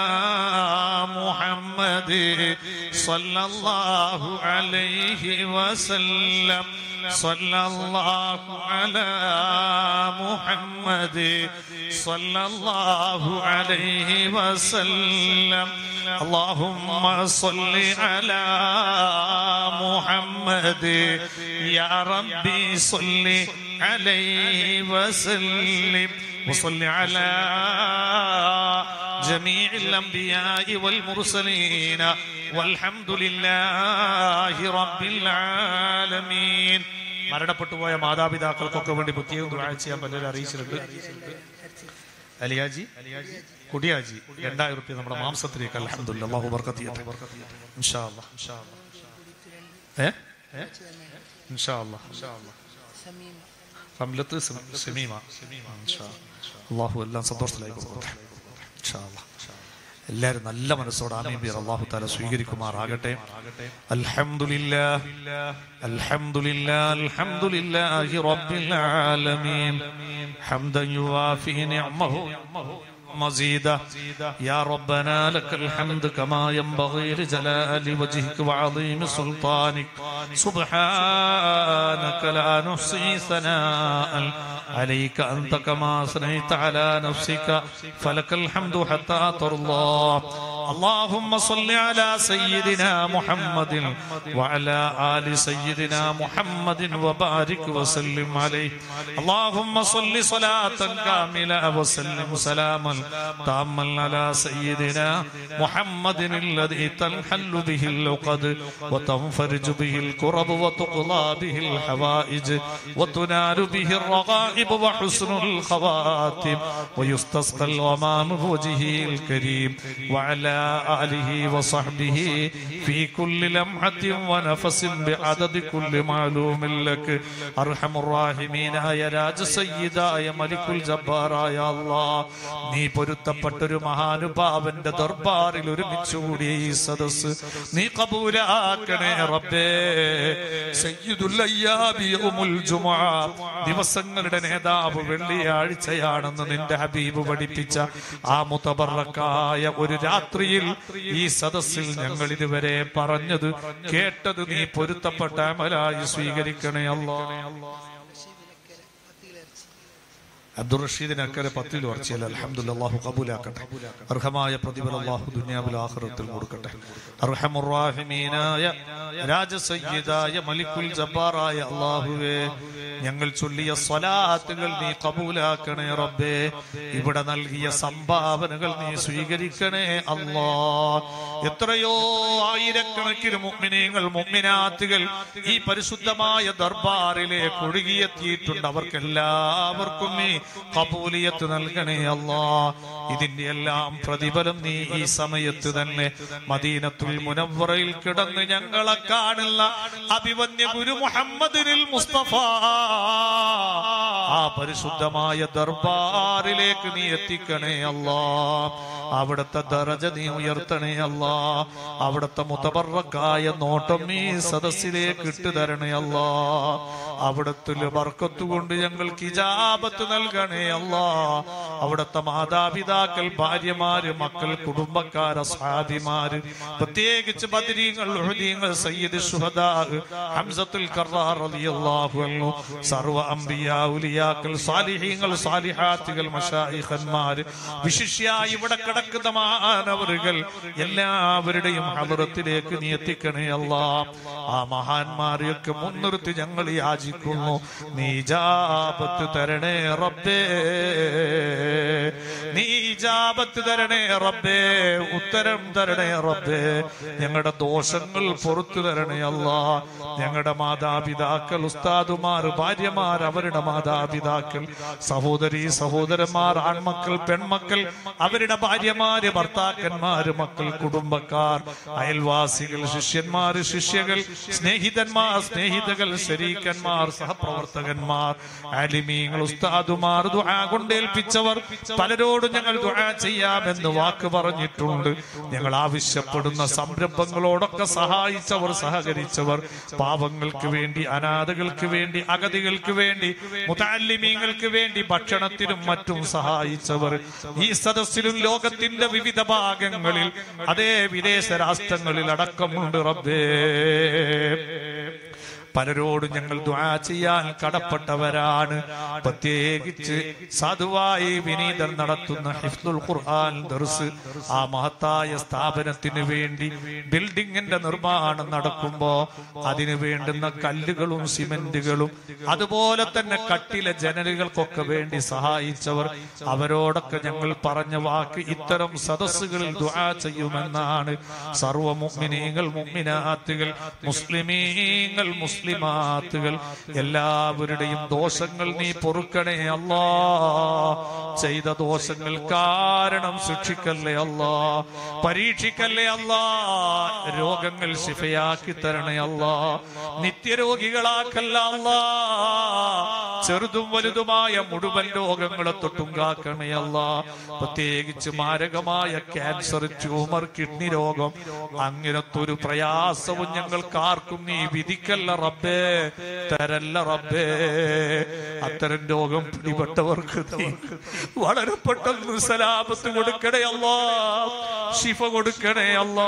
محمد صلى الله عليه وسلم صلى الله على محمد صلى الله عليه وسلم اللهم صل على محمد يا ربي صل عليه وسلم وصل على جميع الأنبياء والمرسلين والحمد لله رب العالمين മരണപ്പെട്ടു പോയ മാതാപിതാക്കൾക്കൊക്കെ വേണ്ടി പ്രത്യേകം ദുആ ചെയ്യാൻ പലരും അറിയിച്ചിട്ടുണ്ട് അലിയാജി കുടിയാജി രണ്ടായിരം റുപ്യ നമ്മുടെ മാംസത്തിലേക്ക് അൽഹംദുലില്ലാ അല്ലാഹു ബർക്കത്ത് ചെയ്യട്ടെ ഇൻഷാ അല്ലാഹ് ഇൻഷാ അല്ലാഹ് ഏ ഏ? ഇൻഷാ അല്ലാഹ് ഇൻഷാ അല്ലാഹ് സമീമ റംലത്ത് സം- സമീമ ഇൻഷാ അല്ലാഹ്. അല്ലാഹു എല്ലാം സന്തോഷത്തിലായി കൊടുക്കട്ടെ ഇൻഷാ അല്ലാഹ്. എല്ലാവരും നല്ല മനസ്സോടെ ആമീൻ ബിർ അള്ളാഹു താല സ്വീകരിക്കുമാറാകട്ടെ അൽഹംദുലില്ലാ അൽഹംദുലില്ലാ അൽഹംദുലില്ലാഹി റബ്ബിൽ ആലമീൻ ഹംദൻ യുവാഫി നിഅമഹു مزيدا يا ربنا لك الحمد كما ينبغي لجلال وجهك وعظيم سلطانك سبحانك لا نحصي ثناء عليك أنت كما أثنيت على نفسك فلك الحمد حتى ترضى اللهم صل على سيدنا محمد وعلى آل سيدنا محمد وبارك وسلم عليه اللهم صل صلاة كاملة وسلم سلاما تاما على سيدنا محمد الذي تنحل به العقد وتنفرج به الكرب وتقضى به الحوائج وتنال به الرغائب وحسن الخواتم ويستسقى الغمام بوجهه الكريم وعلى آله وصحبه في كل لمحة ونفس بعدد كل معلوم لك أرحم الراحمين يا راج سيدا يا ملك الجبار يا الله നീ പൊരുത്തപ്പെട്ടൊരു മഹാനുഭാവന്റെ ദർബാറിൽ ഒരുമിച്ച് കൂടിയ ഈ സദസ് നീ കബൂലാക്കണേ റബ്ബേ സയ്യിദുൽ അയ്യാബി യൗമുൽ ജുമുഅ ദിവസങ്ങളുടെ നേതാവ് വെള്ളിയാഴ്ചയാണെന്ന് നിന്റെ ഹബീബ് പഠിപ്പിച്ച ആ മുതബറക്കായ ഒരു രാത്രിയിൽ ഈ സദസ്സിൽ ഞങ്ങൾ ഇതുവരെ പറഞ്ഞത് കേട്ടത് നീ പൊരുത്തപ്പെട്ട അമലായി സ്വീകരിക്കണേ അല്ലാ അബ്ദുൾ റഷീദിന് അക്കരെ പത്തിൽ ഉറച്ചില്ല അലഹമുല്ല അള്ളാഹു കബൂലാക്കട്ടെ അർഹമായ പ്രതിഫലം അള്ളാഹു ദുനിയാവിൽ ആഹ്റത്തിൽ കൊടുക്കട്ടെ അർഹമുറാഹിമീനായ രാജസയ്യിദായ മലിക്കുൽ ജബ്ബാറായ അള്ളാഹുവേ ഞങ്ങൾ ചൊല്ലിയ സ്വലാത്തുകൾ നീ കബൂലാക്കണേ റബ്ബേ ഇവിടെ നൽകിയ സംഭാവനകൾ നീ സ്വീകരിക്കണേ അല്ലാ എത്രയോ ആയിരക്കണക്കിന് മുഗ്മിനീങ്ങൾ മുഗ്മിനാത്തുകൾ ഈ പരിശുദ്ധമായ ദർബാറിലേക്ക് ഒഴുകിയെത്തിയിട്ടുണ്ട് അവർക്കെല്ലാവർക്കും നീ കബൂലിയത്ത് നൽകണേ അല്ലാ ഇതിന്റെ എല്ലാം പ്രതിഫലം നീ ഈ സമയത്ത് തന്നെ മദീനത്തുൽ മുനവറയിൽ കിടന്ന് ഞങ്ങളെ കാണുന്ന അഭിവന്യ ഗുരു മുഹമ്മദിനിൽ മുസ്തഫ ആ പരിശുദ്ധമായ ദർബാറിലേക്ക് നീ എത്തിക്കണേ അല്ലാ അവിടുത്തെ ദറജ നീ ഉയർത്തണേ അല്ലാ അവിടുത്തെ മുതബറക്കായ നോട്ടം നീ സദസ്സിലേക്ക് ഇട്ടു തരണേ അല്ലാ അവിടത്തിൽ ബർക്കത്ത് കൊണ്ട് ഞങ്ങൾക്ക് ഇജാബത്ത് നൽകണേ അല്ലാ അവിടുത്തെ മാതാപിതാക്കൾ ഭാര്യമാര് മക്കൾ കുടുംബക്കാര് സാദിമാര് പ്രത്യേകിച്ച് ബദരീങ്ങൾ ഉഹദീങ്ങൾ സയ്യിദ് ശുഹദാ ഹംസത്തുൽ കറാർ റളിയല്ലാഹു അൻഹു സർവ അംബിയാ ഉലിയാക്കൾ സാലിഹീങ്ങൾ സാലിഹാത്തുകൾ മശായിഖന്മാര് വിശിഷ്യ ഇവിടെ കിടക്കുന്ന മാനവറുകൾ എല്ലാവരുടെയും ഹദറത്തിലേക്ക് നീ എത്തിക്കണേ അല്ലാ ആ മഹാന്മാരെയൊക്കെ മുൻനിർത്തി ഞങ്ങൾ യാചിക്കുന്നു നീ ജാപത്ത് തരണേ റബ്ബേ നീ ജാപത്ത് തരണേ റബ്ബേ ഉത്തരം തരണേ റബ്ബേ ഞങ്ങളുടെ ദോഷങ്ങൾ പുറത്തു തരണേ അല്ലാ ഞങ്ങളുടെ മാതാപിതാക്കൾ ഉസ്താദുമാർ ഭാര്യമാർ അവരുടെ മാതാപിതാക്കൾ സഹോദരി സഹോദരന്മാർ ആൺമക്കൾ പെൺമക്കൾ അവരുടെ ഭാര്യമാര് ഭർത്താക്കന്മാര് മക്കൾ കുടുംബക്കാർ അയൽവാസികൾ ശിഷ്യന്മാര് ശിഷ്യകൾ സ്നേഹിതന്മാർ സ്നേഹിതകൾ ശരീക്കന്മാർ സഹപ്രവർത്തകന്മാർ ആലിമീങ്ങൾ ഉസ്താദുമാർ ദുആ കൊണ്ടേൽപ്പിച്ചവർ പലരോടും ഞങ്ങൾ ദുആ ചെയ്യാമെന്ന് വാക്ക് പറഞ്ഞിട്ടുണ്ട് ഞങ്ങൾ ആവശ്യപ്പെടുന്ന സംരംഭങ്ങളോടൊക്കെ സഹായിച്ചവർ സഹകരിച്ചവർ പാവങ്ങൾക്ക് വേണ്ടി അനാഥകൾക്ക് വേണ്ടി അഗതികൾക്ക് വേണ്ടി മുതാലിമീങ്ങൾക്ക് വേണ്ടി ഭക്ഷണത്തിനും മറ്റും സഹായിച്ചവർ ഈ സദസ്സിലും ലോകത്തിന്റെ വിവിധ ഭാഗങ്ങളിൽ അതേ വിദേശ രാഷ്ട്രങ്ങളിൽ അടക്കമുണ്ട് റബ്ബേ പലരോടും ഞങ്ങൾ ദുആ ചെയ്യാൻ കടപ്പെട്ടവരാണ് പ്രത്യേകിച്ച് സാധുവായി വിനീതർ നടത്തുന്ന ഹിഫ്ദുൽ ഖുർആൻ ദർസ് ആ മഹത്തായ സ്ഥാപനത്തിന് വേണ്ടി ബിൽഡിങ്ങിന്റെ നിർമ്മാണം നടക്കുമ്പോ അതിനു വേണ്ടുന്ന കല്ലുകളും സിമന്റുകളും അതുപോലെ തന്നെ കട്ടിലെ ജനലുകൾക്കൊക്കെ വേണ്ടി സഹായിച്ചവർ അവരോടൊക്കെ ഞങ്ങൾ പറഞ്ഞ വാക്ക് ഇത്തരം സദസ്സുകളിൽ ദുആ ചെയ്യുമെന്നാണ് സർവ മുഅ്മിനീങ്ങൾ മുഅ്മിനാത്തുകൾ മുസ്ലിമീങ്ങൾ മുസ്ലിമാത്തുകൾ എല്ലാവരുടെയും ദോഷങ്ങൾ നീ പൊറുക്കണേ അല്ലാ ചെയ്ത ദോഷങ്ങൾ കാരണം ശിക്ഷിക്കല്ലേ അല്ലാ പരീക്ഷിക്കല്ലേ അല്ലാ രോഗങ്ങൾ ശിഫയാക്കി തരണേ അല്ലാ നിത്യരോഗികളാക്കല്ല അല്ലാ ചെറുതും വലുതുമായ മുഴുവൻ രോഗങ്ങളെ തൊട്ടും കാക്കണേ അല്ല പ്രത്യേകിച്ച് മാരകമായ ക്യാൻസർ ട്യൂമർ കിഡ്നി രോഗം അങ്ങനത്തെ ഒരു പ്രയാസവും ഞങ്ങൾക്ക് ആർക്കും നീ വിധിക്കല്ല റബ്ബേ തരല്ല റബ്ബേ അത്തരം രോഗം പിടിപെട്ടവർക്ക് നീ വളരെ പെട്ടെന്ന് സലാപത്ത് കൊടുക്കണേ അല്ലാ ശിഫ കൊടുക്കണേ അല്ലാ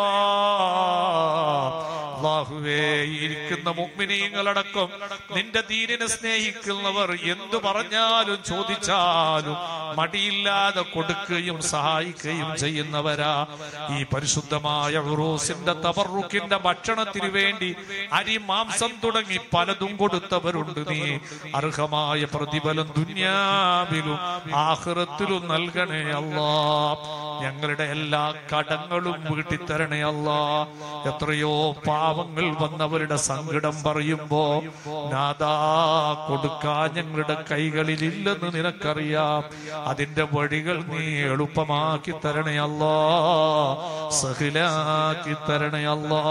അള്ളാഹുവേ ഈ ഇരിക്കുന്ന മുഗ്മിനീങ്ങളടക്കം നിന്റെ ദീനിനെ സ്നേഹിക്കുന്നവർ എന്തു പറഞ്ഞാലും ചോദിച്ചാലും മടിയില്ലാതെ കൊടുക്കുകയും സഹായിക്കുകയും ചെയ്യുന്നവരാ ഈ പരിശുദ്ധമായ ഉറൂസിന്റെ തബറുക്കിന്റെ ഭക്ഷണത്തിന് വേണ്ടി അരി മാംസം തുടങ്ങി പലതും കൊടുത്തവരുണ്ട് നീ അർഹമായ പ്രതിഫലം ദുന്യാവിലും ആഹ്റത്തിലും നൽകണേ അല്ലാ ഞങ്ങളുടെ എല്ലാ കടങ്ങളും വീട്ടിത്തരണേ അല്ലാ എത്രയോ പാവങ്ങൾ വന്നവരുടെ സങ്കടം പറയുമ്പോ നാദാ കൊടുക്കാൻ ഞങ്ങളുടെ കൈകളിൽ ഇല്ലെന്ന് നിനക്കറിയാം അതിന്റെ വഴികൾ നീ എളുപ്പമാക്കി തരണേ അല്ലാ സഹിലാക്കി തരണേ അല്ലാ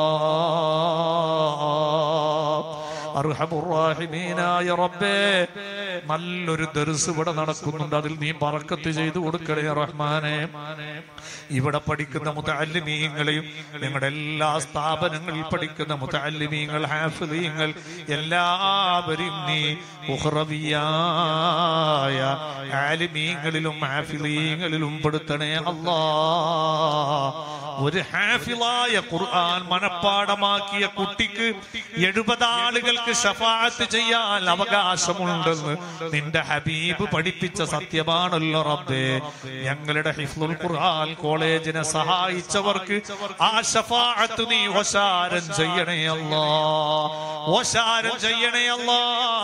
അർഹമുറാഹിമീനായ റബ്ബേ നല്ലൊരു ദർസ് ഇവിടെ നടക്കുന്നുണ്ട് അതിൽ നീ പറക്കത്ത് ചെയ്തു കൊടുക്കണേ റഹ്മാനെ ഇവിടെ പഠിക്കുന്ന മുതല്ലിമീങ്ങളെയും ഞങ്ങളുടെ എല്ലാ സ്ഥാപനങ്ങളിൽ പഠിക്കുന്ന മുതല്ലിമീങ്ങൾ ഹാഫിലീങ്ങൾ എല്ലാവരെയും നീ ഉഹ്റവിയായ ആലിമീങ്ങളിലും ഹാഫിലീങ്ങളിലും പെടുത്തണേ അല്ലാ ഒരു ഹാഫിളായ ഖുർആൻ മനപ്പാടമാക്കിയ കുട്ടിക്ക് എഴുപത് ആളുകൾക്ക് ഷഫാത്ത് ചെയ്യാൻ അവകാശമുണ്ടെന്ന് നിന്റെ ഹബീബ് പഠിപ്പിച്ച സത്യമാണല്ലോ റബ്ബേ ഞങ്ങളുടെ ഹിഫ്ലുൽ ഖുർആൻ കോളേജിനെ സഹായിച്ചവർക്ക് ആ ഷഫാഅത്ത് നീ വശാരം ചെയ്യണേ അല്ലാ വശാരം ചെയ്യണേ അല്ലാ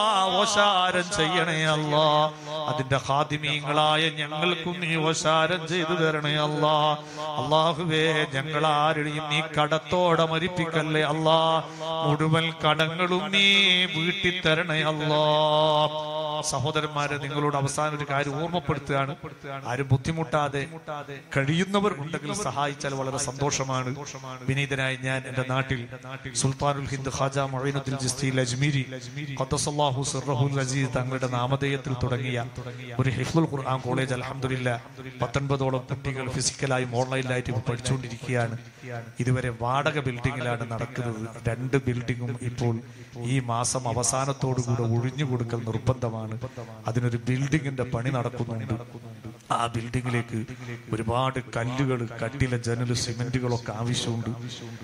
വശാരം ചെയ്യണേ അല്ലാ അതിന്റെ ഹാദിമീങ്ങളായ ഞങ്ങൾക്കും നീ വശാരം ചെയ്തു തരണേ അല്ലാ അള്ളാഹുവേ ഞങ്ങൾ ആരുടെയും നീ കടത്തോടെ മരിപ്പിക്കല്ലേ അല്ലാ മുഴുവൻ കടങ്ങളും നീ വീട്ടിൽ തരണേ അല്ലാ സഹോദരന്മാരെ നിങ്ങളോട് അവസാനം ഒരു കാര്യം ഓർമ്മപ്പെടുത്തുകയാണ് ആരും ബുദ്ധിമുട്ടാതെ കഴിയുന്നവർ ഉണ്ടെങ്കിൽ സഹായിച്ചാൽ വളരെ സന്തോഷമാണ് വിനീതനായി ഞാൻ എന്റെ നാട്ടിൽ സുൽത്താനുൽ ഹിന്ദ് ഖാജ മൊയ്നുദ്ദീൻ ജിസ്തി അജ്മീരി ഖദ്ദസല്ലാഹു സിർറഹുൽ അസീസ് തങ്ങളുടെ നാമധേയത്തിൽ തുടങ്ങിയ ഒരു ഹിഫ്ലുൽ ഖുർആൻ കോളേജ് അലഹമില്ല പത്തൊൻപതോളം കുട്ടികൾ ഫിസിക്കലായും ഓൺലൈനിലായിട്ട് ഇപ്പോൾ പഠിച്ചുകൊണ്ടിരിക്കുകയാണ് ഇതുവരെ വാടക ബിൽഡിങ്ങിലാണ് നടക്കുന്നത് രണ്ട് ബിൽഡിങ്ങും ഇപ്പോൾ ഈ മാസം അവസാനത്തോടുകൂടെ ഒഴിഞ്ഞു കൊടുക്കൽ നിർബന്ധമാണ് അതിനൊരു ബിൽഡിങ്ങിന്റെ പണി നടക്കുന്നുണ്ട് ആ ബിൽഡിങ്ങിലേക്ക് ഒരുപാട് കല്ലുകൾ കട്ടില ജനല് സിമെന്റുകളൊക്കെ ആവശ്യമുണ്ട്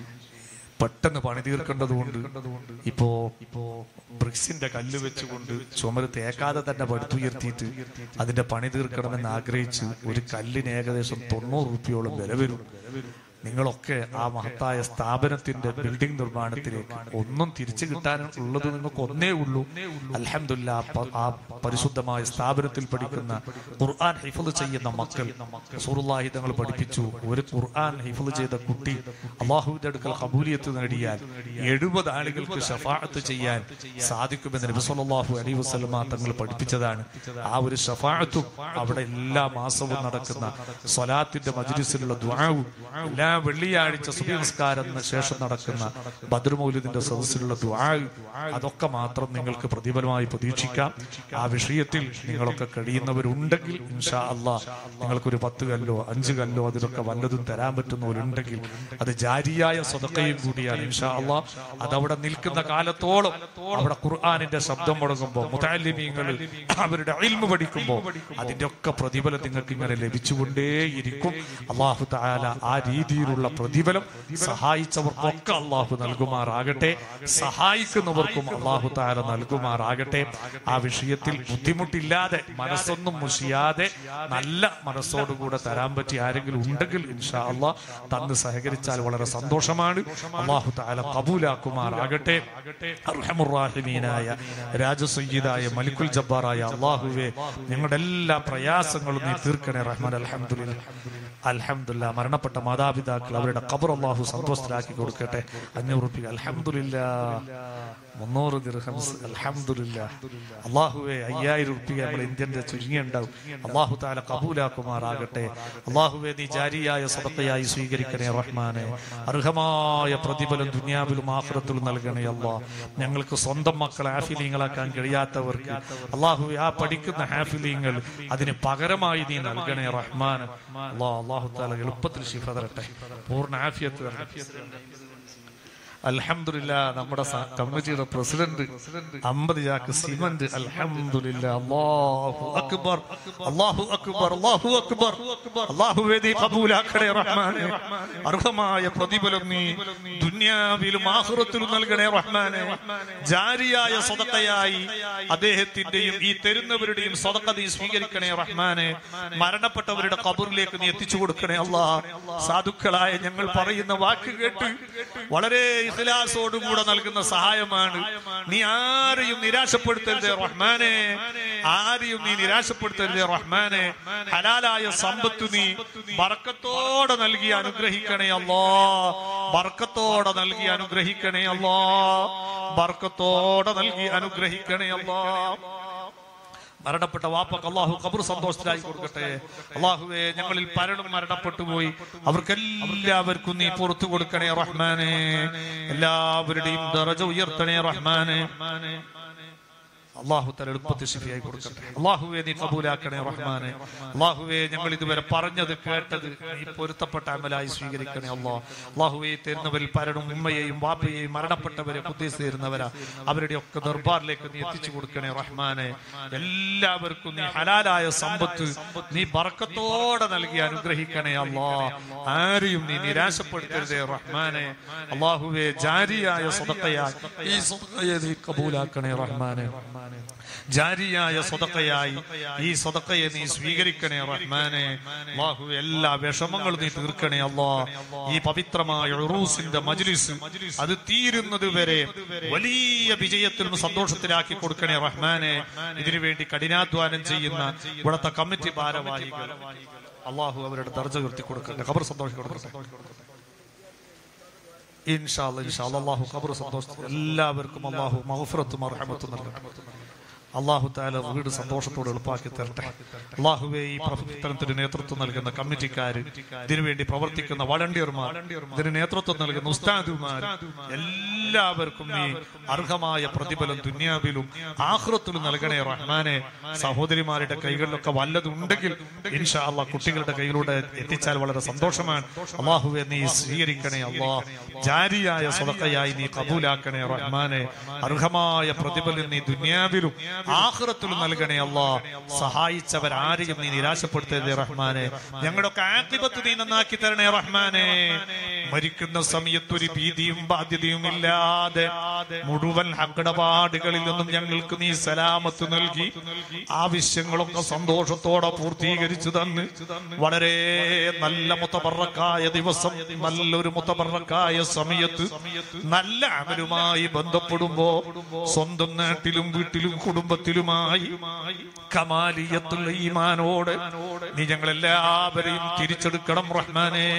പെട്ടെന്ന് പണി തീർക്കേണ്ടതുകൊണ്ട് ഇപ്പോ ഇപ്പോ ബ്രിക്സിന്റെ കല്ല് വെച്ചുകൊണ്ട് ചുമര് തേക്കാതെ തന്നെ പടുത്തുയർത്തിയിട്ട് അതിന്റെ പണി തീർക്കണമെന്ന് ആഗ്രഹിച്ച് ഒരു കല്ലിന് ഏകദേശം തൊണ്ണൂറ് റുപ്യോളം വില വരും നിങ്ങളൊക്കെ ആ മഹത്തായ സ്ഥാപനത്തിന്റെ ബിൽഡിംഗ് നിർമ്മാണത്തിലേക്ക് ഒന്നും തിരിച്ചു കിട്ടാൻ ഉള്ളത് നിങ്ങൾക്ക് ഒന്നേ ഉള്ളൂ അലഹമില്ല ആ പരിശുദ്ധമായ സ്ഥാപനത്തിൽ പഠിക്കുന്ന ഖുർആൻ ഹിഫുൽ ചെയ്യുന്ന മക്കൾ സൂറുല്ലാഹി തങ്ങൾ പഠിപ്പിച്ചു ഒരു ഖുർആൻ ഹിഫുൽ ചെയ്ത കുട്ടി അള്ളാഹുവിന്റെ അടുക്കൽ കബൂലിയത്ത് നേടിയാൽ എഴുപത് ആളുകൾക്ക് ഷഫാഅത്ത് ചെയ്യാൻ സാധിക്കുമെന്ന് നബി സല്ലല്ലാഹു അലൈഹി വസല്ലമ തങ്ങൾ പഠിപ്പിച്ചതാണ് ആ ഒരു ഷഫാഅത്തും അവിടെ എല്ലാ മാസവും നടക്കുന്ന സ്വലാത്തിന്റെ മജ്ലിസിലുള്ള ദുആവും എല്ലാ വെള്ളിയാഴ്ച സുബഹി നമസ്കാരത്തിന് ശേഷം നടക്കുന്ന ബദർ മൗലിദിന്റെ സദസ്സിലുള്ള ദുആ അതൊക്കെ മാത്രം നിങ്ങൾക്ക് പ്രതിഫലമായി പ്രതീക്ഷിക്കാം ആ വിഷയത്തിൽ നിങ്ങളൊക്കെ കഴിയുന്നവരുണ്ടെങ്കിൽ ഇൻഷാ അള്ളാ നിങ്ങൾക്കൊരു പത്ത് കല്ലോ അഞ്ച് കല്ലോ അതിലൊക്കെ വല്ലതും തരാൻ പറ്റുന്നവരുണ്ടെങ്കിൽ അത് ജാരിയായ സ്വതക്കയും കൂടിയാണ് ഇൻഷാ അള്ളാ അതവിടെ നിൽക്കുന്ന കാലത്തോളം അവിടെ ഖുർആാനിന്റെ ശബ്ദം മുടങ്ങുമ്പോൾ മുതാലിമീങ്ങൾ അവരുടെ അയിൽമ പഠിക്കുമ്പോൾ അതിന്റെ ഒക്കെ പ്രതിഫലം നിങ്ങൾക്ക് ഇങ്ങനെ ലഭിച്ചുകൊണ്ടേയിരിക്കും അള്ളാഹു താല ആ രീതിയിലുള്ള പ്രതിഫലം സഹായിച്ചവർക്കൊക്കെ അള്ളാഹു നൽകുമാറാകട്ടെ സഹായിക്കുന്നവർക്കും അള്ളാഹു താല നൽകുമാറാകട്ടെ ആ വിഷയത്തിൽ ബുദ്ധിമുട്ടില്ലാതെ മനസ്സൊന്നും മുഷിയാതെ നല്ല മനസ്സോടുകൂടെ തരാൻ പറ്റി ആരെങ്കിലും ഉണ്ടെങ്കിൽ ഇൻഷാ അള്ളാ തന്ന് സഹകരിച്ചാൽ വളരെ സന്തോഷമാണ് അള്ളാഹു താല കബൂലാക്കുമാറാകട്ടെ അർഹമുറാഹിമീനായ രാജസയ്യിദായ മലിക്കുൽ ജബ്ബാറായ അള്ളാഹുവെ ഞങ്ങളുടെ എല്ലാ പ്രയാസങ്ങളും നീ തീർക്കണേ റഹ്മാൻ അൽഹംദുലില്ലാ അൽഹംദുലില്ലാ മരണപ്പെട്ട മാതാപിതാ മാതാപിതാക്കൾ അവരുടെ ഖബർ അള്ളാഹു സന്തോഷത്തിലാക്കി കൊടുക്കട്ടെ അഞ്ഞൂറ് റുപ്യ അൽഹംദുലില്ല മുന്നൂറ് ദിർഹംസ് അൽഹംദുലില്ല അള്ളാഹുവെ അയ്യായിരം റുപ്യ നമ്മൾ ഇന്ത്യന്റെ ചുരുങ്ങിയുണ്ടാവും അള്ളാഹു താല കബൂലാക്കുമാറാകട്ടെ അള്ളാഹുവെ നീ ജാരിയായ സദത്തയായി സ്വീകരിക്കണേ റഹ്മാനെ അർഹമായ പ്രതിഫലം ദുനിയാവിലും ആഹ്റത്തിലും നൽകണേ അല്ലാ ഞങ്ങൾക്ക് സ്വന്തം മക്കളെ ഹാഫിലീങ്ങളാക്കാൻ കഴിയാത്തവർക്ക് അള്ളാഹു ആ പഠിക്കുന്ന ഹാഫിലീങ്ങൾ അതിന് പകരമായി നീ നൽകണേ റഹ്മാൻ അള്ളാഹ് അള്ളാഹു താല എളുപ്പത്തിൽ ശിഫ തരട്ടെ പൂർണ്ണ ആഫിയത്ത് തരട്ടെ അൽഹംദുലില്ല നമ്മുടെ സ- കമ്മിറ്റിയുടെ പ്രസിഡന്റ് അമ്പത് ചാക്ക് സിമന്റ് അൽഹംദുലില്ല അല്ലാഹു അക്ബർ അല്ലാഹു അക്ബർ അല്ലാഹു അക്ബർ അല്ലാഹു വേദി കബൂലാക്കണേ റഹ്മാനെ അർഹമായ പ്രതിഫലം നീ ദുനിയാവിലും ആഖിറത്തിലും നൽകണേ റഹ്മാനെ ജാരിയായ സ്വതക്കയായി അദ്ദേഹത്തിന്റെയും ഈ തരുന്നവരുടെയും സ്വതക്ക നീ സ്വീകരിക്കണേ റഹ്മാനെ മരണപ്പെട്ടവരുടെ കബറിലേക്ക് നീ എത്തിച്ചു കൊടുക്കണേ അല്ലാ സാധുക്കളായ ഞങ്ങൾ പറയുന്ന വാക്ക് കേട്ട് വളരെ ഇഖ്ലാസോടുകൂടെ നൽകുന്ന സഹായമാണ് നീ ആരെയും നിരാശപ്പെടുത്തരുത് റഹ്മാനെ ആരെയും നീ നിരാശപ്പെടുത്തരുത് റഹ്മാനെ ഹലാലായ സമ്പത്ത് നീ ബർക്കത്തോടെ നൽകി അനുഗ്രഹിക്കണേ അല്ലോ ബർക്കത്തോടെ നൽകി അനുഗ്രഹിക്കണേ അല്ലോ ബർക്കത്തോടെ നൽകി അനുഗ്രഹിക്കണേ അല്ലോ മരണപ്പെട്ട വാപ്പക്ക് അള്ളാഹു ഖബർ സന്തോഷത്തിലായി കൊടുക്കട്ടെ അള്ളാഹുവെ ഞങ്ങളിൽ പലരും മരണപ്പെട്ടു പോയി അവർക്കെല്ലാവർക്കും നീ പുറത്തു കൊടുക്കണേ റഹ്മാനെ എല്ലാവരുടെയും ദറജ ഉയർത്തണേ റഹ്മാനെ അള്ളാഹു തല എളുപ്പത്തിൽ ശരിയായി കൊടുക്കട്ടെ അള്ളാഹുവെ നീ കബൂലാക്കണേ റഹ്മാനെ അള്ളാഹുവെ ഞങ്ങൾ ഇതുവരെ പറഞ്ഞത് കേട്ടത് നീ പൊരുത്തപ്പെട്ട അമലായി സ്വീകരിക്കണേ അള്ളാഹ് അള്ളാഹുവെ തരുന്നവരിൽ പലരും ഉമ്മയെയും വാപ്പയെയും മരണപ്പെട്ടവരെ കുദ്ദേശ് തരുന്നവരാ അവരുടെ ഒക്കെ ദർബാറിലേക്ക് നീ എത്തിച്ചു കൊടുക്കണേ റഹ്മാനെ എല്ലാവർക്കും നീ ഹലാലായ സമ്പത്ത് നീ ബർക്കത്തോടെ നൽകി അനുഗ്രഹിക്കണേ അള്ളാ ആരെയും നീ നിരാശപ്പെടുത്തരുതേ റഹ്മാനെ അള്ളാഹുവെ ജാരിയായ സ്വതക്കയായി ഈ സ്വതക്കയെ നീ കബൂലാക്കണേ റഹ്മാനെ ജാരിയായ സ്വതക്കയായി ഈ സ്വതക്കയെ നീ സ്വീകരിക്കണേ റഹ്മാനെ അള്ളാഹു എല്ലാ വിഷമങ്ങളും നീ തീർക്കണേ അല്ലാ ഈ പവിത്രമായ ഉറൂസിന്റെ മജ്ലിസ് അത് തീരുന്നത് വരെ വലിയ വിജയത്തിലും സന്തോഷത്തിലാക്കി കൊടുക്കണേ റഹ്മാനെ ഇതിനു വേണ്ടി കഠിനാധ്വാനം ചെയ്യുന്ന ഇവിടുത്തെ കമ്മിറ്റി ഭാരവാഹികൾ അള്ളാഹു അവരുടെ ദർജ ഉയർത്തി കൊടുക്കട്ടെ ഖബർ സന്തോഷം കൊടുക്കട്ടെ ഇൻഷാ അല്ലാ, ഇൻഷാ അല്ലാ. അള്ളാഹു ഖബർ സന്തോഷത്തിൽ എല്ലാവർക്കും അള്ളാഹു മഹഫറത്തും അർഹമത്തും നൽകട്ടെ അള്ളാഹു താല വീട് സന്തോഷത്തോടെ എളുപ്പാക്കി തരട്ടെ അള്ളാഹുവെ ഈ പ്രവർത്തനത്തിന് നേതൃത്വം നൽകുന്ന കമ്മിറ്റിക്കാര് ഇതിനുവേണ്ടി പ്രവർത്തിക്കുന്ന വളണ്ടിയർമാർ ഇതിന് നേതൃത്വം നൽകുന്ന ഉസ്താദുമാർ എല്ലാവർക്കും നീ അർഹമായ പ്രതിഫലം ദുന്യാവിലും ആഹ്റത്തിലും നൽകണേ റഹ്മാനെ സഹോദരിമാരുടെ കൈകളിലൊക്കെ വല്ലതുണ്ടെങ്കിൽ ഇൻഷാ അള്ളാ കുട്ടികളുടെ കയ്യിലൂടെ എത്തിച്ചാൽ വളരെ സന്തോഷമാണ് അള്ളാഹുവെ നീ സ്വീകരിക്കണേ അള്ളാ ജാരിയായ സ്വതക്കയായി നീ കബൂലാക്കണേ റഹ്മാനെ അർഹമായ പ്രതിഫലം നീ ദുന്യാവിലും ആഹ്റത്തിലും നൽകണേ അള്ളാ സഹായിച്ചവരാരെയും നീ നിരാശപ്പെടുത്തരുതേ റഹ്മാനെ ഞങ്ങളുടെയൊക്കെ ആക്തിപത്ത് നീ നന്നാക്കി തരണേ റഹ്മാനെ മരിക്കുന്ന സമയത്ത് ഒരു ഭീതിയും ബാധ്യതയും ഇല്ലാതെ മുഴുവൻ ഹക്കടപാടുകളിൽ നിന്നും ഞങ്ങൾക്ക് നീ സലാമത്ത് നൽകി ആവശ്യങ്ങളൊക്കെ സന്തോഷത്തോടെ പൂർത്തീകരിച്ചു തന്ന് വളരെ നല്ല മുത്തപറക്കായ ദിവസം നല്ലൊരു മുത്തപറക്കായ സമയത്ത് നല്ല അമലുമായി ബന്ധപ്പെടുമ്പോ സ്വന്തം നാട്ടിലും വീട്ടിലും കുടുംബത്തിലുമായി കമാലിയത്തുള്ള ഈമാനോട് നീ ഞങ്ങളെല്ലാവരെയും തിരിച്ചെടുക്കണം റഹ്മാനേ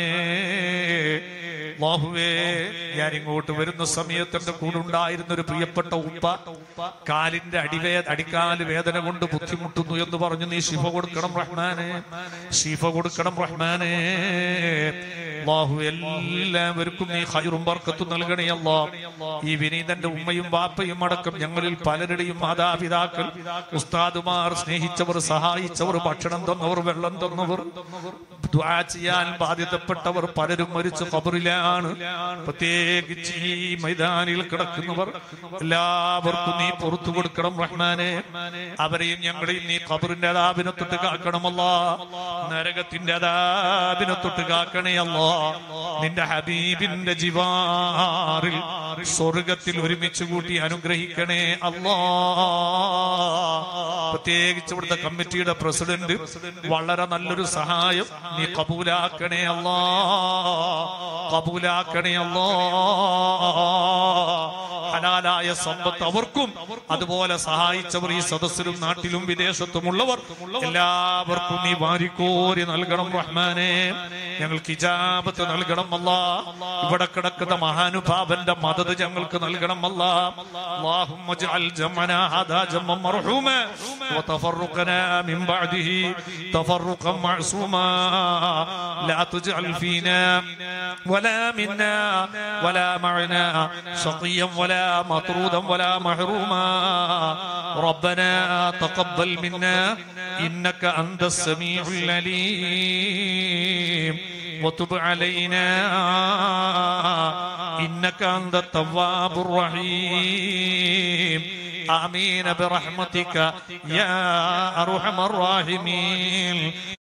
ബാഹുവേ ഞാൻ ഇങ്ങോട്ട് വരുന്ന സമയത്ത് എന്റെ കൂടെ ഉണ്ടായിരുന്ന ഒരു പ്രിയപ്പെട്ട ഉപ്പ കാലിന്റെ അടിവേ അടിക്കാല് വേദന കൊണ്ട് ബുദ്ധിമുട്ടുന്നു എന്ന് പറഞ്ഞു നീ ശിഫ കൊടുക്കണം റഹ്മാനെ ശിഫ കൊടുക്കണം റഹ്മാനെ ബാഹു എല്ലാവർക്കും നീ ഹൈറും ബർക്കത്തും നൽകണേ അല്ലാ ഈ വിനീതന്റെ ഉമ്മയും വാപ്പയും അടക്കം ഞങ്ങളിൽ പലരുടെയും മാതാപിതാക്കൾ ഉസ്താദുമാർ സ്നേഹിച്ചവർ സഹായിച്ചവർ ഭക്ഷണം തന്നവർ വെള്ളം തന്നവർ ദുആ ചെയ്യാൻ ബാധ്യതപ്പെട്ടവർ പലരും മരിച്ചു കബറിലാണ് പ്രത്യേകിച്ച് ഈ മൈതാനിൽ കിടക്കുന്നവർ എല്ലാവർക്കും നീ പുറത്തു കൊടുക്കണം റഹ്മാനെ അവരെയും ഞങ്ങളെയും നീ കബറിന്റെ അതാപിനെ തൊട്ട് കാക്കണമല്ല നരകത്തിന്റെ അതാപിനെ തൊട്ട് കാക്കണേ അല്ലോ നിന്റെ ഹബീബിന്റെ ജിവാറിൽ സ്വർഗത്തിൽ ഒരുമിച്ച് കൂട്ടി അനുഗ്രഹിക്കണേ അല്ലോ പ്രത്യേകിച്ച് ഇവിടുത്തെ കമ്മിറ്റിയുടെ പ്രസിഡന്റ് വളരെ നല്ലൊരു സഹായം നീ കബൂലാക്കണേ അല്ലോ കബൂലാക്കണേ അല്ലോ ഹലാലായ സമ്പത്ത് അവർക്കും അതുപോലെ സഹായിച്ചവർ ഈ സദസ്സിലും നാട്ടിലും വിദേശത്തുമുള്ളവർ എല്ലാവർക്കും നീ വാരിക്കോരി നൽകണം റഹ്മാനെ ഞങ്ങൾക്ക് ഇജാബത്ത് നൽകണം അല്ല ഇവിടെ കിടക്കുന്ന മഹാനുഭാവന്റെ മദത് ഞങ്ങൾക്ക് നൽകണം അല്ല اللهم اجعل جمعنا هذا جمعا مرحوما وتفرقنا من بعده تفرقا معصوما لا تجعل فينا ولا منا ولا معنا شقيا ولا مطرودا ولا محروما ربنا تقبل منا انك انت السميع العليم وتب علينا انك انت التواب الرحيم امين برحمتك يا ارحم الراحمين